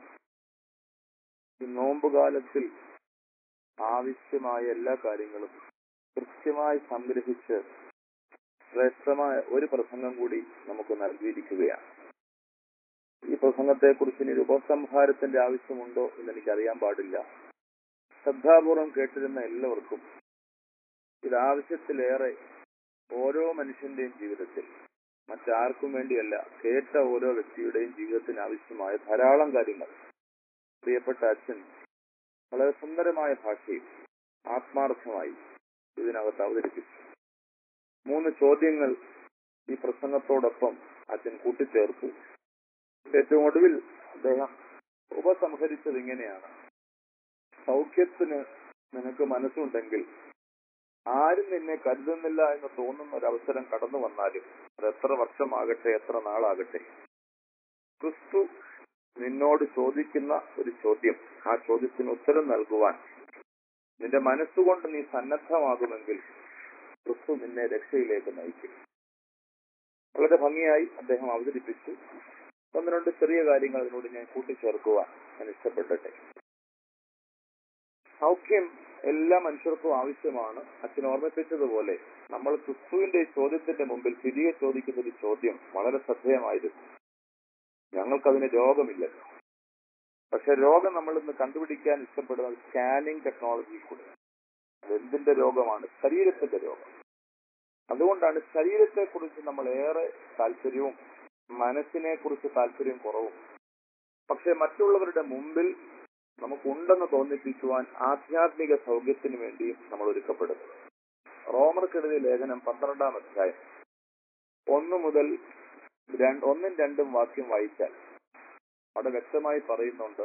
ഈ നോമ്പുകാലത്തിൽ ആവശ്യമായ എല്ലാ കാര്യങ്ങളും കൃത്യമായി സംഗ്രഹിച്ച് ശ്രേഷ്ഠമായ ഒരു പ്രസംഗം കൂടി നമുക്ക് നൽകിയിരിക്കുകയാണ് ഈ പ്രസംഗത്തെക്കുറിച്ച് ഇനി ഒരു ഉപസംഹാരത്തിന്റെ ആവശ്യമുണ്ടോ എന്ന് എനിക്കറിയാൻ പാടില്ല ശ്രദ്ധാപൂർവം കേട്ടിരുന്ന എല്ലാവർക്കും ഇത് ആവശ്യത്തിലേറെ ഓരോ മനുഷ്യന്റെയും ജീവിതത്തിൽ മറ്റാർക്കും വേണ്ടിയല്ല കേട്ട ഓരോ വ്യക്തിയുടെയും ജീവിതത്തിന് ആവശ്യമായ ധാരാളം കാര്യങ്ങൾ പ്രിയപ്പെട്ട അച്ഛൻ വളരെ സുന്ദരമായ ഭാഷയിൽ ആത്മാർത്ഥമായി ഇതിനകത്ത് അവതരിപ്പിച്ചു മൂന്ന് ചോദ്യങ്ങൾ ഈ പ്രസംഗത്തോടൊപ്പം അച്ഛൻ കൂട്ടിച്ചേർത്തു ഏറ്റവും ഒടുവിൽ അദ്ദേഹം ഉപസംഹരിച്ചത് ഇങ്ങനെയാണ് സൗഖ്യത്തിന് നിനക്ക് മനസ്സുണ്ടെങ്കിൽ ആരും നിന്നെ കരുതുന്നില്ല എന്ന് തോന്നുന്ന ഒരു അവസരം കടന്നു വന്നാലും അത് എത്ര വർഷമാകട്ടെ എത്ര നാളാകട്ടെ ക്രിസ്തു നിന്നോട് ചോദിക്കുന്ന ഒരു ചോദ്യം ആ ചോദ്യത്തിന് ഉത്തരം നൽകുവാൻ നിന്റെ മനസ്സുകൊണ്ട് നീ സന്നദ്ധമാകുമെങ്കിൽ ക്രിസ്തു നിന്നെ രക്ഷയിലേക്ക് നയിക്കും വളരെ ഭംഗിയായി അദ്ദേഹം അവതരിപ്പിച്ചു ഒന്ന് രണ്ട് ചെറിയ കാര്യങ്ങൾ അതിനോട് ഞാൻ കൂട്ടിച്ചേർക്കുവാൻ ഞാൻ ഇഷ്ടപ്പെടട്ടെ സൗഖ്യം എല്ലാ മനുഷ്യർക്കും ആവശ്യമാണ് അച്ഛൻ ഓർമ്മിപ്പിച്ചതുപോലെ നമ്മൾ ക്രിസ്തുവിന്റെ ഈ ചോദ്യത്തിന്റെ മുമ്പിൽ തിരികെ ചോദിക്കുന്ന ഒരു ചോദ്യം വളരെ ശ്രദ്ധേയമായിരുന്നു ഞങ്ങൾക്കതിന് രോഗമില്ലല്ലോ പക്ഷെ രോഗം നമ്മൾ ഇന്ന് കണ്ടുപിടിക്കാൻ ഇഷ്ടപ്പെടുന്നത് സ്കാനിങ് ടെക്നോളജി കൂടെ അതെന്തിന്റെ രോഗമാണ് ശരീരത്തിന്റെ രോഗം അതുകൊണ്ടാണ് ശരീരത്തെ കുറിച്ച് നമ്മൾ ഏറെ താല്പര്യവും മനസ്സിനെ കുറിച്ച് താല്പര്യം കുറവും പക്ഷെ മറ്റുള്ളവരുടെ മുമ്പിൽ നമുക്കുണ്ടെന്ന് തോന്നിപ്പിക്കുവാൻ ആധ്യാത്മിക സൗഖ്യത്തിന് വേണ്ടിയും നമ്മൾ ഒരുക്കപ്പെടുന്നു റോമർക്കെഴുതിയ ലേഖനം പന്ത്രണ്ടാം അധ്യായം ഒന്ന് മുതൽ രണ്ട് ഒന്നും രണ്ടും വാക്യം വായിച്ചാൽ അവിടെ വ്യക്തമായി പറയുന്നുണ്ട്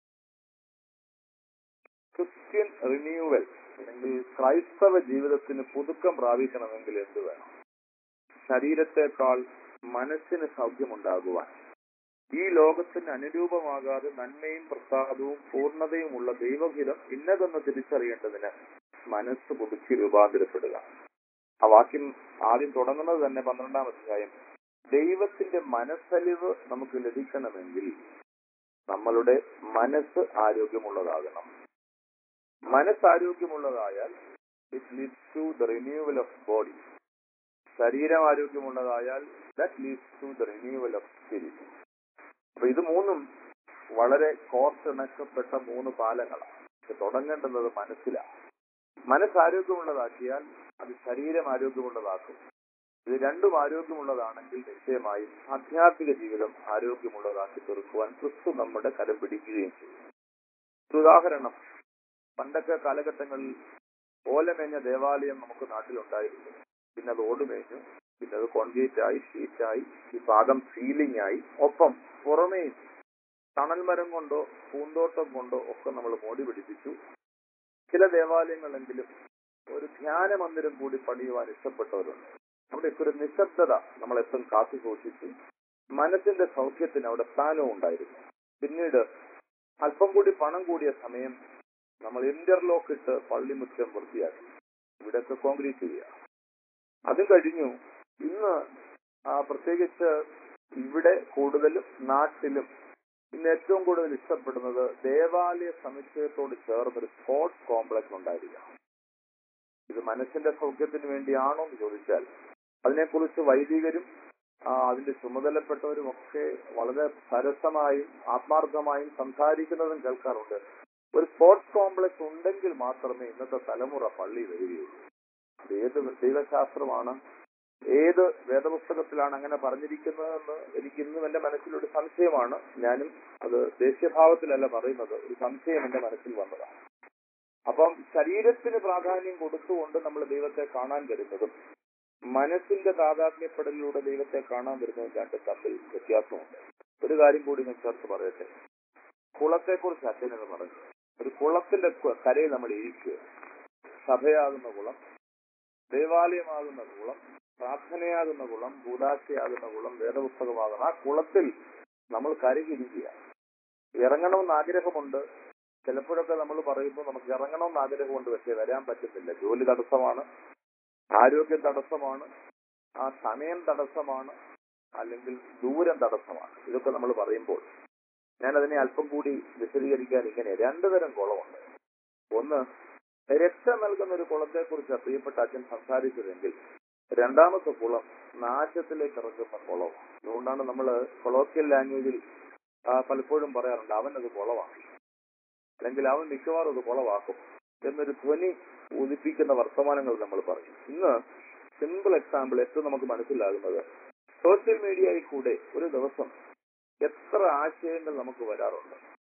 ക്രിസ്ത്യൻ റിന്യൂവൽ അല്ലെങ്കിൽ ക്രൈസ്തവ ജീവിതത്തിന് പുതുക്കം പ്രാപിക്കണമെങ്കിൽ എന്ത് വേണം ശരീരത്തെക്കാൾ മനസ്സിന് സൗഖ്യമുണ്ടാകുവാൻ ഈ ലോകത്തിന് അനുരൂപമാകാതെ നന്മയും പ്രസാദവും പൂർണ്ണതയുമുള്ള ദൈവഹിതം ഇന്നതെന്ന് തിരിച്ചറിയേണ്ടതിന് മനസ്സ് പുതുക്കി രൂപാന്തരപ്പെടുക ആ വാക്യം ആദ്യം തുടങ്ങുന്നത് തന്നെ പന്ത്രണ്ടാം അധ്യായം ദൈവത്തിന്റെ മനസ്സലിവ് നമുക്ക് ലഭിക്കണമെങ്കിൽ നമ്മളുടെ മനസ്സ് ആരോഗ്യമുള്ളതാകണം മനസ്സ് ആരോഗ്യമുള്ളതായാൽ it leads to the renewal of body ശരീരം ആരോഗ്യമുള്ളതായാൽ that leads to the renewal of spirit അപ്പൊ ഇത് മൂന്നും വളരെ കോർത്തിണക്കപ്പെട്ട മൂന്ന് പാലങ്ങളാണ് ഇത് തുടങ്ങേണ്ടുന്നത് മനസ്സിലാണ് മനസ്സ് ആരോഗ്യമുള്ളതാക്കിയാൽ അത് ശരീരം ആരോഗ്യമുള്ളതാക്കും ഇത് രണ്ടും ആരോഗ്യമുള്ളതാണെങ്കിൽ നിശ്ചയമായും ആധ്യാത്മിക ജീവിതം ആരോഗ്യമുള്ളതാക്കി തീർക്കുവാൻ ക്രിസ്തു നമ്മുടെ കരം പിടിക്കുകയും ചെയ്യും ഒരു ഉദാഹരണം പണ്ടൊക്കെ കാലഘട്ടങ്ങളിൽ ഓലമേഞ്ഞ ദേവാലയം നമുക്ക് നാട്ടിലുണ്ടായിരുന്നു പിന്നെ അത് ഓടുമേഞ്ഞു പിന്നെ അത് കോൺക്രീറ്റ് ആയി ഷീറ്റായി ഈ ഭാഗം സീലിംഗ് ആയി ഒപ്പം പുറമേ തണൽ മരം കൊണ്ടോ പൂന്തോട്ടം കൊണ്ടോ ഒക്കെ നമ്മൾ മോടി പിടിപ്പിച്ചു ചില ദേവാലയങ്ങളെങ്കിലും ഒരു ധ്യാന മന്ദിരം കൂടി പണിയുവാൻ ഇഷ്ടപ്പെട്ടവരുണ്ട് അവിടെയൊക്കെ ഒരു നിശബ്ദത നമ്മളെപ്പോഴും കാത്തു സൂക്ഷിച്ചു മനസ്സിന്റെ സൗഖ്യത്തിന് അവിടെ സ്ഥാനവും ഉണ്ടായിരുന്നു പിന്നീട് അല്പം കൂടി പണം കൂടിയ സമയം നമ്മൾ ഇന്റർലോക്ക് ഇട്ട് പള്ളിമുറ്റം വൃത്തിയാക്കി ഇവിടെയൊക്കെ കോൺക്രീറ്റ് ചെയ്യുക അത് കഴിഞ്ഞു ഇന്ന് ആ, പ്രത്യേകിച്ച് ഇവിടെ കൂടുതലും നാട്ടിലും ഇന്ന് ഏറ്റവും കൂടുതൽ ഇഷ്ടപ്പെടുന്നത് ദേവാലയ സമുച്ചയത്തോട് ചേർന്നൊരു സ്പോർട്സ് കോംപ്ലക്സ് ഉണ്ടായിരിക്കണം ഇത് മനസ്സിന്റെ സൗഖ്യത്തിന് വേണ്ടിയാണോ എന്ന് ചോദിച്ചാൽ അതിനെക്കുറിച്ച് വൈദികരും ആ, അതിന്റെ ചുമതലപ്പെട്ടവരും ഒക്കെ വളരെ സരസമായും ആത്മാർത്ഥമായും സംസാരിക്കുന്നതും കേൾക്കാറുണ്ട് ഒരു സ്പോർട്സ് കോംപ്ലക്സ് ഉണ്ടെങ്കിൽ മാത്രമേ ഇന്നത്തെ തലമുറ പള്ളി വരികയുള്ളൂ അത് ഏത് ദൈവശാസ്ത്രമാണ് ഏത് വേദപുസ്തകത്തിലാണ് അങ്ങനെ പറഞ്ഞിരിക്കുന്നതെന്ന് എനിക്ക് ഇന്നും എന്റെ മനസ്സിലൊരു സംശയമാണ് ഞാനും അത് ദേശീയഭാവത്തിലല്ല പറയുന്നത് ഒരു സംശയം എന്റെ മനസ്സിൽ വന്നതാണ് അപ്പം ശരീരത്തിന് പ്രാധാന്യം കൊടുത്തുകൊണ്ട് നമ്മൾ ദൈവത്തെ കാണാൻ വരുന്നതും മനസ്സിന്റെ താതാത്മ്യപ്പെടലിലൂടെ ദൈവത്തെ കാണാൻ വരുന്നതും രണ്ട് തമ്മിൽ വ്യത്യാസമുണ്ട് ഒരു കാര്യം കൂടി ഞാൻ ചേർത്ത് പറയട്ടെ കുളത്തെക്കുറിച്ച് അച്ഛനെന്ന് പറഞ്ഞു ഒരു കുളത്തിന്റെ ക- കരയിൽ നമ്മൾ ഇരിക്കുക സഭയാകുന്ന കുളം ദേവാലയമാകുന്ന കുളം പ്രാർത്ഥനയാകുന്ന കുളം ഭൂതാശയാകുന്ന കുളം വേദപുസ്തകമാകുന്ന ആ കുളത്തിൽ നമ്മൾ കരകിരിക്കുക ഇറങ്ങണമെന്ന് ആഗ്രഹമുണ്ട് ചിലപ്പോഴൊക്കെ നമ്മൾ പറയുമ്പോൾ നമുക്ക് ഇറങ്ങണമെന്ന് ആഗ്രഹമുണ്ട് പക്ഷെ വരാൻ പറ്റുന്നില്ല ജോലി തടസ്സമാണ് ആരോഗ്യം തടസ്സമാണ് ആ സമയം തടസ്സമാണ് അല്ലെങ്കിൽ ദൂരം തടസ്സമാണ് ഇതൊക്കെ നമ്മൾ പറയുമ്പോൾ ഞാൻ അതിനെ അല്പം കൂടി വിശദീകരിക്കാൻ ഇങ്ങനെ രണ്ടു തരം കുളമുണ്ട് ഒന്ന് രക്ഷ നൽകുന്ന ഒരു കുളത്തെ കുറിച്ച് പ്രിയപ്പെട്ട അച്ഛൻ സംസാരിച്ചതെങ്കിൽ രണ്ടാമത്തെ കുളം നാശത്തിലേക്ക് ഇറക്കുന്ന കുളം അതുകൊണ്ടാണ് നമ്മൾ കൊളോക്കിയൽ ലാംഗ്വേജിൽ ആ, പലപ്പോഴും പറയാറുണ്ട് അവൻ അത് കുളമാണ് അല്ലെങ്കിൽ അവൻ മിക്കവാറും അത് കുളവാക്കും എന്നൊരു ധ്വനി ഉദിപ്പിക്കുന്ന വർത്തമാനങ്ങൾ നമ്മൾ പറയും ഇന്ന് സിമ്പിൾ എക്സാമ്പിൾ ഏറ്റവും നമുക്ക് മനസ്സിലാകുന്നത് സോഷ്യൽ മീഡിയയിൽ കൂടെ ഒരു ദിവസം എത്ര ആശയങ്ങൾ നമുക്ക് വരാറുണ്ട്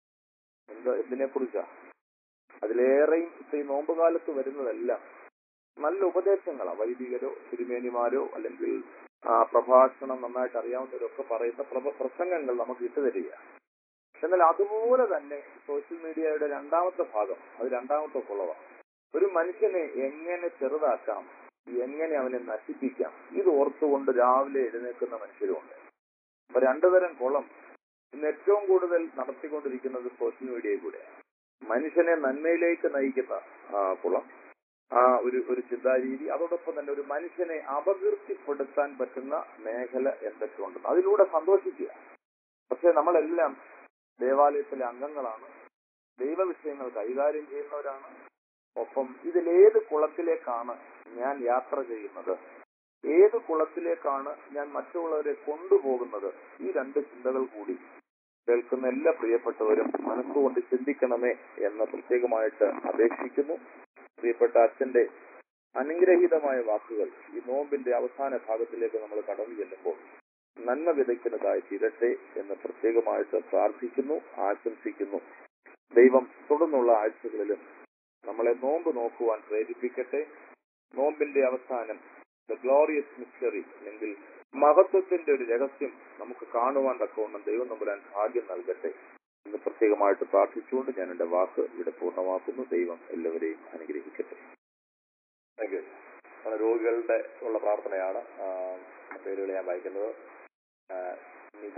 എന്ത് എന്തിനെ കുറിച്ചാ അതിലേറെയും ഇപ്പൊ ഈ നോമ്പുകാലത്ത് വരുന്നതെല്ലാം നല്ല ഉപദേശങ്ങളാണ് വൈദികരോ തിരുമേനിമാരോ അല്ലെങ്കിൽ ആ, പ്രഭാഷണം നന്നായിട്ട് അറിയാവുന്നവരൊക്കെ പറയുന്ന പ്രഭ- പ്രസംഗങ്ങൾ നമുക്ക് ഇട്ടുതരിക എന്നാൽ അതുപോലെ തന്നെ സോഷ്യൽ മീഡിയയുടെ രണ്ടാമത്തെ ഭാഗം അത് രണ്ടാമത്തെ കുളവാണ് ഒരു മനുഷ്യനെ എങ്ങനെ ചെറുതാക്കാം എങ്ങനെ അവനെ നശിപ്പിക്കാം ഇത് ഓർത്തുകൊണ്ട് രാവിലെ എഴുന്നേൽക്കുന്ന മനുഷ്യരുമുണ്ട് അപ്പൊ രണ്ടുതരം കുളം ഇന്ന് ഏറ്റവും കൂടുതൽ നടത്തിക്കൊണ്ടിരിക്കുന്നത് സോഷ്യൽ മീഡിയയിൽ കൂടെ മനുഷ്യനെ നന്മയിലേക്ക് നയിക്കുന്ന ആ, കുളം ആ ഒരു ഒരു ചിന്താരീതി അതോടൊപ്പം തന്നെ ഒരു മനുഷ്യനെ അപകീർത്തിപ്പെടുത്താൻ പറ്റുന്ന മേഖല എന്തൊക്കെ ഉണ്ടെന്ന് അതിലൂടെ സന്തോഷിക്കുക പക്ഷെ നമ്മളെല്ലാം ദേവാലയത്തിലെ അംഗങ്ങളാണ് ദൈവവിഷയങ്ങൾ കൈകാര്യം ചെയ്യുന്നവരാണ് ഒപ്പം ഇതിലേത് കുളത്തിലേക്കാണ് ഞാൻ യാത്ര ചെയ്യുന്നത് ഏത് കുളത്തിലേക്കാണ് ഞാൻ മറ്റുള്ളവരെ കൊണ്ടുപോകുന്നത് ഈ രണ്ട് ചിന്തകൾ കൂടി കേൾക്കുന്ന എല്ലാ പ്രിയപ്പെട്ടവരും മനസ്സുകൊണ്ട് ചിന്തിക്കണമേ എന്ന് പ്രത്യേകമായിട്ട് അപേക്ഷിക്കുന്നു പ്രിയപ്പെട്ട അച്ഛന്റെ അനുഗ്രഹീതമായ വാക്കുകൾ ഈ നോമ്പിന്റെ അവസാന ഭാഗത്തിലേക്ക് നമ്മൾ കടന്നു ചെല്ലുമ്പോൾ നന്മ വിതയ്ക്കുന്നതായി തീരട്ടെ എന്ന് പ്രത്യേകമായിട്ട് പ്രാർത്ഥിക്കുന്നു ആശംസിക്കുന്നു ദൈവം തുടർന്നുള്ള ആഴ്ചകളിലും നമ്മളെ നോമ്പ് നോക്കുവാൻ പ്രേരിപ്പിക്കട്ടെ നോമ്പിന്റെ അവസാനം ദ ഗ്ലോറിയസ് മിസ്റ്ററി അല്ലെങ്കിൽ മഹത്വത്തിന്റെ ഒരു രഹസ്യം നമുക്ക് കാണുവാൻ തക്കവണ്ണം ദൈവം നമ്പുരാൻ ഭാഗ്യം നൽകട്ടെ എന്ന് പ്രത്യേകമായിട്ട് പ്രാർത്ഥിച്ചുകൊണ്ട് ഞാൻ എന്റെ വാക്ക് ഇവിടെ പൂർണ്ണമാക്കുന്നു ദൈവം എല്ലാവരെയും അനുഗ്രഹിക്കട്ടെ താങ്ക് യു നമ്മുടെ രോഗികളുടെ ഉള്ള പ്രാർത്ഥനയാണ് ആ, പേരുകൾ ഞാൻ വായിക്കുന്നത് ആ, നിത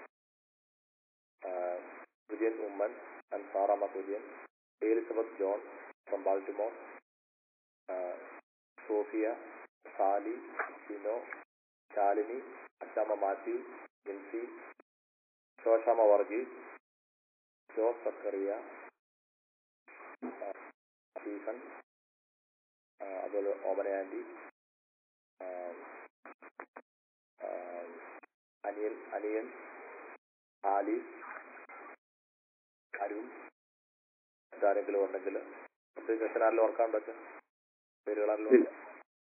ആ, Kurian Oommen and Saramma Kurian Elizabeth John from Baltimore ആ, സോഫിയ സാലി ഷിനോ ശാലിനി അച്ചാമ്മ മാത്യു ജിൻസി ശോശാമ്മ വർഗീസ് ജോസ് സക്കറിയ ആ, സ്റ്റീഫൻ ആ, അതുപോലെ ഓമന ആൻറ്റി ആ, ആ, അനിയൻ അനിയൻ ആലി അരുൺ മറ്റാരെങ്കിലും ഉണ്ടെങ്കിൽ പ്രത്യേകിച്ച് അച്ഛനാരെങ്കിലും ഓർക്കാൻ പറ്റും പേരുകളാരെങ്കിലും ഉണ്ടോ?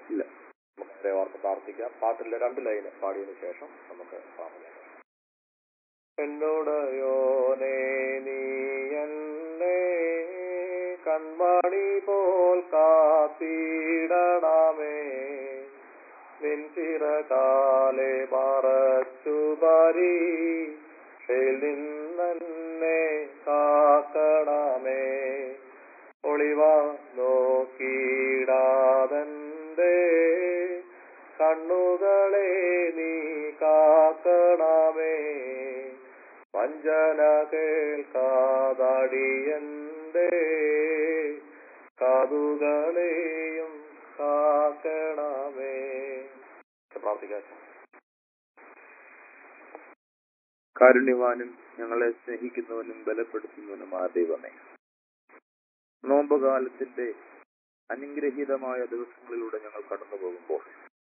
ഇല്ല നമുക്ക് അവരെ ഓർത്ത് പ്രാർത്ഥിക്കാം പാട്ടിലെ രണ്ട് ലൈന് പാടിയതിനു ശേഷം നമുക്ക് പ്രാർത്ഥിക്കാം എന്നോടയോനേ നീ എന്നെ കൺമണി പോൽ കാത്തിടണമേ നിൻ ചിറകാലെ മറച്ചു പരി നിന്നെ കാക്കണമേ ഒളിവാ നോക്കിടാതന്റെ കണ്ണുകളെ നീ കാക്കണമേ വഞ്ചന കേൾക്കാതടിയന്റെ കാതുകളെയും കാക്കണമേ പ്രാർത്ഥിക്കാം കാരുണ്യവാനും ഞങ്ങളെ സ്നേഹിക്കുന്നവനും ബലപ്പെടുത്തുന്നവനുമായ ദൈവമേ നോമ്പുകാലത്തിന്റെ അനുഗ്രഹീതമായ ദിവസങ്ങളിലൂടെ ഞങ്ങൾ കടന്നു പോകുമ്പോൾ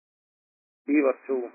ഈ വർഷവും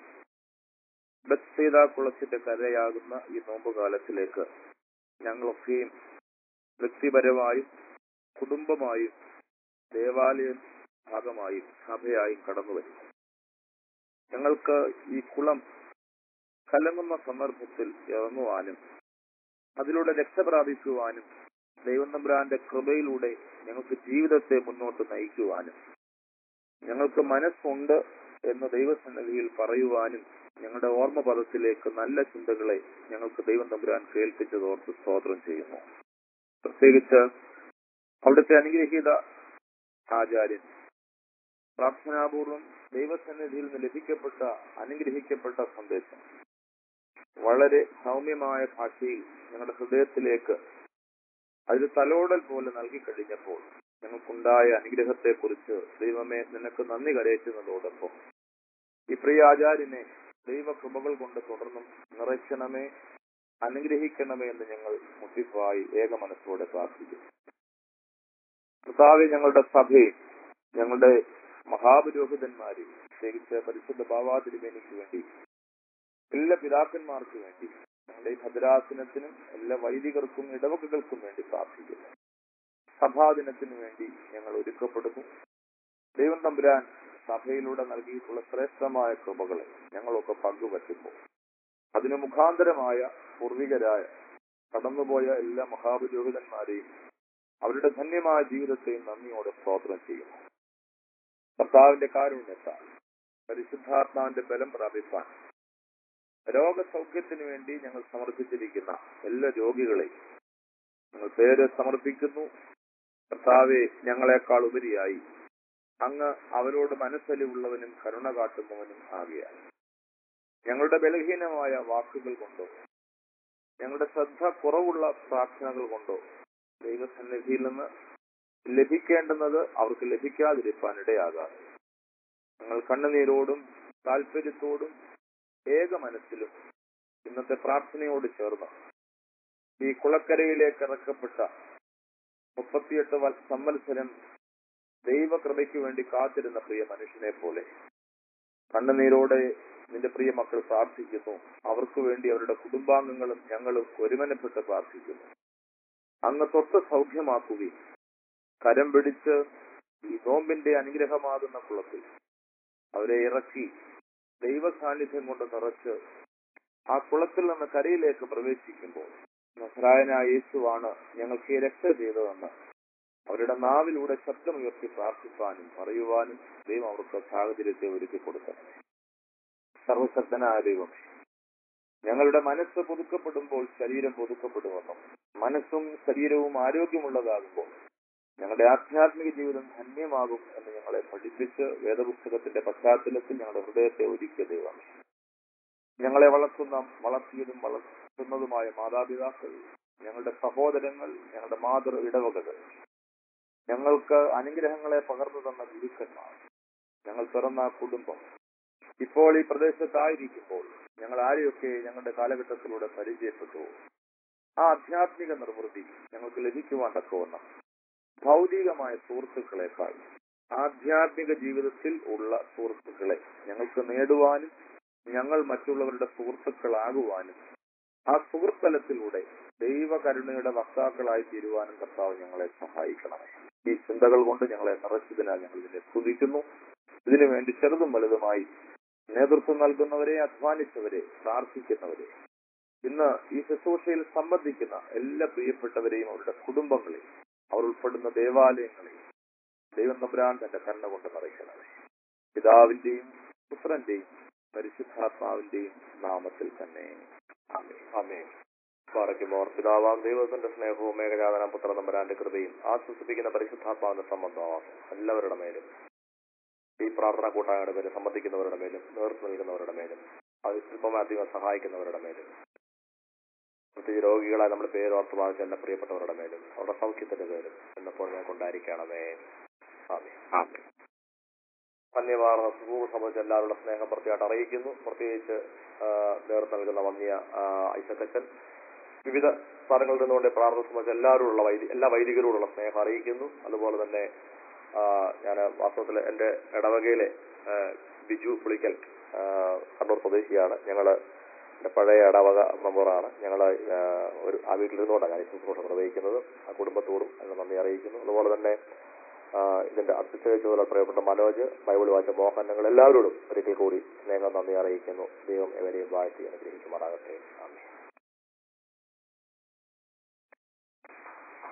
ബത്സേത കുളത്തിന്റെ കരയാകുന്ന ഈ നോമ്പുകാലത്തിലേക്ക് ഞങ്ങളൊക്കെയും വ്യക്തിപരമായും കുടുംബമായും ദേവാലയ ഭാഗമായും സഭയായും കടന്നു വരും ഞങ്ങൾക്ക് ഈ കുളം കലങ്ങുന്ന സന്ദർഭത്തിൽ ഇറങ്ങുവാനും അതിലൂടെ രക്ഷപ്രാപിക്കുവാനും ദൈവം തമ്പുരാന്റെ കൃപയിലൂടെ ഞങ്ങൾക്ക് ജീവിതത്തെ മുന്നോട്ട് നയിക്കുവാനും ഞങ്ങൾക്ക് മനസ്സുണ്ട് എന്ന് ദൈവസന്നിധിയിൽ പറയുവാനും ഞങ്ങളുടെ ഓർമ്മ പദത്തിലേക്ക് നല്ല ചിന്തകളെ ഞങ്ങൾക്ക് ദൈവം തമ്പുരാൻ കേൾപ്പിച്ചതോർത്ത് സ്തോത്രം ചെയ്യുന്നു പ്രത്യേകിച്ച് അവിടുത്തെ അനുഗ്രഹീത ആചാര്യൻ പ്രാർത്ഥനാപൂർവം ദൈവസന്നിധിയിൽ നിന്ന് ലഭിക്കപ്പെട്ട അനുഗ്രഹിക്കപ്പെട്ട സന്ദേശം വളരെ സൗമ്യമായ ഭാഷയിൽ ഞങ്ങളുടെ ഹൃദയത്തിലേക്ക് അതിൽ തലോടൽ പോലെ നൽകി കഴിഞ്ഞപ്പോൾ ഞങ്ങൾക്കുണ്ടായ അനുഗ്രഹത്തെ കുറിച്ച് ദൈവമേ നിനക്ക് നന്ദി കരയറ്റുന്നതോടൊപ്പം ഈ പ്രിയ ആചാര്യനെ ദൈവകൃപകൾ കൊണ്ട് തുടർന്നും നിറയ്ക്കണമേ അനുഗ്രഹിക്കണമേ എന്ന് ഞങ്ങൾ മുട്ടിപ്പായി ഏക മനസ്സോടെ പ്രാർത്ഥിക്കും കർത്താവെ ഞങ്ങളുടെ സഭയും ഞങ്ങളുടെ മഹാപുരോഹിതന്മാരെയും പ്രത്യേകിച്ച് പരിശുദ്ധ ഭാവാതിരുമേനിക്ക് വേണ്ടി എല്ലാ പിതാക്കന്മാർക്ക് വേണ്ടി ഞങ്ങളുടെ ഈ ഭദ്രാസനത്തിനും എല്ലാ വൈദികർക്കും ഇടവകകൾക്കും വേണ്ടി പ്രാർത്ഥിക്കുന്നു സഭാദിനത്തിനു വേണ്ടി ഞങ്ങൾ ഒരുക്കപ്പെടുന്നു ദൈവം തമ്പുരാൻ സഭയിലൂടെ നൽകിയിട്ടുള്ള ശ്രേഷ്ഠമായ കൃപകളെ ഞങ്ങളൊക്കെ പങ്കുവറ്റുമ്പോൾ അതിന് മുഖാന്തരമായ പൂർവികരായ കടന്നുപോയ എല്ലാ മഹാപുരോഹിതന്മാരെയും അവരുടെ ധന്യമായ ജീവിതത്തെയും നന്ദിയോടെ സ്തോത്രം ചെയ്യുന്നു കർത്താവിന്റെ കാരുണ്യത്താൽ പരിശുദ്ധാത്മാവിന്റെ ബലം പ്രാപിപ്പാൻ രോഗസൗഖ്യത്തിന് വേണ്ടി ഞങ്ങൾ സമർപ്പിച്ചിരിക്കുന്ന എല്ലാ രോഗികളെയും ഞങ്ങൾ പേര് സമർപ്പിക്കുന്നു കർത്താവെ ഞങ്ങളെക്കാൾ ഉപരിയായി അങ്ങ് അവരോട് മനസ്സലിവുള്ളവനും കരുണ കാട്ടുന്നവനും ആകെയാണ് ഞങ്ങളുടെ ബലഹീനമായ വാക്കുകൾ കൊണ്ടോ ഞങ്ങളുടെ ശ്രദ്ധ കുറവുള്ള പ്രാർത്ഥനകൾ കൊണ്ടോ ദൈവസന്നിധിയിൽ നിന്ന് ലഭിക്കേണ്ടുന്നത് അവർക്ക് ലഭിക്കാതിരിക്കാൻ ഇടയാകാതെ ഞങ്ങൾ കണ്ണുനീരോടും താല്പര്യത്തോടും ഏക മനസ്സിലും ഇന്നത്തെ പ്രാർത്ഥനയോട് ചേർന്ന് ഈ കുളക്കരയിലേക്ക് ഇറക്കപ്പെട്ട മുപ്പത്തിയെട്ട് വ- സംവത്സരം ദൈവകൃപയ്ക്ക് വേണ്ടി കാത്തിരുന്ന പ്രിയ മനുഷ്യനെ പോലെ കണ്ണുനീരോടെ നിന്റെ പ്രിയ മക്കൾ പ്രാർത്ഥിക്കുന്നു അവർക്ക് വേണ്ടി അവരുടെ കുടുംബാംഗങ്ങളും ഞങ്ങളും ഒരുമനപ്പെട്ട് പ്രാർത്ഥിക്കുന്നു അങ്ങ് തൊട്ട് സൗഖ്യമാക്കുകയും കരം പിടിച്ച് ഈ നോമ്പിന്റെ അനുഗ്രഹമാകുന്ന കുളത്തിൽ അവരെ ഇറക്കി ദൈവ സാന്നിധ്യം കൊണ്ട് നിറച്ച് ആ കുളത്തിൽ നിന്ന് കരയിലേക്ക് പ്രവേശിക്കുമ്പോൾ നസ്രായനായ യേശുവാണ് ഞങ്ങൾക്ക് ഈ രക്ഷ ചെയ്തതെന്ന് അവരുടെ നാവിലൂടെ ശബ്ദമുയർത്തി പ്രാർത്ഥിപ്പാനും പറയുവാനും ദൈവം അവർക്ക് സാഹചര്യത്തെ ഒരുക്കി കൊടുക്കണം സർവശക്തനായ ദൈവം ഞങ്ങളുടെ മനസ്സ് പുതുക്കപ്പെടുമ്പോൾ ശരീരം പുതുക്കപ്പെടുമെന്നും മനസ്സും ശരീരവും ആരോഗ്യമുള്ളതാകുമ്പോൾ ഞങ്ങളുടെ ആധ്യാത്മിക ജീവിതം ധന്യമാകും എന്ന് ഞങ്ങളെ പഠിപ്പിച്ച് വേദപുസ്തകത്തിന്റെ പശ്ചാത്തലത്തിൽ ഞങ്ങളുടെ ഹൃദയത്തെ ഒരുക്കിയ ദൈവം ഞങ്ങളെ വളർത്തുന്ന വളർത്തിയതും വളർത്തുന്നതുമായ മാതാപിതാക്കൾ ഞങ്ങളുടെ സഹോദരങ്ങൾ ഞങ്ങളുടെ മാതൃ ഇടവകകൾ ഞങ്ങൾക്ക് അനുഗ്രഹങ്ങളെ പകർന്നു തന്ന ഗുരുക്കന്മാർ ഞങ്ങൾ പിറന്ന കുടുംബം ഇപ്പോൾ ഈ പ്രദേശത്തായിരിക്കുമ്പോൾ ഞങ്ങൾ ആരെയൊക്കെ ഞങ്ങളുടെ കാലഘട്ടത്തിലൂടെ പരിചയപ്പെട്ടു ആ ആധ്യാത്മിക നിർവൃത്തി ഞങ്ങൾക്ക് ലഭിക്കുവാൻ തക്കവണ്ണം ഭൗതികമായ സുഹൃത്തുക്കളെക്കാൾ ആധ്യാത്മിക ജീവിതത്തിൽ ഉള്ള സുഹൃത്തുക്കളെ ഞങ്ങൾക്ക് നേടുവാനും ഞങ്ങൾ മറ്റുള്ളവരുടെ സുഹൃത്തുക്കളാകുവാനും ആ സുഹൃത്തലത്തിലൂടെ ദൈവകരുണയുടെ വക്താക്കളായി തീരുവാനും കർത്താവ് ഞങ്ങളെ സഹായിക്കണം ഈ ചിന്തകൾ കൊണ്ട് ഞങ്ങളെ നിറച്ചതിനാൽ ഞങ്ങൾ ഇതിനെ സ്തുതിക്കുന്നു ഇതിനു വേണ്ടി ചെറുതും വലുതുമായി നേതൃത്വം നൽകുന്നവരെ അധ്വാനിച്ചവരെ പ്രാർത്ഥിക്കുന്നവരെ ഇന്ന് ഈ ശുശ്രൂഷയിൽ സംബന്ധിക്കുന്ന എല്ലാ പ്രിയപ്പെട്ടവരെയും അവരുടെ കുടുംബങ്ങളെയും അവർ ഉൾപ്പെടുന്ന ദേവാലയങ്ങളെയും ദൈവം തമ്പുരാൻ തന്റെ കണ്ണ കൊണ്ട് നിറയ്ക്കണമേ പിതാവിന്റെയും പുത്രന്റെയും പരിശുദ്ധാത്മാവിന്റെയും നാമത്തിൽ തന്നെ ആമേൻ ആമേൻ പാറയ്ക്കുമോർ പിതാവാം ദൈവത്തിന്റെ സ്നേഹവും മേഘജാതന പുത്ര നമ്പരാന്റെ കൃപയും ആശ്വസിപ്പിക്കുന്ന പരിശുദ്ധാത്മാവിന്റെ സംബന്ധവും എല്ലാവരുടെ മേലും ഈ പ്രാർത്ഥന കൂട്ടായ്മയുടെ പേര് സംബന്ധിക്കുന്നവരുടെ മേലും നേതൃത്വം നൽകുന്നവരുടെ മേലും അത് ശില്പമാധ്യമം സഹായിക്കുന്നവരുടെ മേലും പ്രത്യേക രോഗികളായി നമ്മൾ പേര് ഓർത്ത് ബാധിച്ച എല്ലാ പ്രിയപ്പെട്ടവരുടെ മേലും അവരുടെ സൗഖ്യത്തിന്റെ പേരും എന്നപ്പോൾ ഞാൻ കൊണ്ടായിരിക്കണമേ ആമേൻ ആമേൻ ധന്യമാർന്ന സുഖവും സംബന്ധിച്ച് എല്ലാവരുടെ സ്നേഹം പ്രത്യേകമായിട്ട് അറിയിക്കുന്നു പ്രത്യേകിച്ച് ആ, നേതൃത്വം നൽകുന്ന വന്യ ആ, ഐസക്കച്ചൻ വിവിധ സ്ഥലങ്ങളിൽ നിന്നുകൊണ്ട് പ്രാർത്ഥന സംബന്ധിച്ച് എല്ലാവരോടുള്ള വൈദി എല്ലാ വൈദികരോടുള്ള സ്നേഹം അറിയിക്കുന്നു അതുപോലെ തന്നെ ഞാൻ വാസ്തവത്തിൽ എൻ്റെ ഇടവകയിലെ ആ, ബിജു പുളിക്കൽ ആ, കണ്ണൂർ സ്വദേശിയാണ് ഞങ്ങൾ എൻ്റെ പഴയ ഇടവക മെമ്പറാണ് ഞങ്ങൾ ഒരു ആ വീട്ടിലിരുന്നുകൊണ്ടാണ് ഞാൻ ഈ ശുശ്രൂഷ നിർവഹിക്കുന്നത് ആ കുടുംബത്തോടും അതിന് നന്ദി അറിയിക്കുന്നു അതുപോലെ തന്നെ ആ, ഇതിന്റെ അധ്യക്ഷ ചുമതല പ്രിയപ്പെട്ട മനോജ് ബൈബിൾ വായിച്ച മോഹൻ ഞങ്ങൾ എല്ലാവരോടും ഒരിക്കൽ കൂടി സ്നേഹം നന്ദി അറിയിക്കുന്നു ദൈവം എവരെയും വാഴ്ത്തി അനുഗ്രഹിക്കുമാറാകട്ടെ ആമേൻ